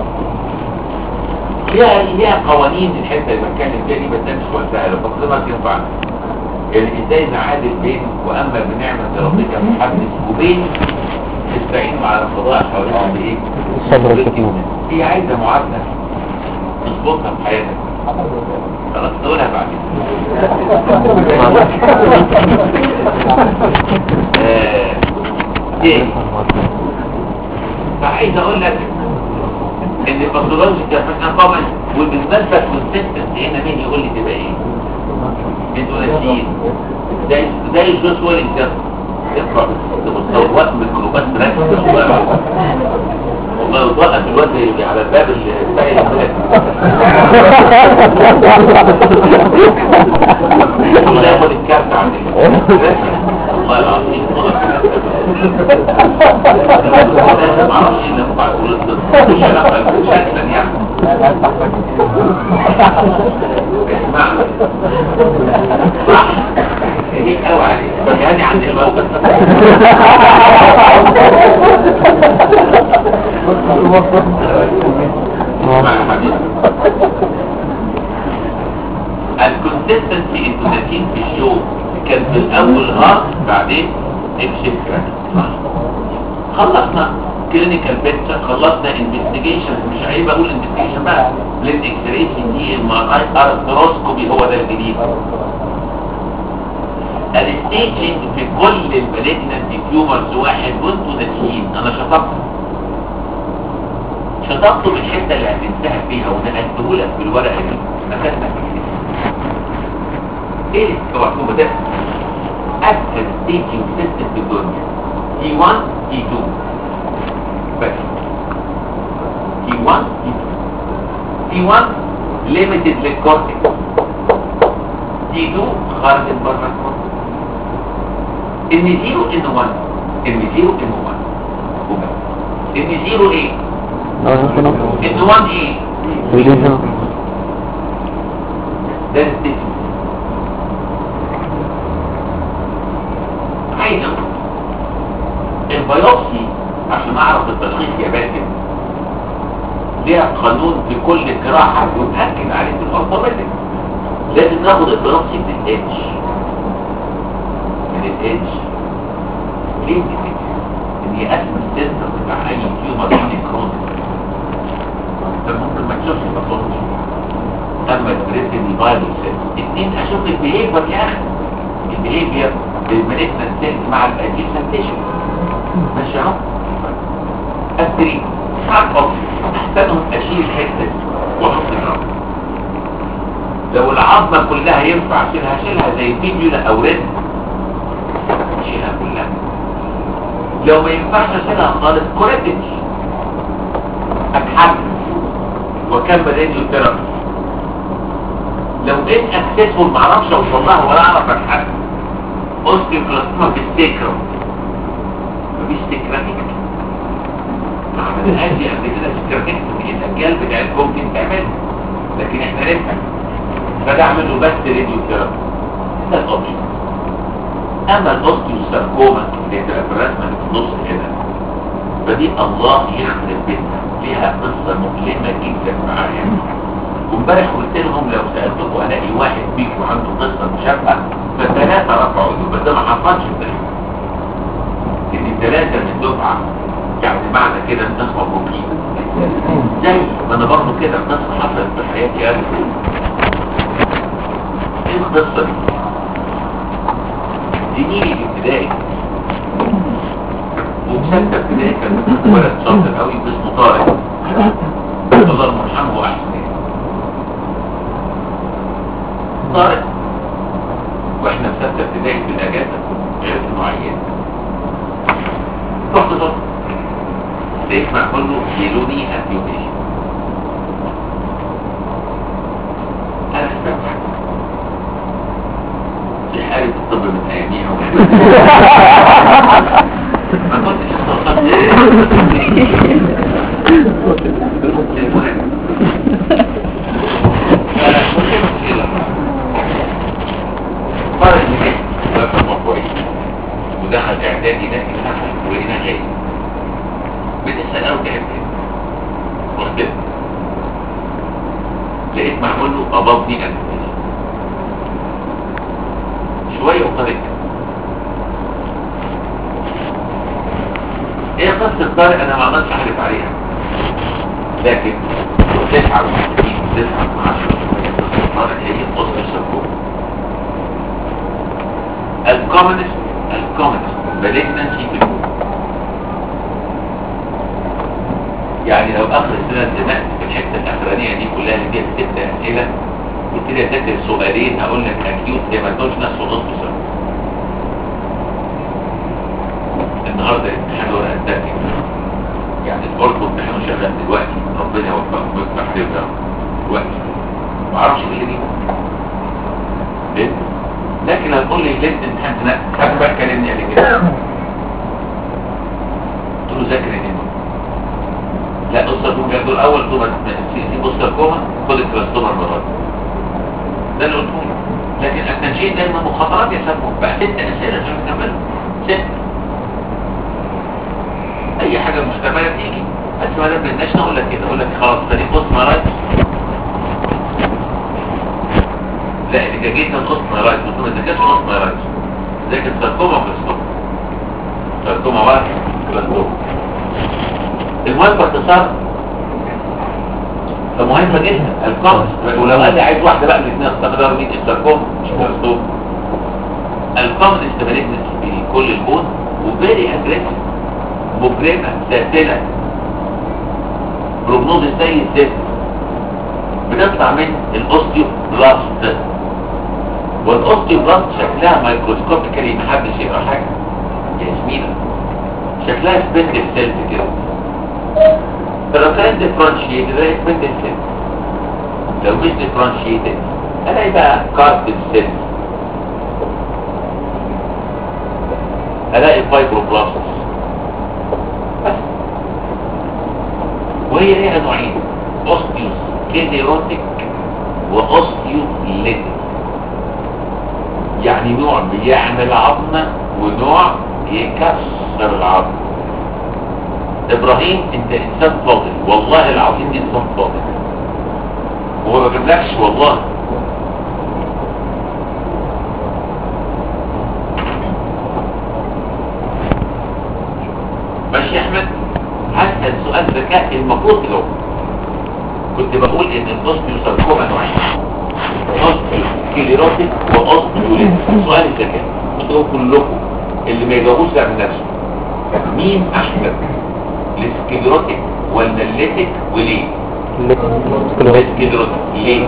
ليها ليها قوانين الحته اللي بتكلم فيها دي بس ده مش وقتها لو فاكرينها تنفع يعني ازاي نعادل بين واما بنعمه ربك فحدث وبين استعينوا على القضاء حوالين بايه؟ الصبر والحكمة. هي عايزه معادله تظبطها في حياتك خلاص نقولها بعدين آه، ايه فعايز اقول لك ان الباثولوجيكال احنا طبعا وبالنسبه كونسيستنت هنا مين يقول لي تبقى ايه؟ انتوا ناسيين زي زي جوس ويلينجتون اقرا بالصوت بالجروبات ركز والله والله وطلقت الواد اللي على الباب اللي سائل الله ياخد الكارت عليك والله العظيم ما اعرفش ان مقطع كل مش علاقه شكلا يعني اسمع صح هيك قوي عليك بس هاني عندي الموقف اسمع يا حبيبي الكونسيستنسي انتوا ناسين في الشو كان في الاول ها بعدين امشي خلصنا كلينيكال بيكتشر خلصنا انفستيجيشن مش عيب اقول انفستيجيشن بقى للاكسريشن دي ام ار اي ارثروسكوبي هو ده الجديد الستيجنج في كل المالجنت تيومرز واحد وانتوا ناسيين انا شطبت شطبته بالحته اللي هتنتهي فيها ونقلته لك بالورقه دي مكاننا ايه التوحكم ده اسهل ستيجنج سيستم في الدنيا تي 1 تي 2 بس تي 1 تي 2 تي 1 ليميتد للكورتكس تي 2 خرجت بره الكورتكس ان 0 ان 1 ان 0 ان 1 وبس ان 0 ايه ان 1 ايه ده الستيجنج عايز البيوبسي عشان اعرف التشخيص يا باسم ليها قانون في كل جراحة وتأكد عليه في الأرضومتك لازم ناخد البلانسي من الاتش من الاتش ليه دي كده؟ ان هي اسم السنتر بتاع اي تيومر يعني كرونيك انت ممكن ما تشوفش باثولوجي اما البريتن فايروس اتنين اشوف البيهيفير يا اخي البيهيفير بالمالتنا سيلز مع الاجيسنتيشن ماشي اهو التري حقق احسنهم اشيل الحته دي واحط الرقم لو العظمه كلها ينفع اشيلها اشيلها زي فيديولا او رد اشيلها كلها لو ما ينفعش اشيلها خالص كوريتج اتحمل وكمل راديو ثيرابي لو ان اكسسفول معرفش اوصل لها ولا اعرف اتحمل اوستيو بلاستما في السيكرم مفيش سكرانيك ما عملناش قبل كده سكرانيك في الاجيال بتاعتكم ممكن تعمل لكن احنا لسه فده اعمله بس راديو ثيرابي ده الاوبشن اما الاوستيو ساركوما اللي هتبقى في الرسمه اللي في النص كده فدي الله يخرب بيتها ليها قصه مؤلمه جدا معايا وامبارح قلت لهم لو سالتكم الاقي واحد فيكم عنده قصه مشابهه فالثلاثه رفعوا ايده بس ده ما حصلش في ان الثلاثه من دفعه يعني معنى كده ان ناس مبروكين زي ما انا برضه كده قصه حصلت في حياتي انا ايه القصه دي؟ زميلي في ابتدائي ومسكت ابتدائي كان ولد شاطر قوي اسمه طارق الله يرحمه واحسن طارق واحنا في سته ابتدائي في الاجازه عرفت انه عيان رحت طارق لقيت معمول له يلوني امبيوتيشن انا استمتعت في حالة الطب من اياميها ما كنتش استوصلت المهم فرق من وفهمه كويس ودخل اعدادي لكن دخل وهنا جاي بتسأل او تعبت واخد لقيت معمول له ابضني انا شوية وطريق ايه قصة طارق انا ما عملتش اعرف عليها لكن تسعة وستين تسعة من عشرة قصة طارق هي قصة الشكوك الكومنست الكومنست malignancy في الموت يعني لو اخر السنة انتمأت في الحتة الاخرانية دي كلها اللي فيها ست اسئلة ابتدي اذاكر سؤالين هقول لك اكيوت هيماتوجنس ونص سنة النهارده الامتحان ورقه التانية يعني الأرض امتحانه شغال دلوقتي ربنا يوفقكم ويفتح خيرنا دلوقتي ما اعرفش ايه دي إيه؟ لكن هتقول لي ليه الامتحان لا خد بقى كلمني قبل كده قلت له ذاكر ايه لا بص الكوما دول اول كوما في بص الكوما خد الكلاستوما المره ده اللي قلته له لكن التنشيط دايما مخاطرات يسموه بقى ست اسئله عشان نكمل ست اي حاجه مشتمله تيجي بس ما دام بدناش نقول لك كده اقول لك خلاص خليك بص مرايت لا اللي جيت نقص مرايت قلت له ما ذاكرش نقص مرايت ذاكر ساركوما وكلاستوما ساركوما واحد كلاستوما المهم باختصار فمهمة جدا القمص ولو قال لي عايز واحدة بقى من الاثنين استخدار مين الساركوما مش كلاستوما القمص استمرتنا في كل البون وفيري اجريسيف مجرمة ساتلة بروجنوز زي الزفت بتطلع من الاوستيو بلاست والاوستيو بلاست شكلها مايكروسكوبيكالي محدش يقرا حاجة يا زميلة شكلها سبندل سيلز كده فلو كانت ديفرانشيتد زي سبندل سيلز لو مش ديفرانشيتد الاقي بقى كارتل سيلز الاقي فايبروبلاست بس وهي ليها نوعين اوستيوس كيديروتيك واوستيو ليتيك يعني نوع بيعمل عظمة ونوع يكسر العظم ابراهيم انت انسان فاضل والله العظيم انسان فاضل وما بجيبلكش والله حاجة المفروض لو كنت بقول ان الاوستيوساركوما نوعين اوستيوسكليروتيك واوستيوليتيك سؤال الذكاء كنت بقول كلكم اللي ما يجاوبوش ده من نفسه مين احسن السكليروتيك ولا الليتيك وليه السكليروتيك ليه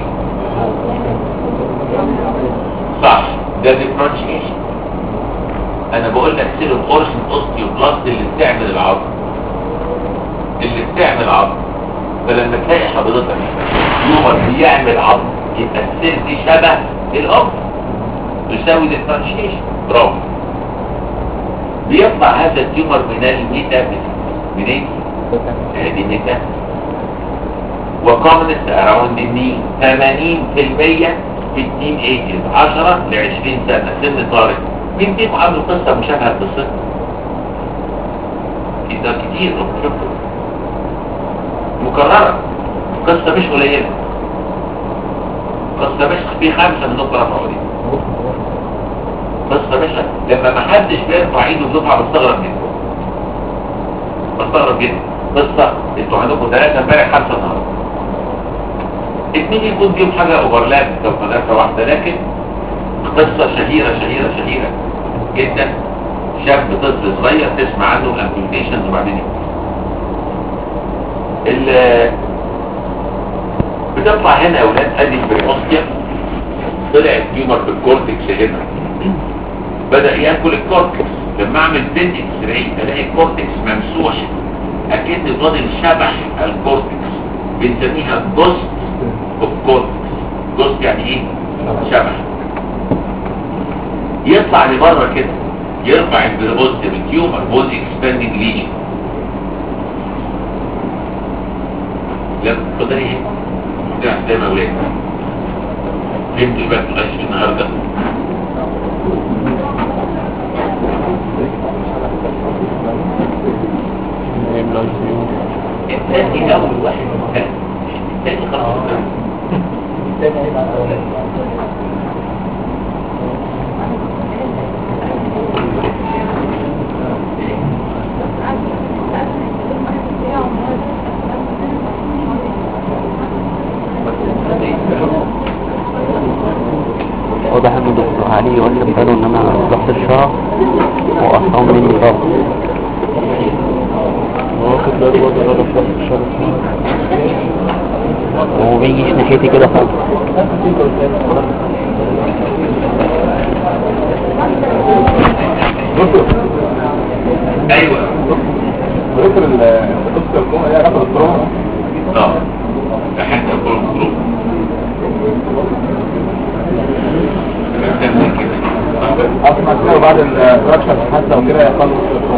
صح ده ديفرنشيشن انا بقول لك سير الاورشن اوستيوبلاست اللي بتعمل العظم اللي بتعمل عظم فلما تلاقي حضرتك يومر بيعمل عظم يبقى السير دي شبه الاب تساوي ديفرنشيشن برافو بيطلع هذا التيومر من الميتافيزيك منين؟ هذه الميتافيزيك وكومنست اراوند النيل 80% في التين ايجز 10 ل 20 سنة سن طارق مين فيكم عامل قصة مشابهة لقصتنا؟ كده كتير شفتوا مكررة قصة مش قليلة قصة مش في خمسة من دكتور رفعوا قصة مش لما ما حدش بيرفع ايده في دفعة بستغرب جدا بستغرب جدا قصة انتوا عندكم ثلاثة امبارح خمسة النهارده اتنين يكون فيهم حاجة اوفرلاب لو مدرسة واحدة لكن قصة شهيرة شهيرة شهيرة جدا شاب طفل صغير تسمع عنه امبيوتيشنز وبعدين ال بتطلع هنا يا ولاد ادي بريموستيا طلع التيومر في الكورتكس هنا بدأ ياكل الكورتكس لما اعمل بين اكس راي الاقي الكورتكس ممسوح اكن فاضل شبح الكورتكس بنسميها جوست اوف كورتكس جوست يعني ايه شبح يطلع لبره كده يرفع البريموستيا بالتيومر بوز اكسباندنج ليجن لا تقدر ايه ده زي ما ولاد فهمتوا بقى الغش النهارده الثاني اول واحد الثاني خلاص واضح ان دكتور علي واخد باله ان انا رحت الشهر واصلا مني خالص واخد بالي برضه ان انا في الشهر وما بيجيش ناحيتي كده خالص ايوه دكتور الدكتور الكوما ايه علاقه بالتروما اه ده حتى يكون مضروب اسمع كده وبعد الفراكشر حتى وكده يخلص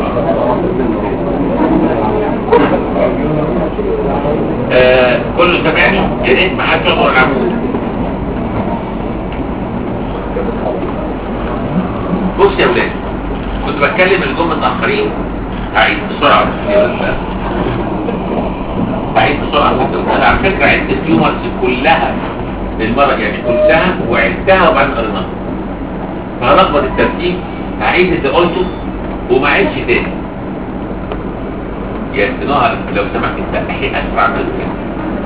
آه كله سامعني يا ريت ما حدش يضرب العمود بص يا ولاد كنت بتكلم الجمل متاخرين هعيد بسرعه يا ولاد. هعيد بسرعه انا على فكره عدت التيومرز كلها بالمره يعني قلتها وعدتها وبعدين قريناها فهلخبط الترتيب هعيد اللي قلته وما عيدش تاني يا استناها لو سمحت تفتحي اسرع من كده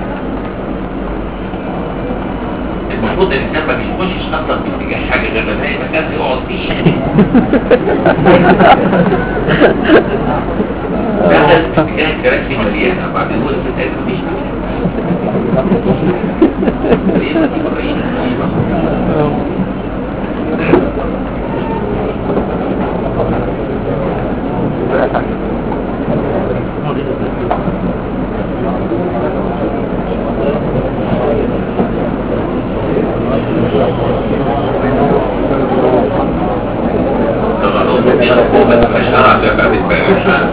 المفروض الانسان ما بيخشش اصلا في اتجاه حاجه غير لما يلاقي مكان يقعد فيه دخل في اتجاه الكراسي مليانه بعدين وقف في الآخر مفيش مكان دي مصيبه مصيبه طبعا هو دي الحكومه مش هرع زي بعد البارح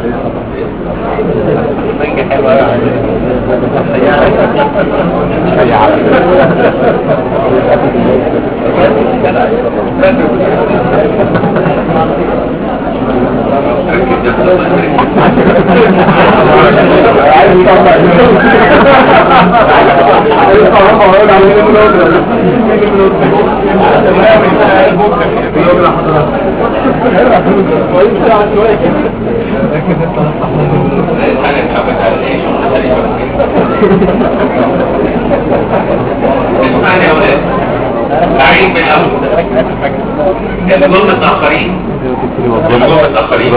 عايز حاجة اتحبت على ايه شغل غريبة اسمعني يا ولاد أعيد من الأول الجمل متأخرين الجمل متأخرين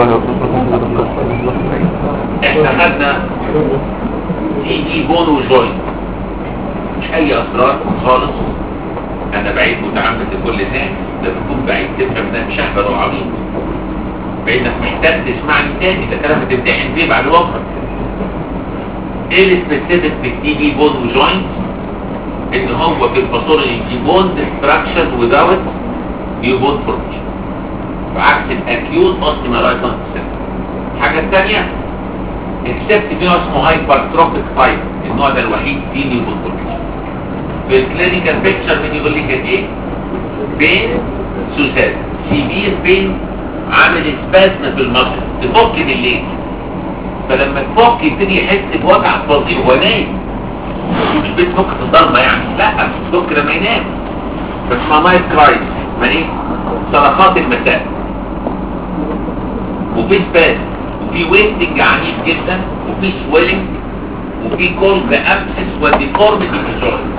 احنا خدنا تي دي بون وجوين مش اي اسرار خالص انا بعيد متعمد لكل الناس لما تكون بعيد تفهم ده مش احبط وعبيط بانك محتاج تسمعني تاني ده كلام بتمتحن فيه بعد وقت ايه السبيسيفيك في التي دي بون وجوين ان هو في الباثولوجي في بون ديستراكشن without يبون فورميشن بعكس الاكيوت اوستيمالايتس الحاجه الثانيه اكسبت في نوع اسمه هايبرتروفيك تايب النوع ده الوحيد فيه نيوبون فورميشن في الكلينيكال بيكتشر مين يقول لي كان ايه بين سوسات سيفير بين عامل سبازم في المصل تفك بالليل فلما تفك يبتدي يحس بوجع فظيع وهو نايم مش بتفك في الضلمه يعني لا بتفك لما ينام فاسمها نايت كرايز ما ايه صرخات المساء وفي سبازم وفي ويستنج عنيف جدا وفي سويلنج وفي كولد ابسس وديفورميتي في الجوينت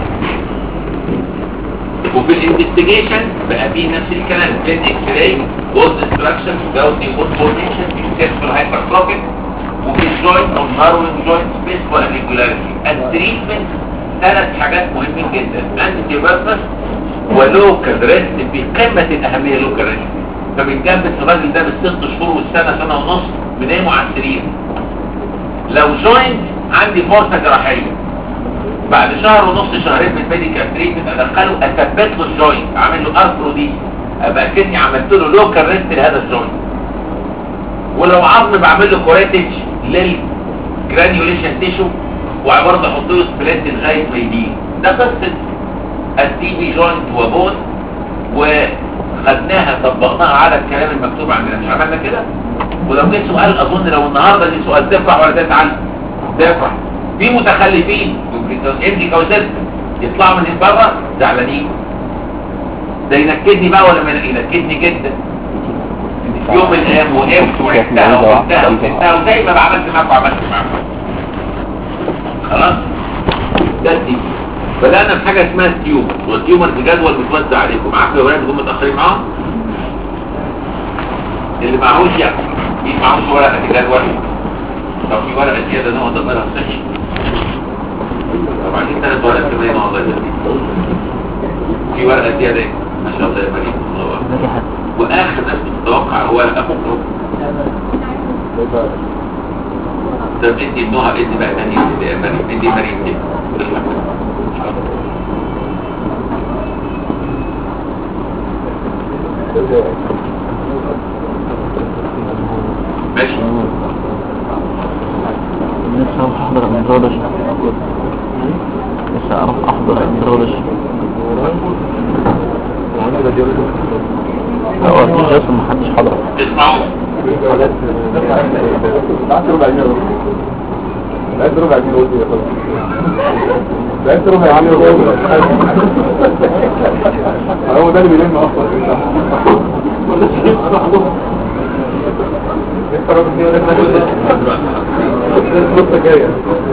وفي الانفستيجيشن بقى فيه نفس الكلام بين اكس راي جولد ديستراكشن جاوز نيوبون فورميشن سكسفول هايبرتروفيك وفي الجوينت او ناروينج جوينت سبيس والريجولاريتي التريتمنت ثلاث حاجات مهمين جدا انتي بيربس ولوكال ريست في قمه الاهميه لوكال ريست فبنجنبس الراجل ده بالست شهور والسنه سنه ونص بنامه على السرير لو جوينت عندي فرصه جراحيه بعد شهر ونص شهرين من الميديكال تريتمنت ادخله اثبت له الجوينت اعمل له ارثرو دي ابقى كني عملت له لوكال ريست لهذا الجوينت ولو عظم بعمل له كوريتج للجرانيوليشن تيشو وبرضه احط له سبلنت لغايه ما يدين ده قصه التي بي جوينت وبون وخدناها طبقناها على الكلام المكتوب عندنا مش عملنا كده ولو جه سؤال اظن لو النهارده دي سؤال تفرح ولا تزعل تفرح في متخلفين ابني كوزلت يطلعوا من بره زعلانين ده ينكدني بقى ولا ما ينكدني جدا في يوم من الايام وقفت وعدتها وقفتها وسبتها وزي ما عملت معاكم عملت معاكم خلاص ده التيوب بدأنا بحاجة اسمها التيوب والتيومر في جدول متوزع عليكم معاكم يا ولاد هم متأخرين معاهم اللي معهوش يعني مين معهوش ورقة الجدول لو في ورقة زيادة نقعد نقدرها صحي طبعا دي ثلاث ورقات كمان نقعد نقدرها في ورقة زيادة ما شاء الله يا مريم الله أكبر. واخر ناس بتتوقع هو ورقة فوق ده ادي النوع ادي بقى تاني ادي يا مريم ادي مريم دي ماشي لسه اروح احضر اندرولوجي لسه اروح احضر اندرولوجي لا هو مفيش اصلا محدش حضر اسمعوا بعد ربع جنيه قلت يا خلاص بعد ربع جنيه هو ده اللي بيلم اصلا انت راجل كده ده الفرصه جايه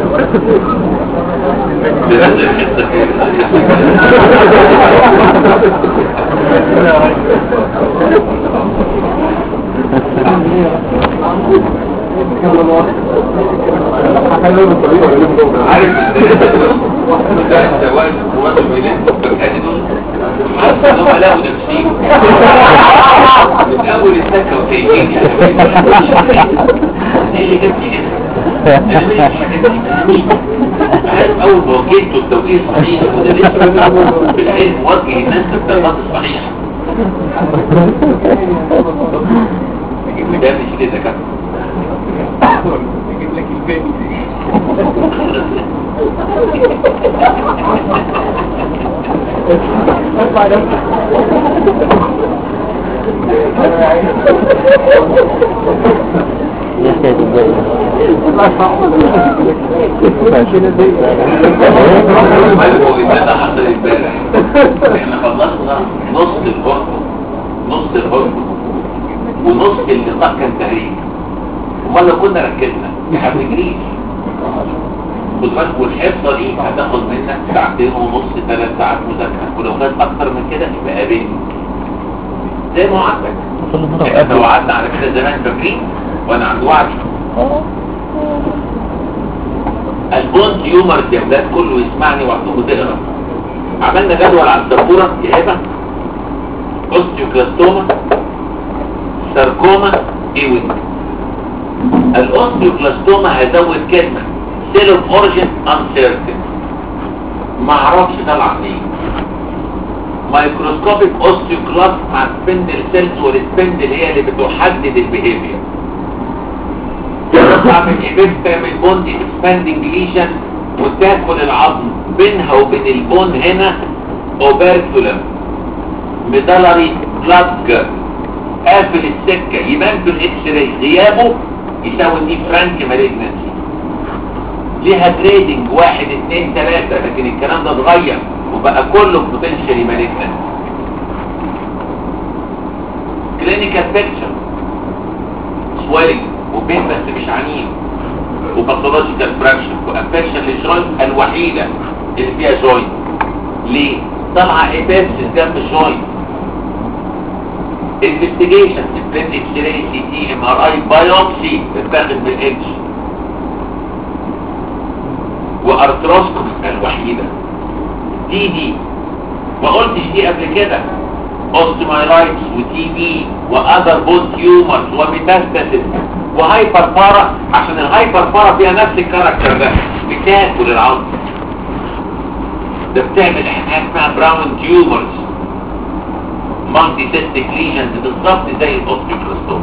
بنفس الحصة هخليه بالطريقه ولا ليه جوه عارف ده الزواج الرواد الميلاد بالكاد دول حاسس ان هم لقوا نفسيهم من اول السكه وتيجي ايه اللي جابني هنا؟ أنا مش الحاجات دي. عارف اول ما وجهته التوجيه الصحيح وده لسه في العلم وجه الناس بالطريقات الصحيحه ده مش كده كده يجيب لك الباقي ارفع نفسك لسه ازاي ده حصل امبارح احنا خلصنا نص الهرمون نص الهرمون ونص اللقاء كان تهريج امال لو كنا ركزنا ما بنجريش خد بالك والحصه دي هتاخد منك ساعتين ونص ثلاث ساعات مذاكره ولو خدت اكتر من كده يبقى قابلني زي ما وعدتك كل مرة احنا وقابل وعدنا على كده زمان فاكرين وانا عند وعدي البون تيومر يا ولاد كله يسمعني وعندكم تقرا عملنا جدول على السبوره يا هبه اوستيوكلاستوما ساركوما ايوين الاوستيوكلاستوما هزود كلمه سيل اوف اوريجين انسيرتن ما اعرفش طالعه منين مايكروسكوبيك اوستيوكلاست مع سبندل سيلز والسبندل هي اللي بتحدد البيهيفير تطلع من ايبكس تعمل بوند اكسباندنج ليشن وتاكل العظم بينها وبين البون هنا اوبرتولم ميدالري بلاج قافل السكه يبان في الاكس راي غيابه يساوي دي فرانك مالجنسي ليها جريدنج واحد اتنين تلاتة لكن الكلام ده اتغير وبقى كله بوتنشالي مالجنسي كلينيكال بيكتشر سويلنج وبين بس مش عنيف وباثولوجيكال فراكشن وانفكشن للجوينت الوحيده اللي فيها جوينت ليه؟ طالعه ايبسس جنب الجوينت انفستيجيشن سبرين اكس راي سي تي ام ار اي بايوبسي بتاخد بالاتش وارتروسكوبي الوحيده دي دي ما قلتش دي قبل كده اوستيمايلايتس وتي بي واذر بون تيومرز وميتاستاسيس وهايبر بارا عشان الهايبر بارا فيها نفس الكاركتر ده بتاكل العظم ده بتعمل حاجه اسمها براون تيومرز مالتي سيستيك ليجنز بالظبط زي الاوستيوكلاستوم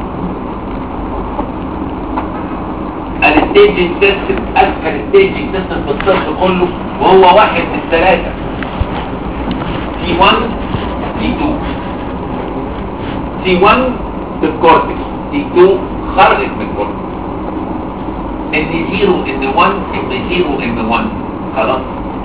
الستيجنج سيستم اسهل ستيجنج سيستم في الطب كله وهو واحد من الثلاثه تي 1 تي 2 تي 1 في الكورتكس تي 2 خرجت من الكورتكس ان 0 ان 1 ان 0 ان 1 خلاص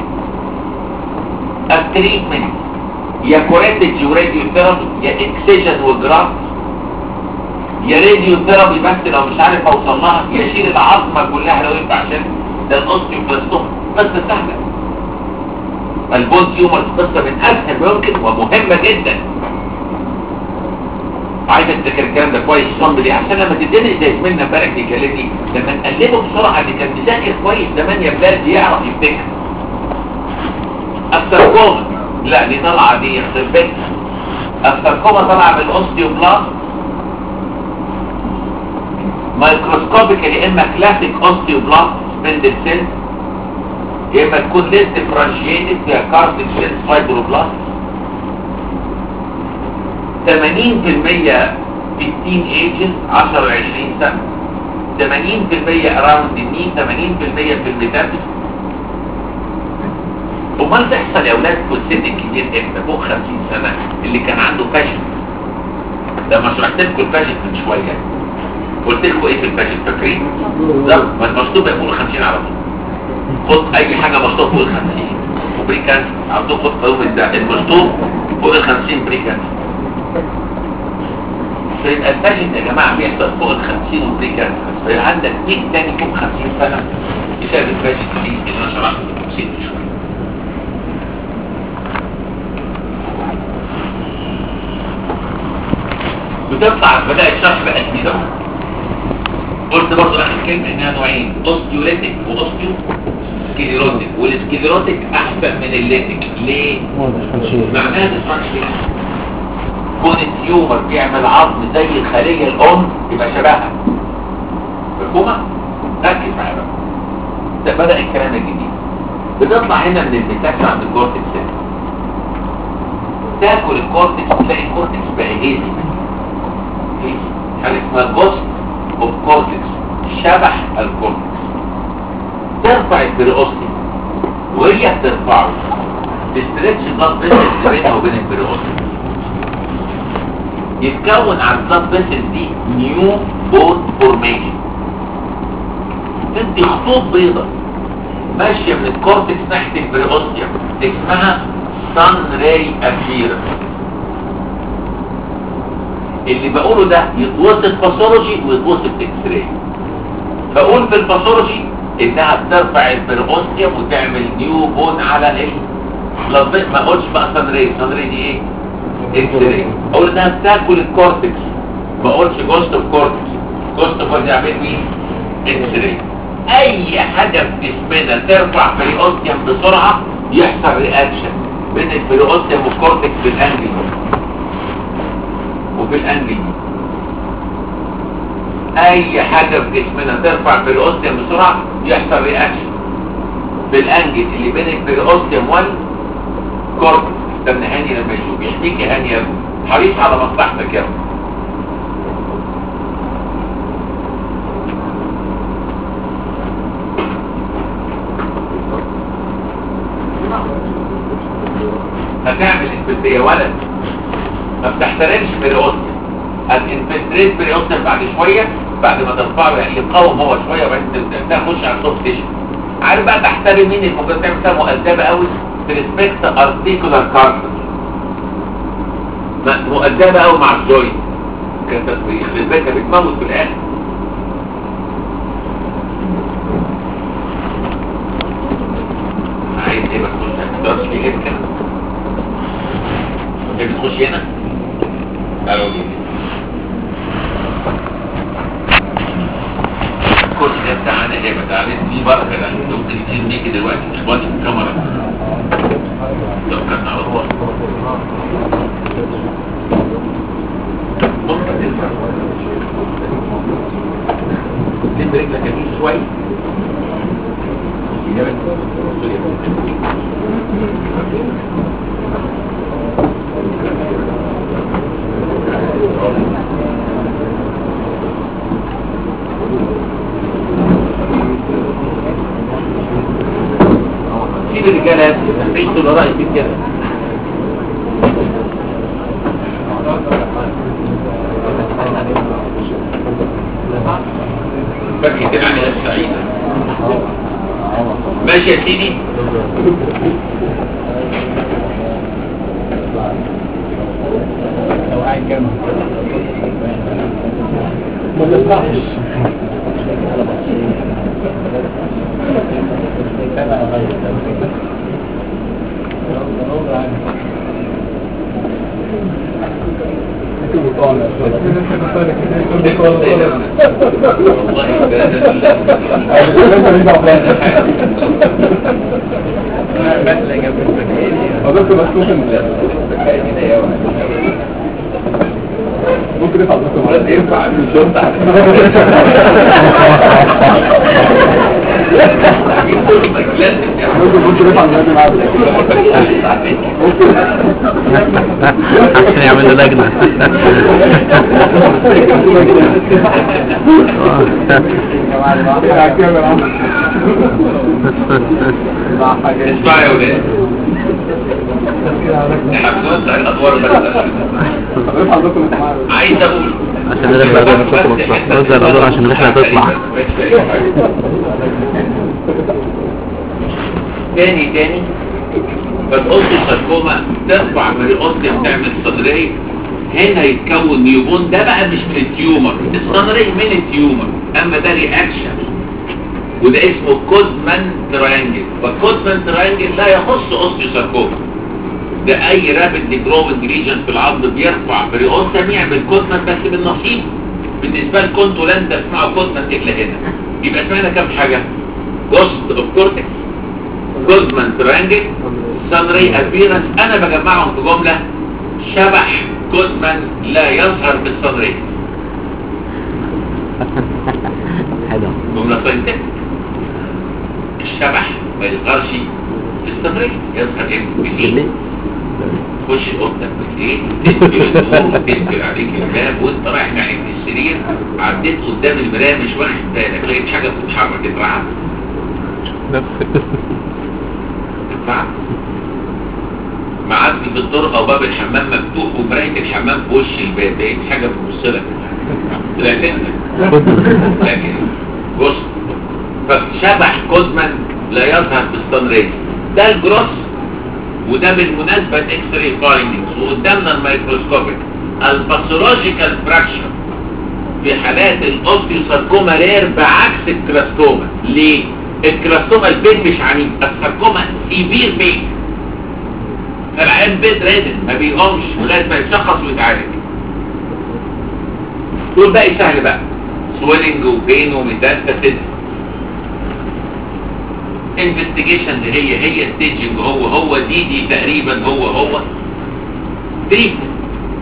التريتمنت يا كوريتج وراديو ثيرابي يا اكسجن وجراف يا راديو ثيرابي بس لو مش عارف اوصل لها يا شيل العظمه كلها لو ينفع عشان ده الاوستيوبلاستوم بس سهله البون تيومر قصه من اسهل ما يمكن ومهمه جدا عايز افتكر الكلام ده كويس صمد ليه عشان لما تديني زي زميلنا امبارح بيكلمني لما نقلبه بسرعه اللي كان مذاكر كويس زمان يا بلاد يعرف يفتكر الساركوما لا دي طالعه دي يخرب بيتها الساركوما طالعه من الاوستيوبلاست مايكروسكوبيك يا اما كلاسيك اوستيوبلاست سبندل سيل يا اما تكون ليس ديفرنشيتد فيها كارتج سيل فايبروبلاست 80% في التين ايجز 10 20 سنه 80% اراوند الني 80% في الميتابس امال تحصل يا اولاد في السن الكبير امتى فوق 50 سنه اللي كان عنده فاشل لما شرحت لكم الفاشل من شويه قلت لكم ايه في الفاشل فاكرين بالظبط ما المشطوب يقول 50 على طول خد اي حاجه مشطوب فوق ال 50 وبري كانسر عندكم خد قانون ده المشطوب فوق ال 50 بري كانسر فيبقى الفاشل يا جماعه بيحصل فوق ال 50 وبري كانسر فيبقى عندك بيك تاني فوق 50 سنه بسبب الفاشل دي اللي انا شرحته بالتفصيل من شويه بتطلع بدأ الشرح بقى جديد اهو قلت برضه اخر كلمه انها نوعين اوستيوليتيك واوستيو سكليروتيك والسكليروتيك احسن من الليتيك ليه؟ معناها ديفرنشيشن كون التيومر بيعمل عظم زي الخليه الام يبقى شبهها مفهومه؟ ركز معايا بقى ده بدأ الكلام الجديد بتطلع هنا من الميتاكس عند الكورتكس تاكل الكورتكس تلاقي الكورتكس بقى هيزي حاجه اسمها جوست اوف كورتكس شبح الكورتكس ترفع البريوستي وهي بترفعه تستريتش البلاد فيسل بينها وبين البريوستي يتكون على البلاد فيسل دي نيو بون فورميشن تدي خطوط بيضاء ماشيه من الكورتكس ناحيه البريوستيا اسمها سان راي ابيرنس اللي بقوله ده يتوصف باثولوجي ويتوصف اكس راي فاقول في الباثولوجي انها بترفع البيروستيوم وتعمل نيو بون على ال لفظ ما اقولش بقى سانري سانري دي ايه اكس راي اقول انها بتاكل الكورتكس ما اقولش جوست اوف كورتكس جوست اوف بيعمل مين اكس راي اي حاجه في جسمنا ترفع بريوستيوم بسرعه يحصل رياكشن بين البريوستيوم والكورتكس في الانجل وفي الانجل اي حاجه في جسمنا ترفع بريوستيوم بسرعه يحصل رياكشن بالانجل اللي بين البريوستيوم والكورتكس استنى هاني لما يشوف يحكيك يا هاني يا ابني حريص على مصلحتك يا ابني هتعمل انفلترية يا ولد ما بتحترمش بريوستيوم هتنفلتريت بريوستيوم بعد شوية بعد ما ترفعه يعني يقاوم هو شوية وبعدين تبدأ تخش على السوفت تيشن عارف بقى تحترم مين اللي ممكن تعمل فيها مؤدبة قوي تريسبكت ارتيكولار كارتر مؤدبة قوي مع الجوينت كانت يخرب بيتها بتموت في الاخر عايز ايه بس ما تقدرش تيجي كده انت بتخش هنا تعالوا لي كل ده بتاعنا ايه بتاع في بركه ده ممكن يصير ميكي دلوقتي اخواتي في الكاميرا لو كان على طول ممكن تنفع تلم رجلك يمين شويه سيب الرجاله مفيش طول رأي في كده فاكر كده عليها السعيدة ماشي يا سيدي لو قاعد جنبي ما تسمعش والله ده ده ممكن يطلع بس ينفع من الشرطة ممكن ممكن يطلع من عشان يعمل له لجنة اسمع يا ولاد احنا بنوزع الادوار بس عايز اقول عشان الرحلة تطلع وزع الأدوار عشان الرحلة تطلع تاني تاني فالقص الساركوما ترفع من القص بتعمل صدرية هنا يتكون نيوبون ده بقى مش من التيومر الصدرية من التيومر اما ده رياكشن وده اسمه كودمان تراينجل والكودمان تراينجل لا يخص قص ساركوما ده اي رابد جروينج ريجن في العظم بيرفع بريوستم يعمل كودمان بس بالنصيب بالنسبه لكم انتوا لن تسمعوا كودمان الا هنا يبقى سمعنا كام حاجه جوست اوف كورتكس جولدمان ترانجل سانري ابيرنس انا بجمعهم في جمله شبح جولدمان لا يظهر بالسانري حلو جمله ساينتفك الشبح ما يظهرش بالسانري يظهر ايه بالليل خش اوضتك بالليل تقفل النور وتقفل عليك الباب وانت رايح ناحيه السرير عديت قدام المرايه مش واخد بالك لقيت حاجه بتتحرك اترعبت اترعبت معدي في الطرقه وباب الحمام مفتوح ومرايه الحمام في وش الباب لقيت حاجه بتبص لك طلعت انت لكن بص فشبح كودمان لا يظهر بالسنريز ده الجروس وده بالمناسبة الاكس راي فايندنجز وقدامنا الميكروسكوبيك الباثولوجيكال فراكشر في حالات الاوستيوساركوما رير بعكس الكلاستوما ليه الكلاستوما البين مش عنيف الساركوما سيفير بين فالعيان بيت ريدن ما بيقومش لغايه ما يتشخص ويتعالج دول باقي سهل بقى سويلنج وبين وميتاستاسيس انفستيجيشن هي هي ستيجنج هو هو دي دي تقريبا هو هو تريتمنت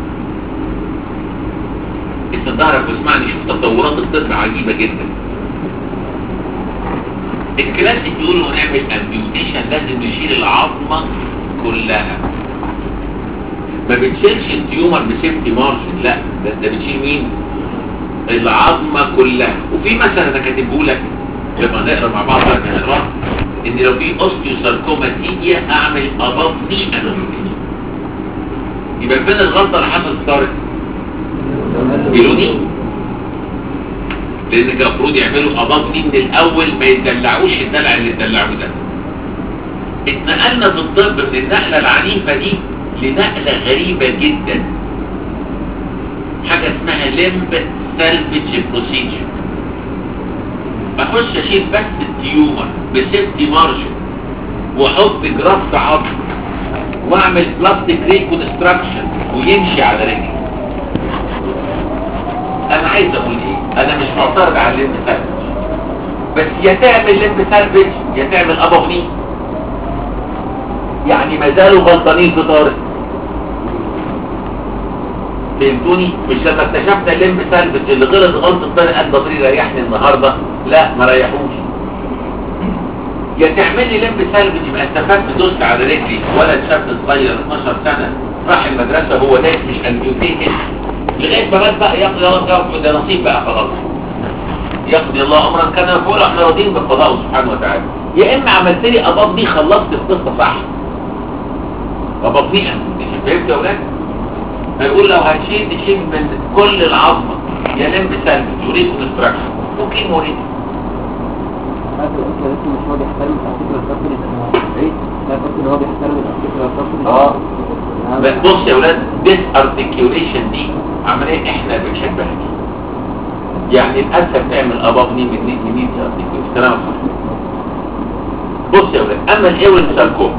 انت ظهرك واسمعني شوف تطورات الطب عجيبه جدا الكلاسيك يقولوا نعمل امبيوتيشن لازم نشيل العظمه كلها ما بتشيلش التيومر بسيفتي مارجن لا ده انت بتشيل مين العظمه كلها وفي مثلا انا كاتبه لك لما نقرا مع بعض بقى نقرا ان لو في اوستيوساركوما تيجيا اعمل اباف ني انوميشن يبقى فين الغلطه اللي حصلت صارت بيلوني لان كان المفروض يعملوا اباف ني من الاول ما يدلعوش الدلع اللي اتدلعوه ده اتنقلنا في الطب من النقله العنيفه دي لنقله غريبه جدا حاجه اسمها لمب سالفج بروسيجر اخش اشيل بس التيومر بسيفتي مارجن واحط جرافت عظم واعمل بلاستيك ريكونستراكشن ويمشي على رجلي انا عايز اقول ايه انا مش معترض على الليمب سالفج بس يا تعمل ليمب سالفج يا تعمل ابوغني يعني ما زالوا غلطانين في طارق فهمتوني مش لما اكتشفنا الليمب سالفج اللي غلط غلطه طارق قد بطريق ريحني النهارده لا ما ريحوش يا تعمل لي لمب سالفج يبقى استفدت دوست على رجلي ولد شاب صغير 12 سنه راح المدرسه هو دايس مش امبيوتيتد لغايه ما مات بقى يقضي الله يقضي ده نصيب بقى خلاص يقضي الله امرا كان مفعولا احنا راضيين بقضائه سبحانه وتعالى يا اما عملت لي اباض دي خلصت القصه صح اباض دي فهمت يا اولاد هيقول لو هتشيل تشيل من كل العظمه يا لمب سالفج وريد كونستراكشن ممكن مريد اه بس بص يا ولاد ديس ارتكيوليشن دي عمليه احنا بنحبها يعني الاسهل تعمل ابابني من نيت نيت ارتكيوليشن كلام صح بص يا ولاد اما الاول ساركوم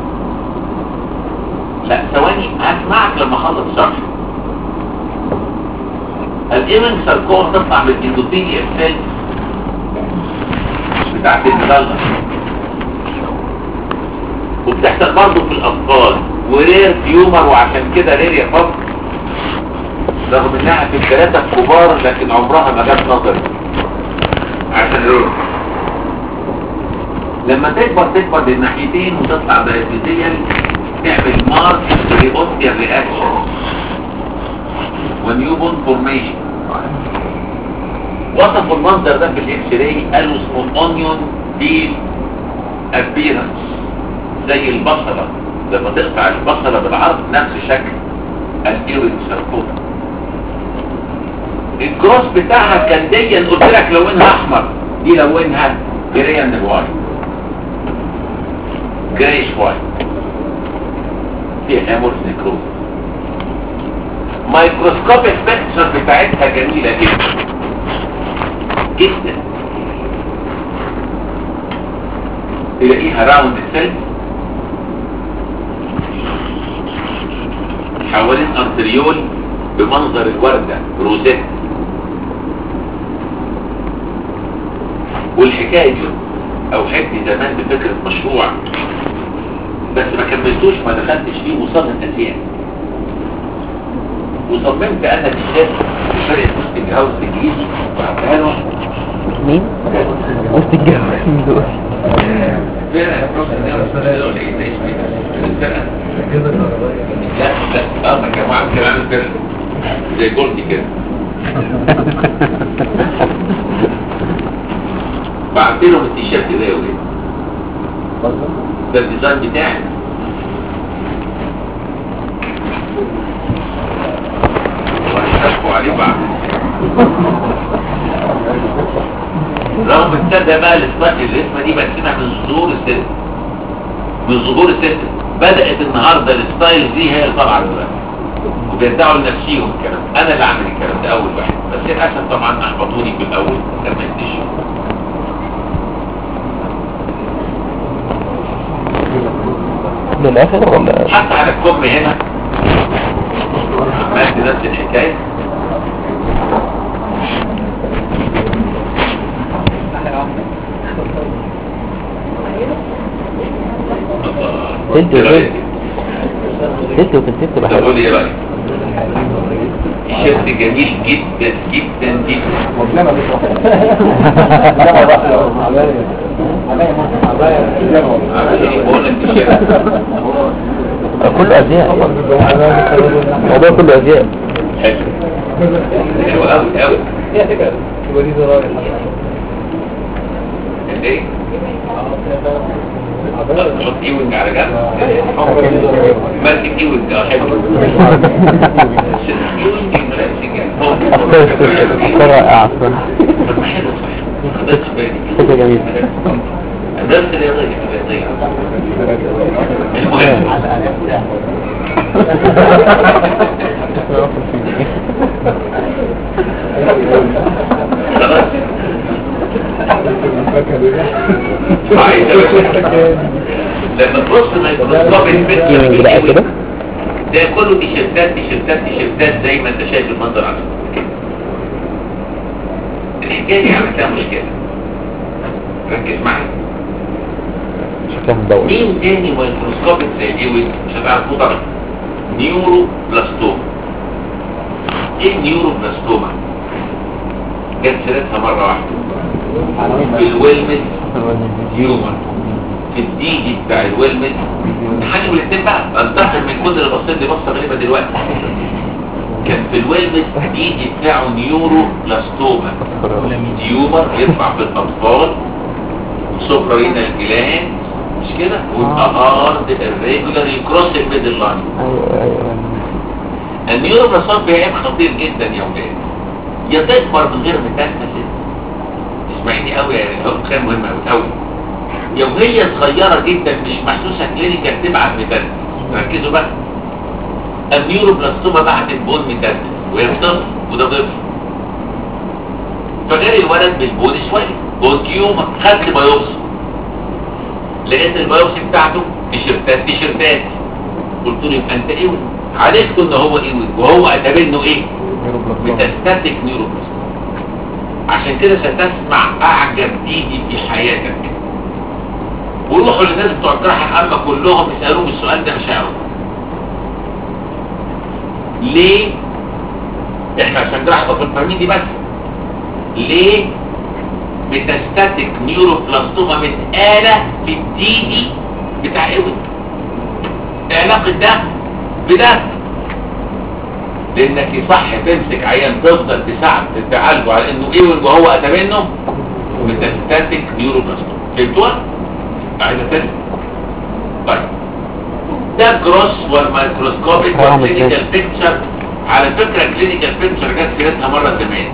لا ثواني هسمعك لما اخلص شرح الايمن ساركوم تطلع من الاندوثيليال سيل بتاعت المغلق وبتحصل برضه في الاطفال ورير تيومر وعشان كده رير يا فضل رغم انها في الثلاثة الكبار لكن عمرها ما جت نظري عشان الرول لما تكبر تكبر للناحيتين وتطلع دايفيزيال تعمل مارك ريبوستيال رياكشن ونيوبون فورميشن وصفوا المنظر ده في الاكس راي قالوا اسمه اونيون ديل ابيرنس زي البصله لما تقطع البصله بالعرض نفس شكل الايرين ساركوما الكروس بتاعها كان ديا قلت لك لونها احمر دي لونها جريان وايت جريش وايت فيها هامورس نيكروز مايكروسكوبيك بيكتشر بتاعتها جميله جدا جدا تلاقيها راوند سيل حوالين ارتريول بمنظر الوردة روزيت والحكاية دي اوحدني زمان بفكرة مشروع بس ما كملتوش ما دخلتش فيه مصمم اسيان وصممت انا تيشيرت في فرقة وسط الهاوس الانجليزي وعملها له مين؟ وسط الجو مين دول؟ لا لا اه ما كان معاه كان عامل فرقة زي جولدي كده بعت لهم التيشيرت ده يا ولاد ده الديزاين بتاعي وهشتكوا عليه بعد رغم ابتدى بقى الاسماء الاسمة دي بقسمها من ظهور السيستم من ظهور السيستم بدأت النهاردة الستايل دي هي اللي طالعة دلوقتي وبيدعوا لنفسيهم الكلام انا اللي عامل الكلام ده اول واحد بس للاسف طبعا احبطوني في الاول لما يكتشفوا للاخر ولا حتى على الكم هنا عملت نفس الحكايه تلت وتلت تلت وتلت تبقى تقول حلوة لي ايه رايك الشيرت جميل جدا جدا جدا عشان بقول لك الشيرت كله ازياء الموضوع كله ازياء حلو حلو قوي قوي ايه تحط ايوك على جنب ماسك ايوك اه حلو ايوك ملابس الجنب افكار رائعة الصراحة طب ما حلو صحيح ما خدتش بالي فكرة جميلة درس رياضية رياضية المهم خلاص عايز أقول- لما تبص ميكروسكوب الفكر يمين بقى كده ده كله تيشيرتات تيشيرتات تيشيرتات زي ما انت شايف المنظر على الصورة. الحكايه دي عملت لها مشكله ركز معايا شكلها مدور مين تاني ميكروسكوب زي ديويد مش هتعرفوه طبعا نيورو بلاستوما ايه نيورو بلاستوما جت سيرتها مره واحده في الويلمت هيومن في الديجي بتاع الويلمت نحن الاثنين بقى انتقل من كل اللي بصيت لي بصه غريبه دلوقتي كان في الويلمت ديجي بتاعه نيورو بلاستوما تيومر يطلع في الاطفال سوبرارينال جلاند مش كده ويبقى هارد الريجولار يكروس الميدل لاين ايوه ايوه النيوروبلاسات بيعيب خطير جدا يا ولاد يا تكبر من غير ميتاستاسيس اسمعيني قوي يا ريت كلام مهم قوي قوي يا وهي صغيره جدا مش محسوسه كلينيكال تبعت ميتاستاسيس ركزوا بقى النيوروبلاستوما بعتت بون ميتاستاسيس وهي طفل وده طفل فغير الولد بالبون شويه بون تيومر خدت بايوبسي لقيت البايوبسي بتاعته تيشيرتات تيشيرتات قلت له يبقى انت ايه عرفت ان هو ايه وهو اعتبر انه ايه ميتاستاتيك نيوروبلاستوما عشان كده ستسمع اعجب ديدي في حياتك وروحوا للناس بتوع الجراحه العامه كلهم يسالوهم السؤال ده مش هيعرفوا ليه احنا عشان جراحه طب فاهمين دي بس ليه ميتاستاتيك نيوروبلاستوما متقاله في الديدي بتاع ايوه علاقه ده بده لانك يصح تمسك عيان تفضل تساعد تعالجه على انه ايه وهو اتى منه ميتاستاتيك نيوروبلاستوما فهمتوها؟ عايزه تاني طيب ده جروس والميكروسكوبيك فاهم والكلينيكال ازاي. بيكتشر على فكره الكلينيكال بيكتشر جت سيرتها مره زمان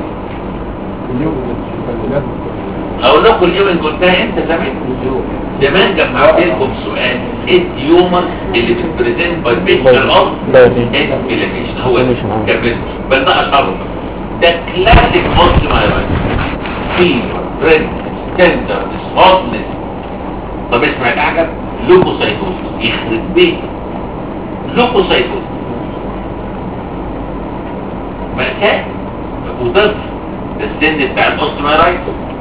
اقول لكم الايفنت قلتها انت زمان زمان جمعت لكم سؤال ايه التيومر اللي بتبريزنت باي بيكتشر اوف انفلاميشن هو ده Inflammation. كان بل ده اشهرهم ده كلاسيك بوست مايلايت فيفر ريد ستندر هوتنس طب اسمع الاعجب لوكوسايتوسيس يخرب بيت لوكوسايتوسيس مأساة وطفل ده السن بتاع الاوستومايلايت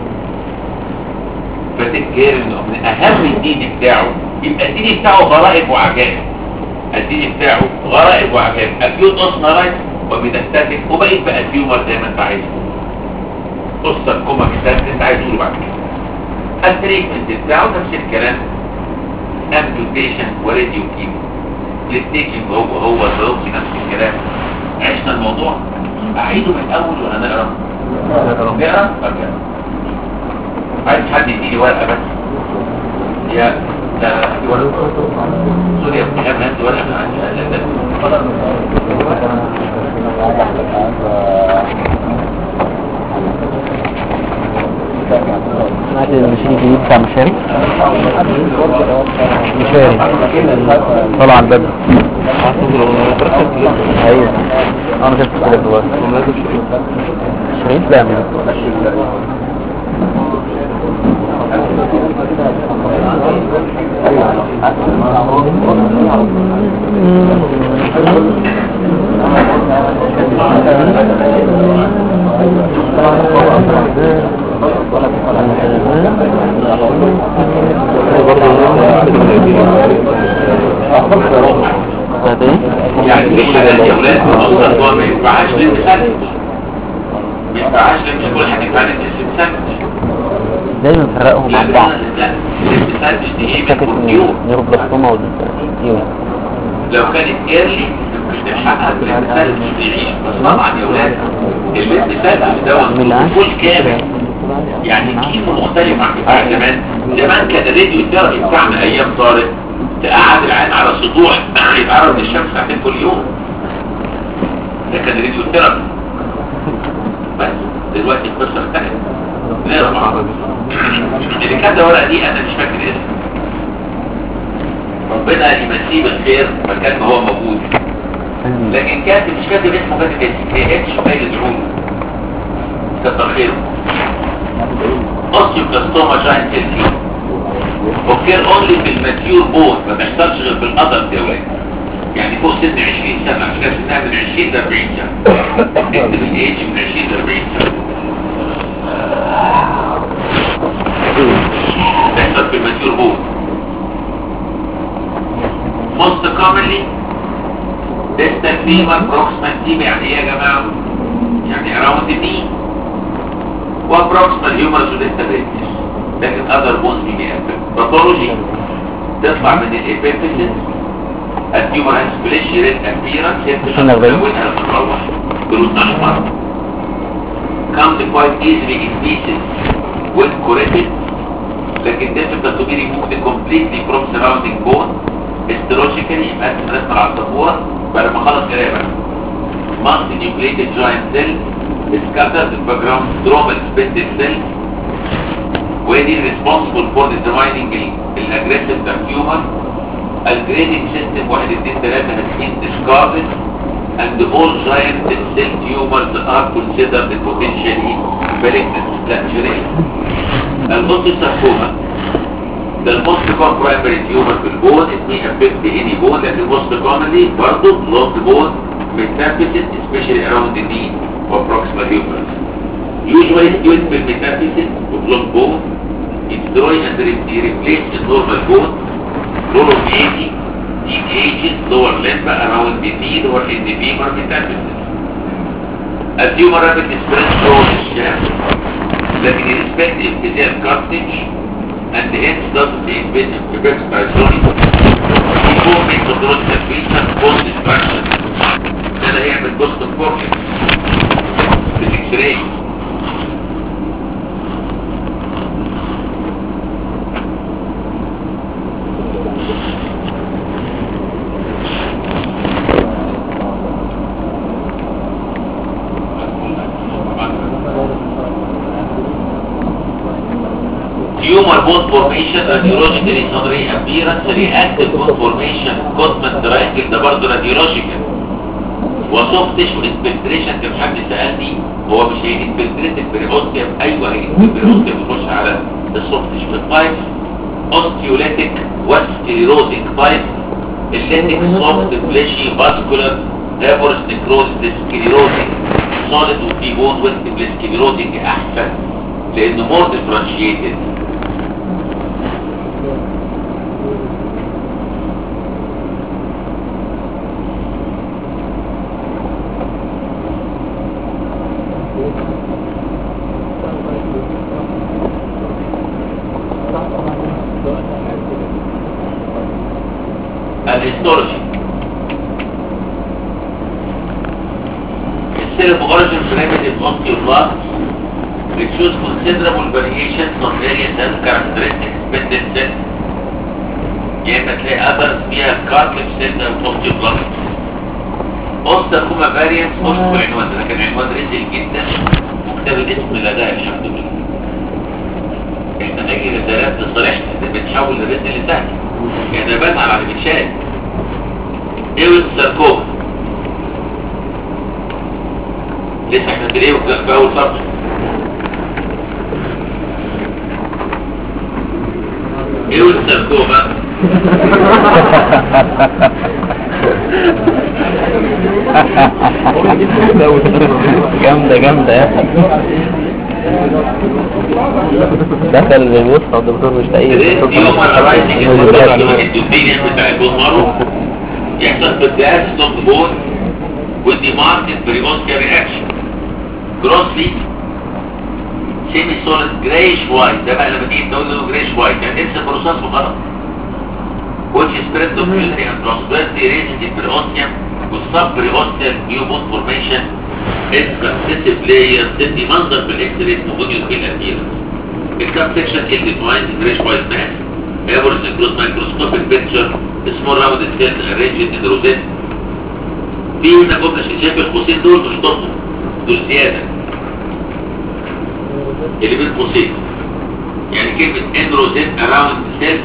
فتذكر انه من اهم الدين بتاعه يبقى الدين بتاعه غرائب وعجائب الدين بتاعه غرائب وعجائب اكيوت اوستومايلايت وميتاستاتيك وبقيت بقى تيومر زي ما انت عايز قصة كوما كتاب انت عايز تقوله بعد كده التريتمنت بتاعه نفس الكلام امبيوتيشن وراديو كيمو الستيجنج هو هو البيوبسي نفس الكلام عشنا الموضوع اعيده من الاول ولا نقرا نقرا طب يلا. عايز حد يديني ورقه بس يا لا لا في ورقه سوري يا ابني هات ورقه من عندي لا لا سمعت المشين الجديد بتاع مشاري مشاري طلع على الباب ايوه انا شفت كده دلوقتي شريف لا من هذا ايه؟ يعني في حاجات يا ولاد اصلا هو ما ينفعهاش للمسلم ما ينفعهاش لمش كل حاجه ينفع للمسلم دايما نفرقهم عن بعض لا الامتسال دي ايه فكرة بالكمبيوتر النيوروبلاستوما والديون لو كانت ايرلي مش تلحقها بالامتسال مش تعيش بس طبعا يا ولاد الامتسال من الآن؟ ده كل كامل يعني كيمو مختلف عن بتاع زمان زمان كان الراديو ثيرابي بتاعنا ايام طارق تقعد العين على سطوح يتعرض للشمس ساعتين كل يوم ده كان الراديو ثيرابي بس دلوقتي القصه انتهت نقرا مع بعض اللي كانت الورقه دي انا مش فاكر اسمه ربنا يمسيه بالخير مكان ما هو موجود لكن كاتب مش كاتب اسمه كاتب اسمه هي اتش وكاين الدعون كتر خيره اوستيوبلاستوما جاين سيلفي اوكير اونلي في الماتيور بون ما بيحصلش غير في الادلت يا ولاد يعني فوق سن 20 سنه عشان كده سنها من 20 ل 40 سنه اكتب الايدج من 20 ل 40 سنه بيحصل في الماتيور بون most commonly distal femur proximal tibia يعني ايه يا جماعه يعني around the knee وبروكسيمال هيومرس وديستال ريتس لكن other bones بيجي affect باثولوجي تطلع من الابيفيسيس التيومر has fleshy red appearance هي عشان أربعين. بتتكونها لما تروح جلود احمر comes quite easily in pieces when corrected لكن difficult to be removed completely from surrounding bone histologically يبقى انت هنسمع على السبوره بعد ما خلص قرايه multi nucleated giant cell scattered in background stromal spindle cell ودي responsible for determining الaggressive tumor الجريدنج سيستم 1 2 3 هتكون discarded and all giant cell tumors are considered potentially malignant لا مش ريال الاوتوساركوما ده الموست كومن برايمري تيومر في البون اسمه افكت اني بون لكن الموست كومنلي برضه لوست بون ميتافيسيس سبيشالي اراوند ذا ني وبروكسيمال هيومرس usually used في الميتافيسيس وبلوك بون destroy and re- replace the normal bone role of 80 deep ages lower limb around the knee or in the femur metaphysis a tumor rapid spread through the shaft لكن irrespective of their cartilage and hence doesn't invade the vertebral zone before methodological treatment bone destruction ده اللي هيعمل بوست كورتكس في الاكس راي Tumor bone formation radiologically summary appearance reactive bone formation Gottman triangle ده برضه radiological وسوفت تيشو انفلتريشن كان حد سألني هو مش هينفلتريت البريوستيوم ايوه البريوستيوم يخش على السوفت تيشو التايب اوستيوليتيك وسكليروزيك تايب الليتيك سوفت فليشي فاسكولار هيبورس نكروزيس سكليروزيك سوليد وفي بون ويست سكليروزيك احسن لانه مور ديفرنشيتد الهيستولوجي السيرم اوريجين primitive osteoblasts which shows considerable variations on various cell characteristics spindle cell يا اما تلاقي others فيها cartilage cell او osteoblasts اوستاكوما فاريانس مش بالعنوان ده لكن عنوان رزل جدا وكتاب الاسم لغاه الحمد لله احنا نجي رسالات لصالحنا ده بتحول الرزل لسهل يعني بزعل على اللي بيتشال ايوه ساركوما لسه احنا في الايه في اول سطر ايوه ساركوما جامدة جامدة يا أخي دخل بيبص على الدكتور مش لاقي ريت يوم الرايزنج الدوبينيان بتاع البون مارو يحصل في الجهاز ستوب بون ودي ماركت بريمونسكي رياكشن جروسلي سيمي سوليد جريش وايت ده بقى لما تيجي تقول له جريش وايت يعني انسى بروساس وخلاص which is spread to pulmonary and transversely raised in periosteum with sub-periosteal new bone formation in successive layers تدي منظر بالاكس راي اسمه وديوكيل appearance الكاب سيكشن اللي defined جريش وايت ماس average across microscopic picture small rounded cells arranged in rosette في هنا جملة شايف القوسين دول مش ضمن دول زيادة اللي بين قوسين يعني كلمة ان روزيت اراوند سيلز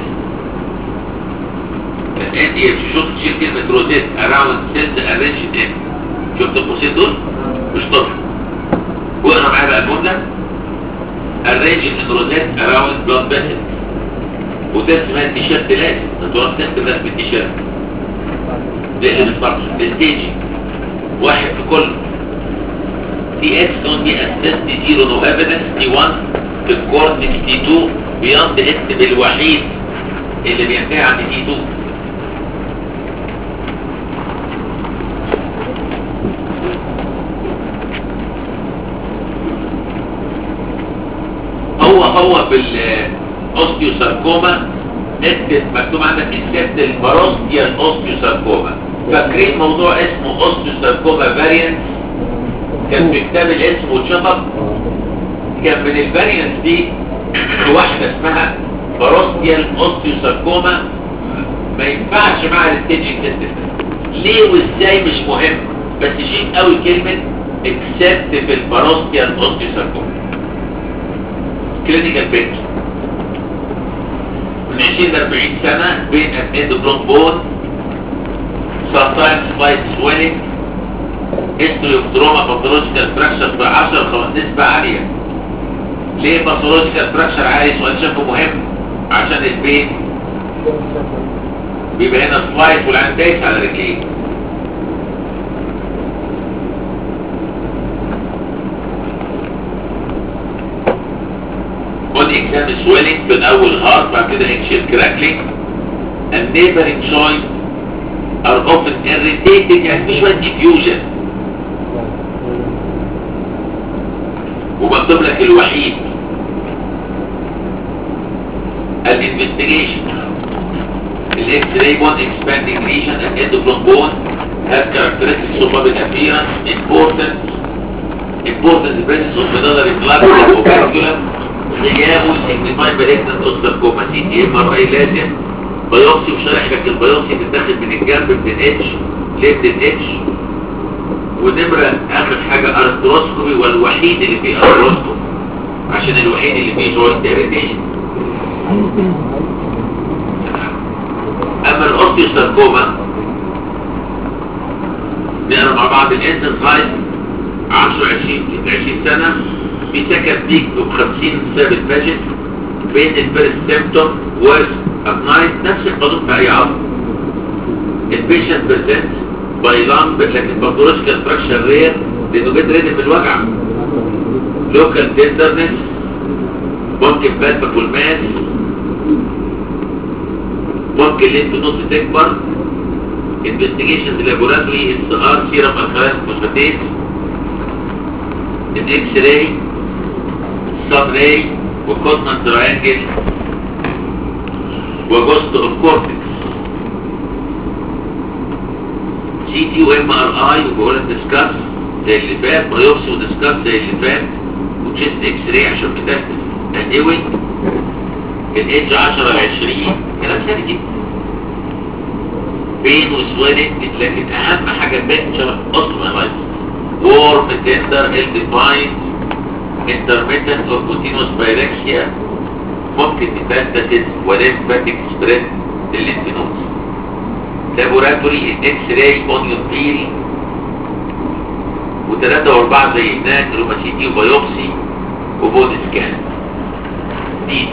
انت شفت تشيل كلمة روزيت اراوند سيلز ارينجد ان شفت القوسين دول مش ضمن واقرا معايا بقى الجملة arranged in rosette around blood vessels وده اسمها التيشيرت لازم تروح تكتب لازم التيشيرت ده الفرق الستيج واحد في كل دي اكس نون دي اساس دي زيرو نو ايفيدنس دي 1 في الكورتكس دي 2 بياند اكتب الوحيد اللي بينتهي عند دي 2 هو هو بالاوستيوساركوما اكتب مكتوب عندك اكتبت الباروستيال اوستيوساركوما فاكرين موضوع اسمه اوستيوساركوما فاريانس كان في كتاب الاسم واتشطب كان من الفاريانس دي واحدة اسمها باروستيال اوستيوساركوما ما ينفعش مع الستيجنج تيست ليه وازاي مش مهم بس شيك قوي كلمة اكسبت في الباروستيال اوستيوساركوما كلينيكال بيكتشر من 20 ل 40 سنة بين اندوكرون بون sometimes slight swelling history of trauma pathological fracture في 10 نسبة عالية ليه pathological fracture عالي سؤال شافه مهم عشان البين بيبقى هنا سلايد والعين دايس على رجليه body exam swelling من اول heart بعد كده axial crackling and neighboring joints are often irritated يعني في شوية diffusion ومكتوب لك الوحيد الانفستيجيشن الاكس راي بون expanding lesion and endocrine bone have characteristics of public appearance important important presence of medullary blood or vascular غيابه signified by rectal osteosarcoma سي تي ام ار اي لازم بيوبسي وشرح لك البيوبسي بتتاخد من الجنب من الاتش ليفت الاتش ونمرة اخر حاجة ارثروسكوبي والوحيد اللي فيه ارثروسكوبي عشان الوحيد اللي فيه جوينت اريتيشن اما الاوستيوساركوما نقرا مع بعض الانسان سايز 10 20 20 سنة في سكن بيك ب 50 ثابت ماجد بين الفيرست سيمتوم ورس ات نايت نفس القانون في اي عظم البيشنت بريزنت باي لانج لكن باثولوجيكال فراكشر رير لانه جد ريدم بالوجع لوكال تندرنس ممكن باتبك والماس ممكن لينف نوت تكبر انفستيجيشن لابوراتوري اس ار سيرم الكالين فوسفاتيز الاكس راي سب راي وكوتمان تراينجل وجوست اوف كورتكس سي تي وام ار اي وبقول ديسكاس زي اللي فات بايوبسي وديسكاس زي اللي فات وتشيست اكس راي عشان بتاكد انيوي الاتش 10 ل 20 كلام سهل جدا بين وسويلنج لكن اهم حاجه بيكتشر اصلا لايف warm tender ill-defined intermittent or continuous pyrexia ممكن تبانتسس وليمفاتيك سبريد للليمفنودز لابوراتوري الاكس راي اونيون بيل وثلاثة واربعة زي هناك روماسيتي وبيوبسي وبون سكان دي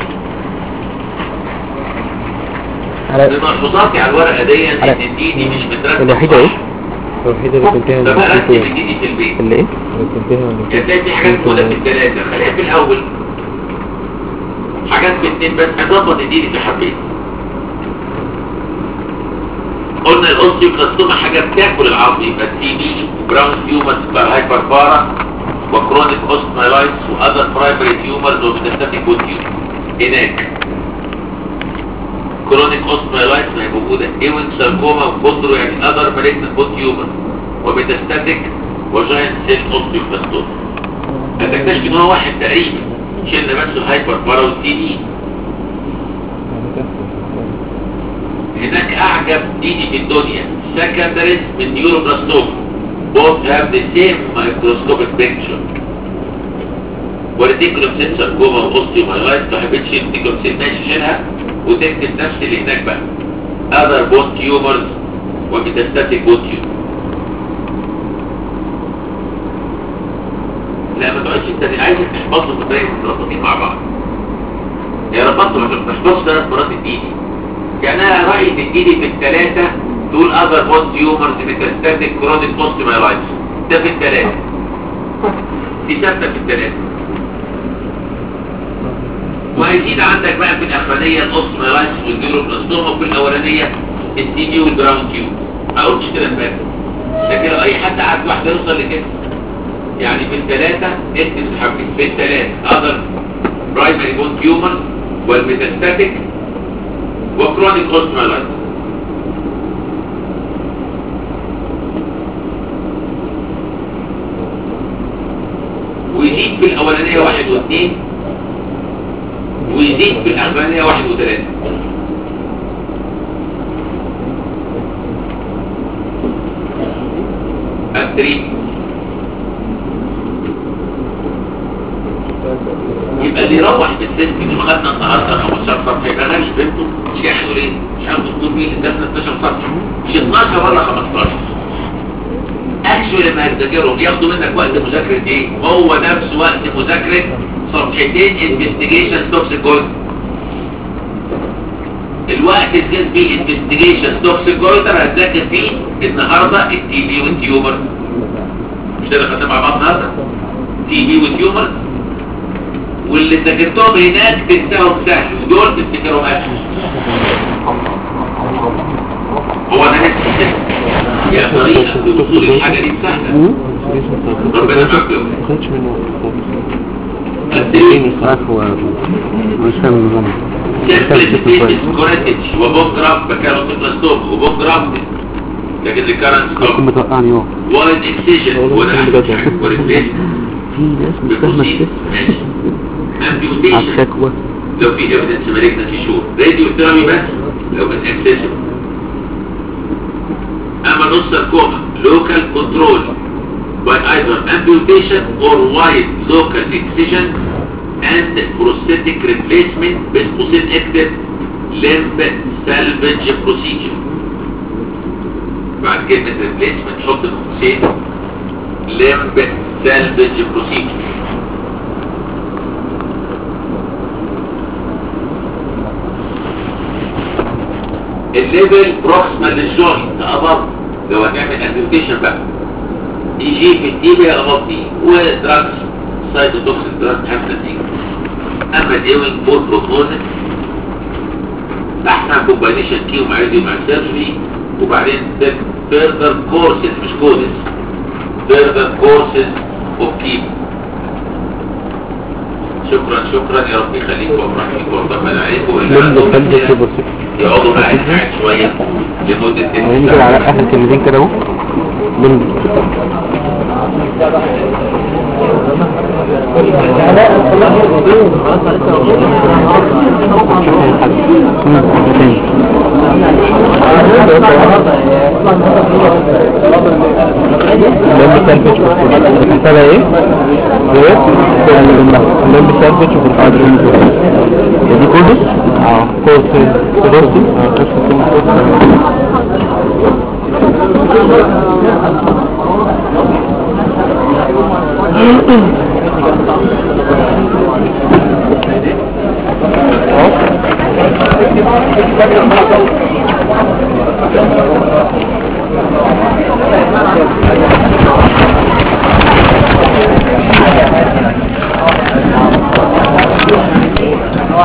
على بملحوظاتي على الورقة دي ان على- دي دي مش مترتب الوحيدة ايه؟ صح. الوحيدة اللي كنتها طب اللي ارتب كنتها دي دي في البيت اللي ايه؟ اللي كنتها اللي يعني تلاقي في حاجات موجودة في الثلاثة خليها في الأول حاجات في اثنين بس هظبط الدين في حبين قلنا الاوستيوبلاستوما حاجة بتاكل العظم يبقى تي بي وبراون تيومرز بتاع هايبر بارا وكرونيك اوستمايلايتس واذر برايمري تيومرز وميتاستاتيك بون تيومر هناك كرونيك اوستمايلايتس ما هي موجودة ايوينج ساركوما وكوندرو يعني اذر مالجنت بون تيومر وميتاستاتيك وجاينت سيل اوستيوبلاستوما هتكتشف ان هو واحد تقريبا شلنا بس الهايبر بارا والتي بي هناك اعجب ديدي في الدنيا secondaries من نيوروبلاستوما both have the same microscopic picture وريتيكولوم سيل ساركوما واوستيومايلايت ما حبيتش الريتيكولوم سيل ماشي شيلها وتكتب نفس اللي هناك بقى other bone tumors وميتاستاتيك bone tumor لا ما تقعدش انت عايزك تحفظهم بطريقه متربطين مع بعض يا ربطت ما تحفظش ثلاث مرات الديدي يعني انا رايي ان الديدي في الثلاثه دول اذر بون تيومرز ميتاستاتيك كرونيك اوستيومايلايتس ده في الثلاثه دي ثابته في الثلاثه وهيزيد عندك بقى في الاخرانيه الاوستيومايلايتس والنيوروبلاستوما وفي الاولانيه التي بي والبراون تيوب ما قلتش كده امبارح لكن لو اي حد قعد واحده يوصل لكده يعني في الثلاثة اكتب حبيب في الثلاثة other primary bone tumors والميتاستاتيك وكرونيك اوستمالايتس ويزيد في الأولانية واحد واثنين ويزيد في الأخرانية واحد وثلاثة التريد يبقى اللي يروح بالست دول خدنا النهارده 15 صفحه يبقى غني بنته مش هياخدوا ليه؟ مش هياخدوا الدكتور مين اللي ادانا 12 صفحه مش 12 ولا 15 اكشولي لما هتذاكرهم ياخدوا منك وقت مذاكره ايه؟ هو نفس وقت مذاكره صفحتين انفستيجيشن توكسيكولوجي الوقت اللي كان فيه انفستيجيشن توكسيكولوجي هتذاكر فيه النهارده التي بي والتيومر مش ده اللي خدناه مع بعض النهارده تي بي والتيومر واللي ذاكرتهم هناك تنساهم سهل ودول تفتكرهم اسهل هو ده نفس يا طريقة لوصول الحاجة دي سهلة ربنا معاك يوم ما خدش منه الدين عفوا مش فاهم النظام سيمبل كوريتج وبوجراف بكانوا بلاستوم وبوجراف لكن الكرنس تكون كوم بتوقعني اه وايد اكسيجن وده بجد. وريبليس في ناس مش فاهمة الست على امبيوتيشن الشكوى لو في evidence malignancy شور راديو ثيرابي بس لو كان اكسسيف اما نص ساركوما local control by either amputation or wide local excision and prosthetic replacement بين قوسين اكتب limb salvage procedure بعد كلمة replacement حط بين قوسين limb salvage procedure الليفل بروكسيمال للجوينت اباب لو هنعمل امبيوتيشن بقى يجي في الدي اباب دي ودراجز سايتوتوكسين دراجز حتى نتيجه اما ديوينج فور بروجنوزس احسن كومباينيشن كيو مع راديو مع سيرجري وبعدين فيرذر كورسز مش كودس فيرذر كورسز اوف كيمو شكرا شكرا يا رب يخليكم ويرحمكم ويرضى عليكم لم تلبس سوبر ست يقعدوا معاك قاعد شوية لمدة ست ننزل على ساعات اخر كلمتين كده اهو لم لم تلبس بتحسبها ايه؟ ايه؟ لم تلبس وبالقدر دي كورس؟ اه كورس كورس اه نفس الكلمة كورس الكلام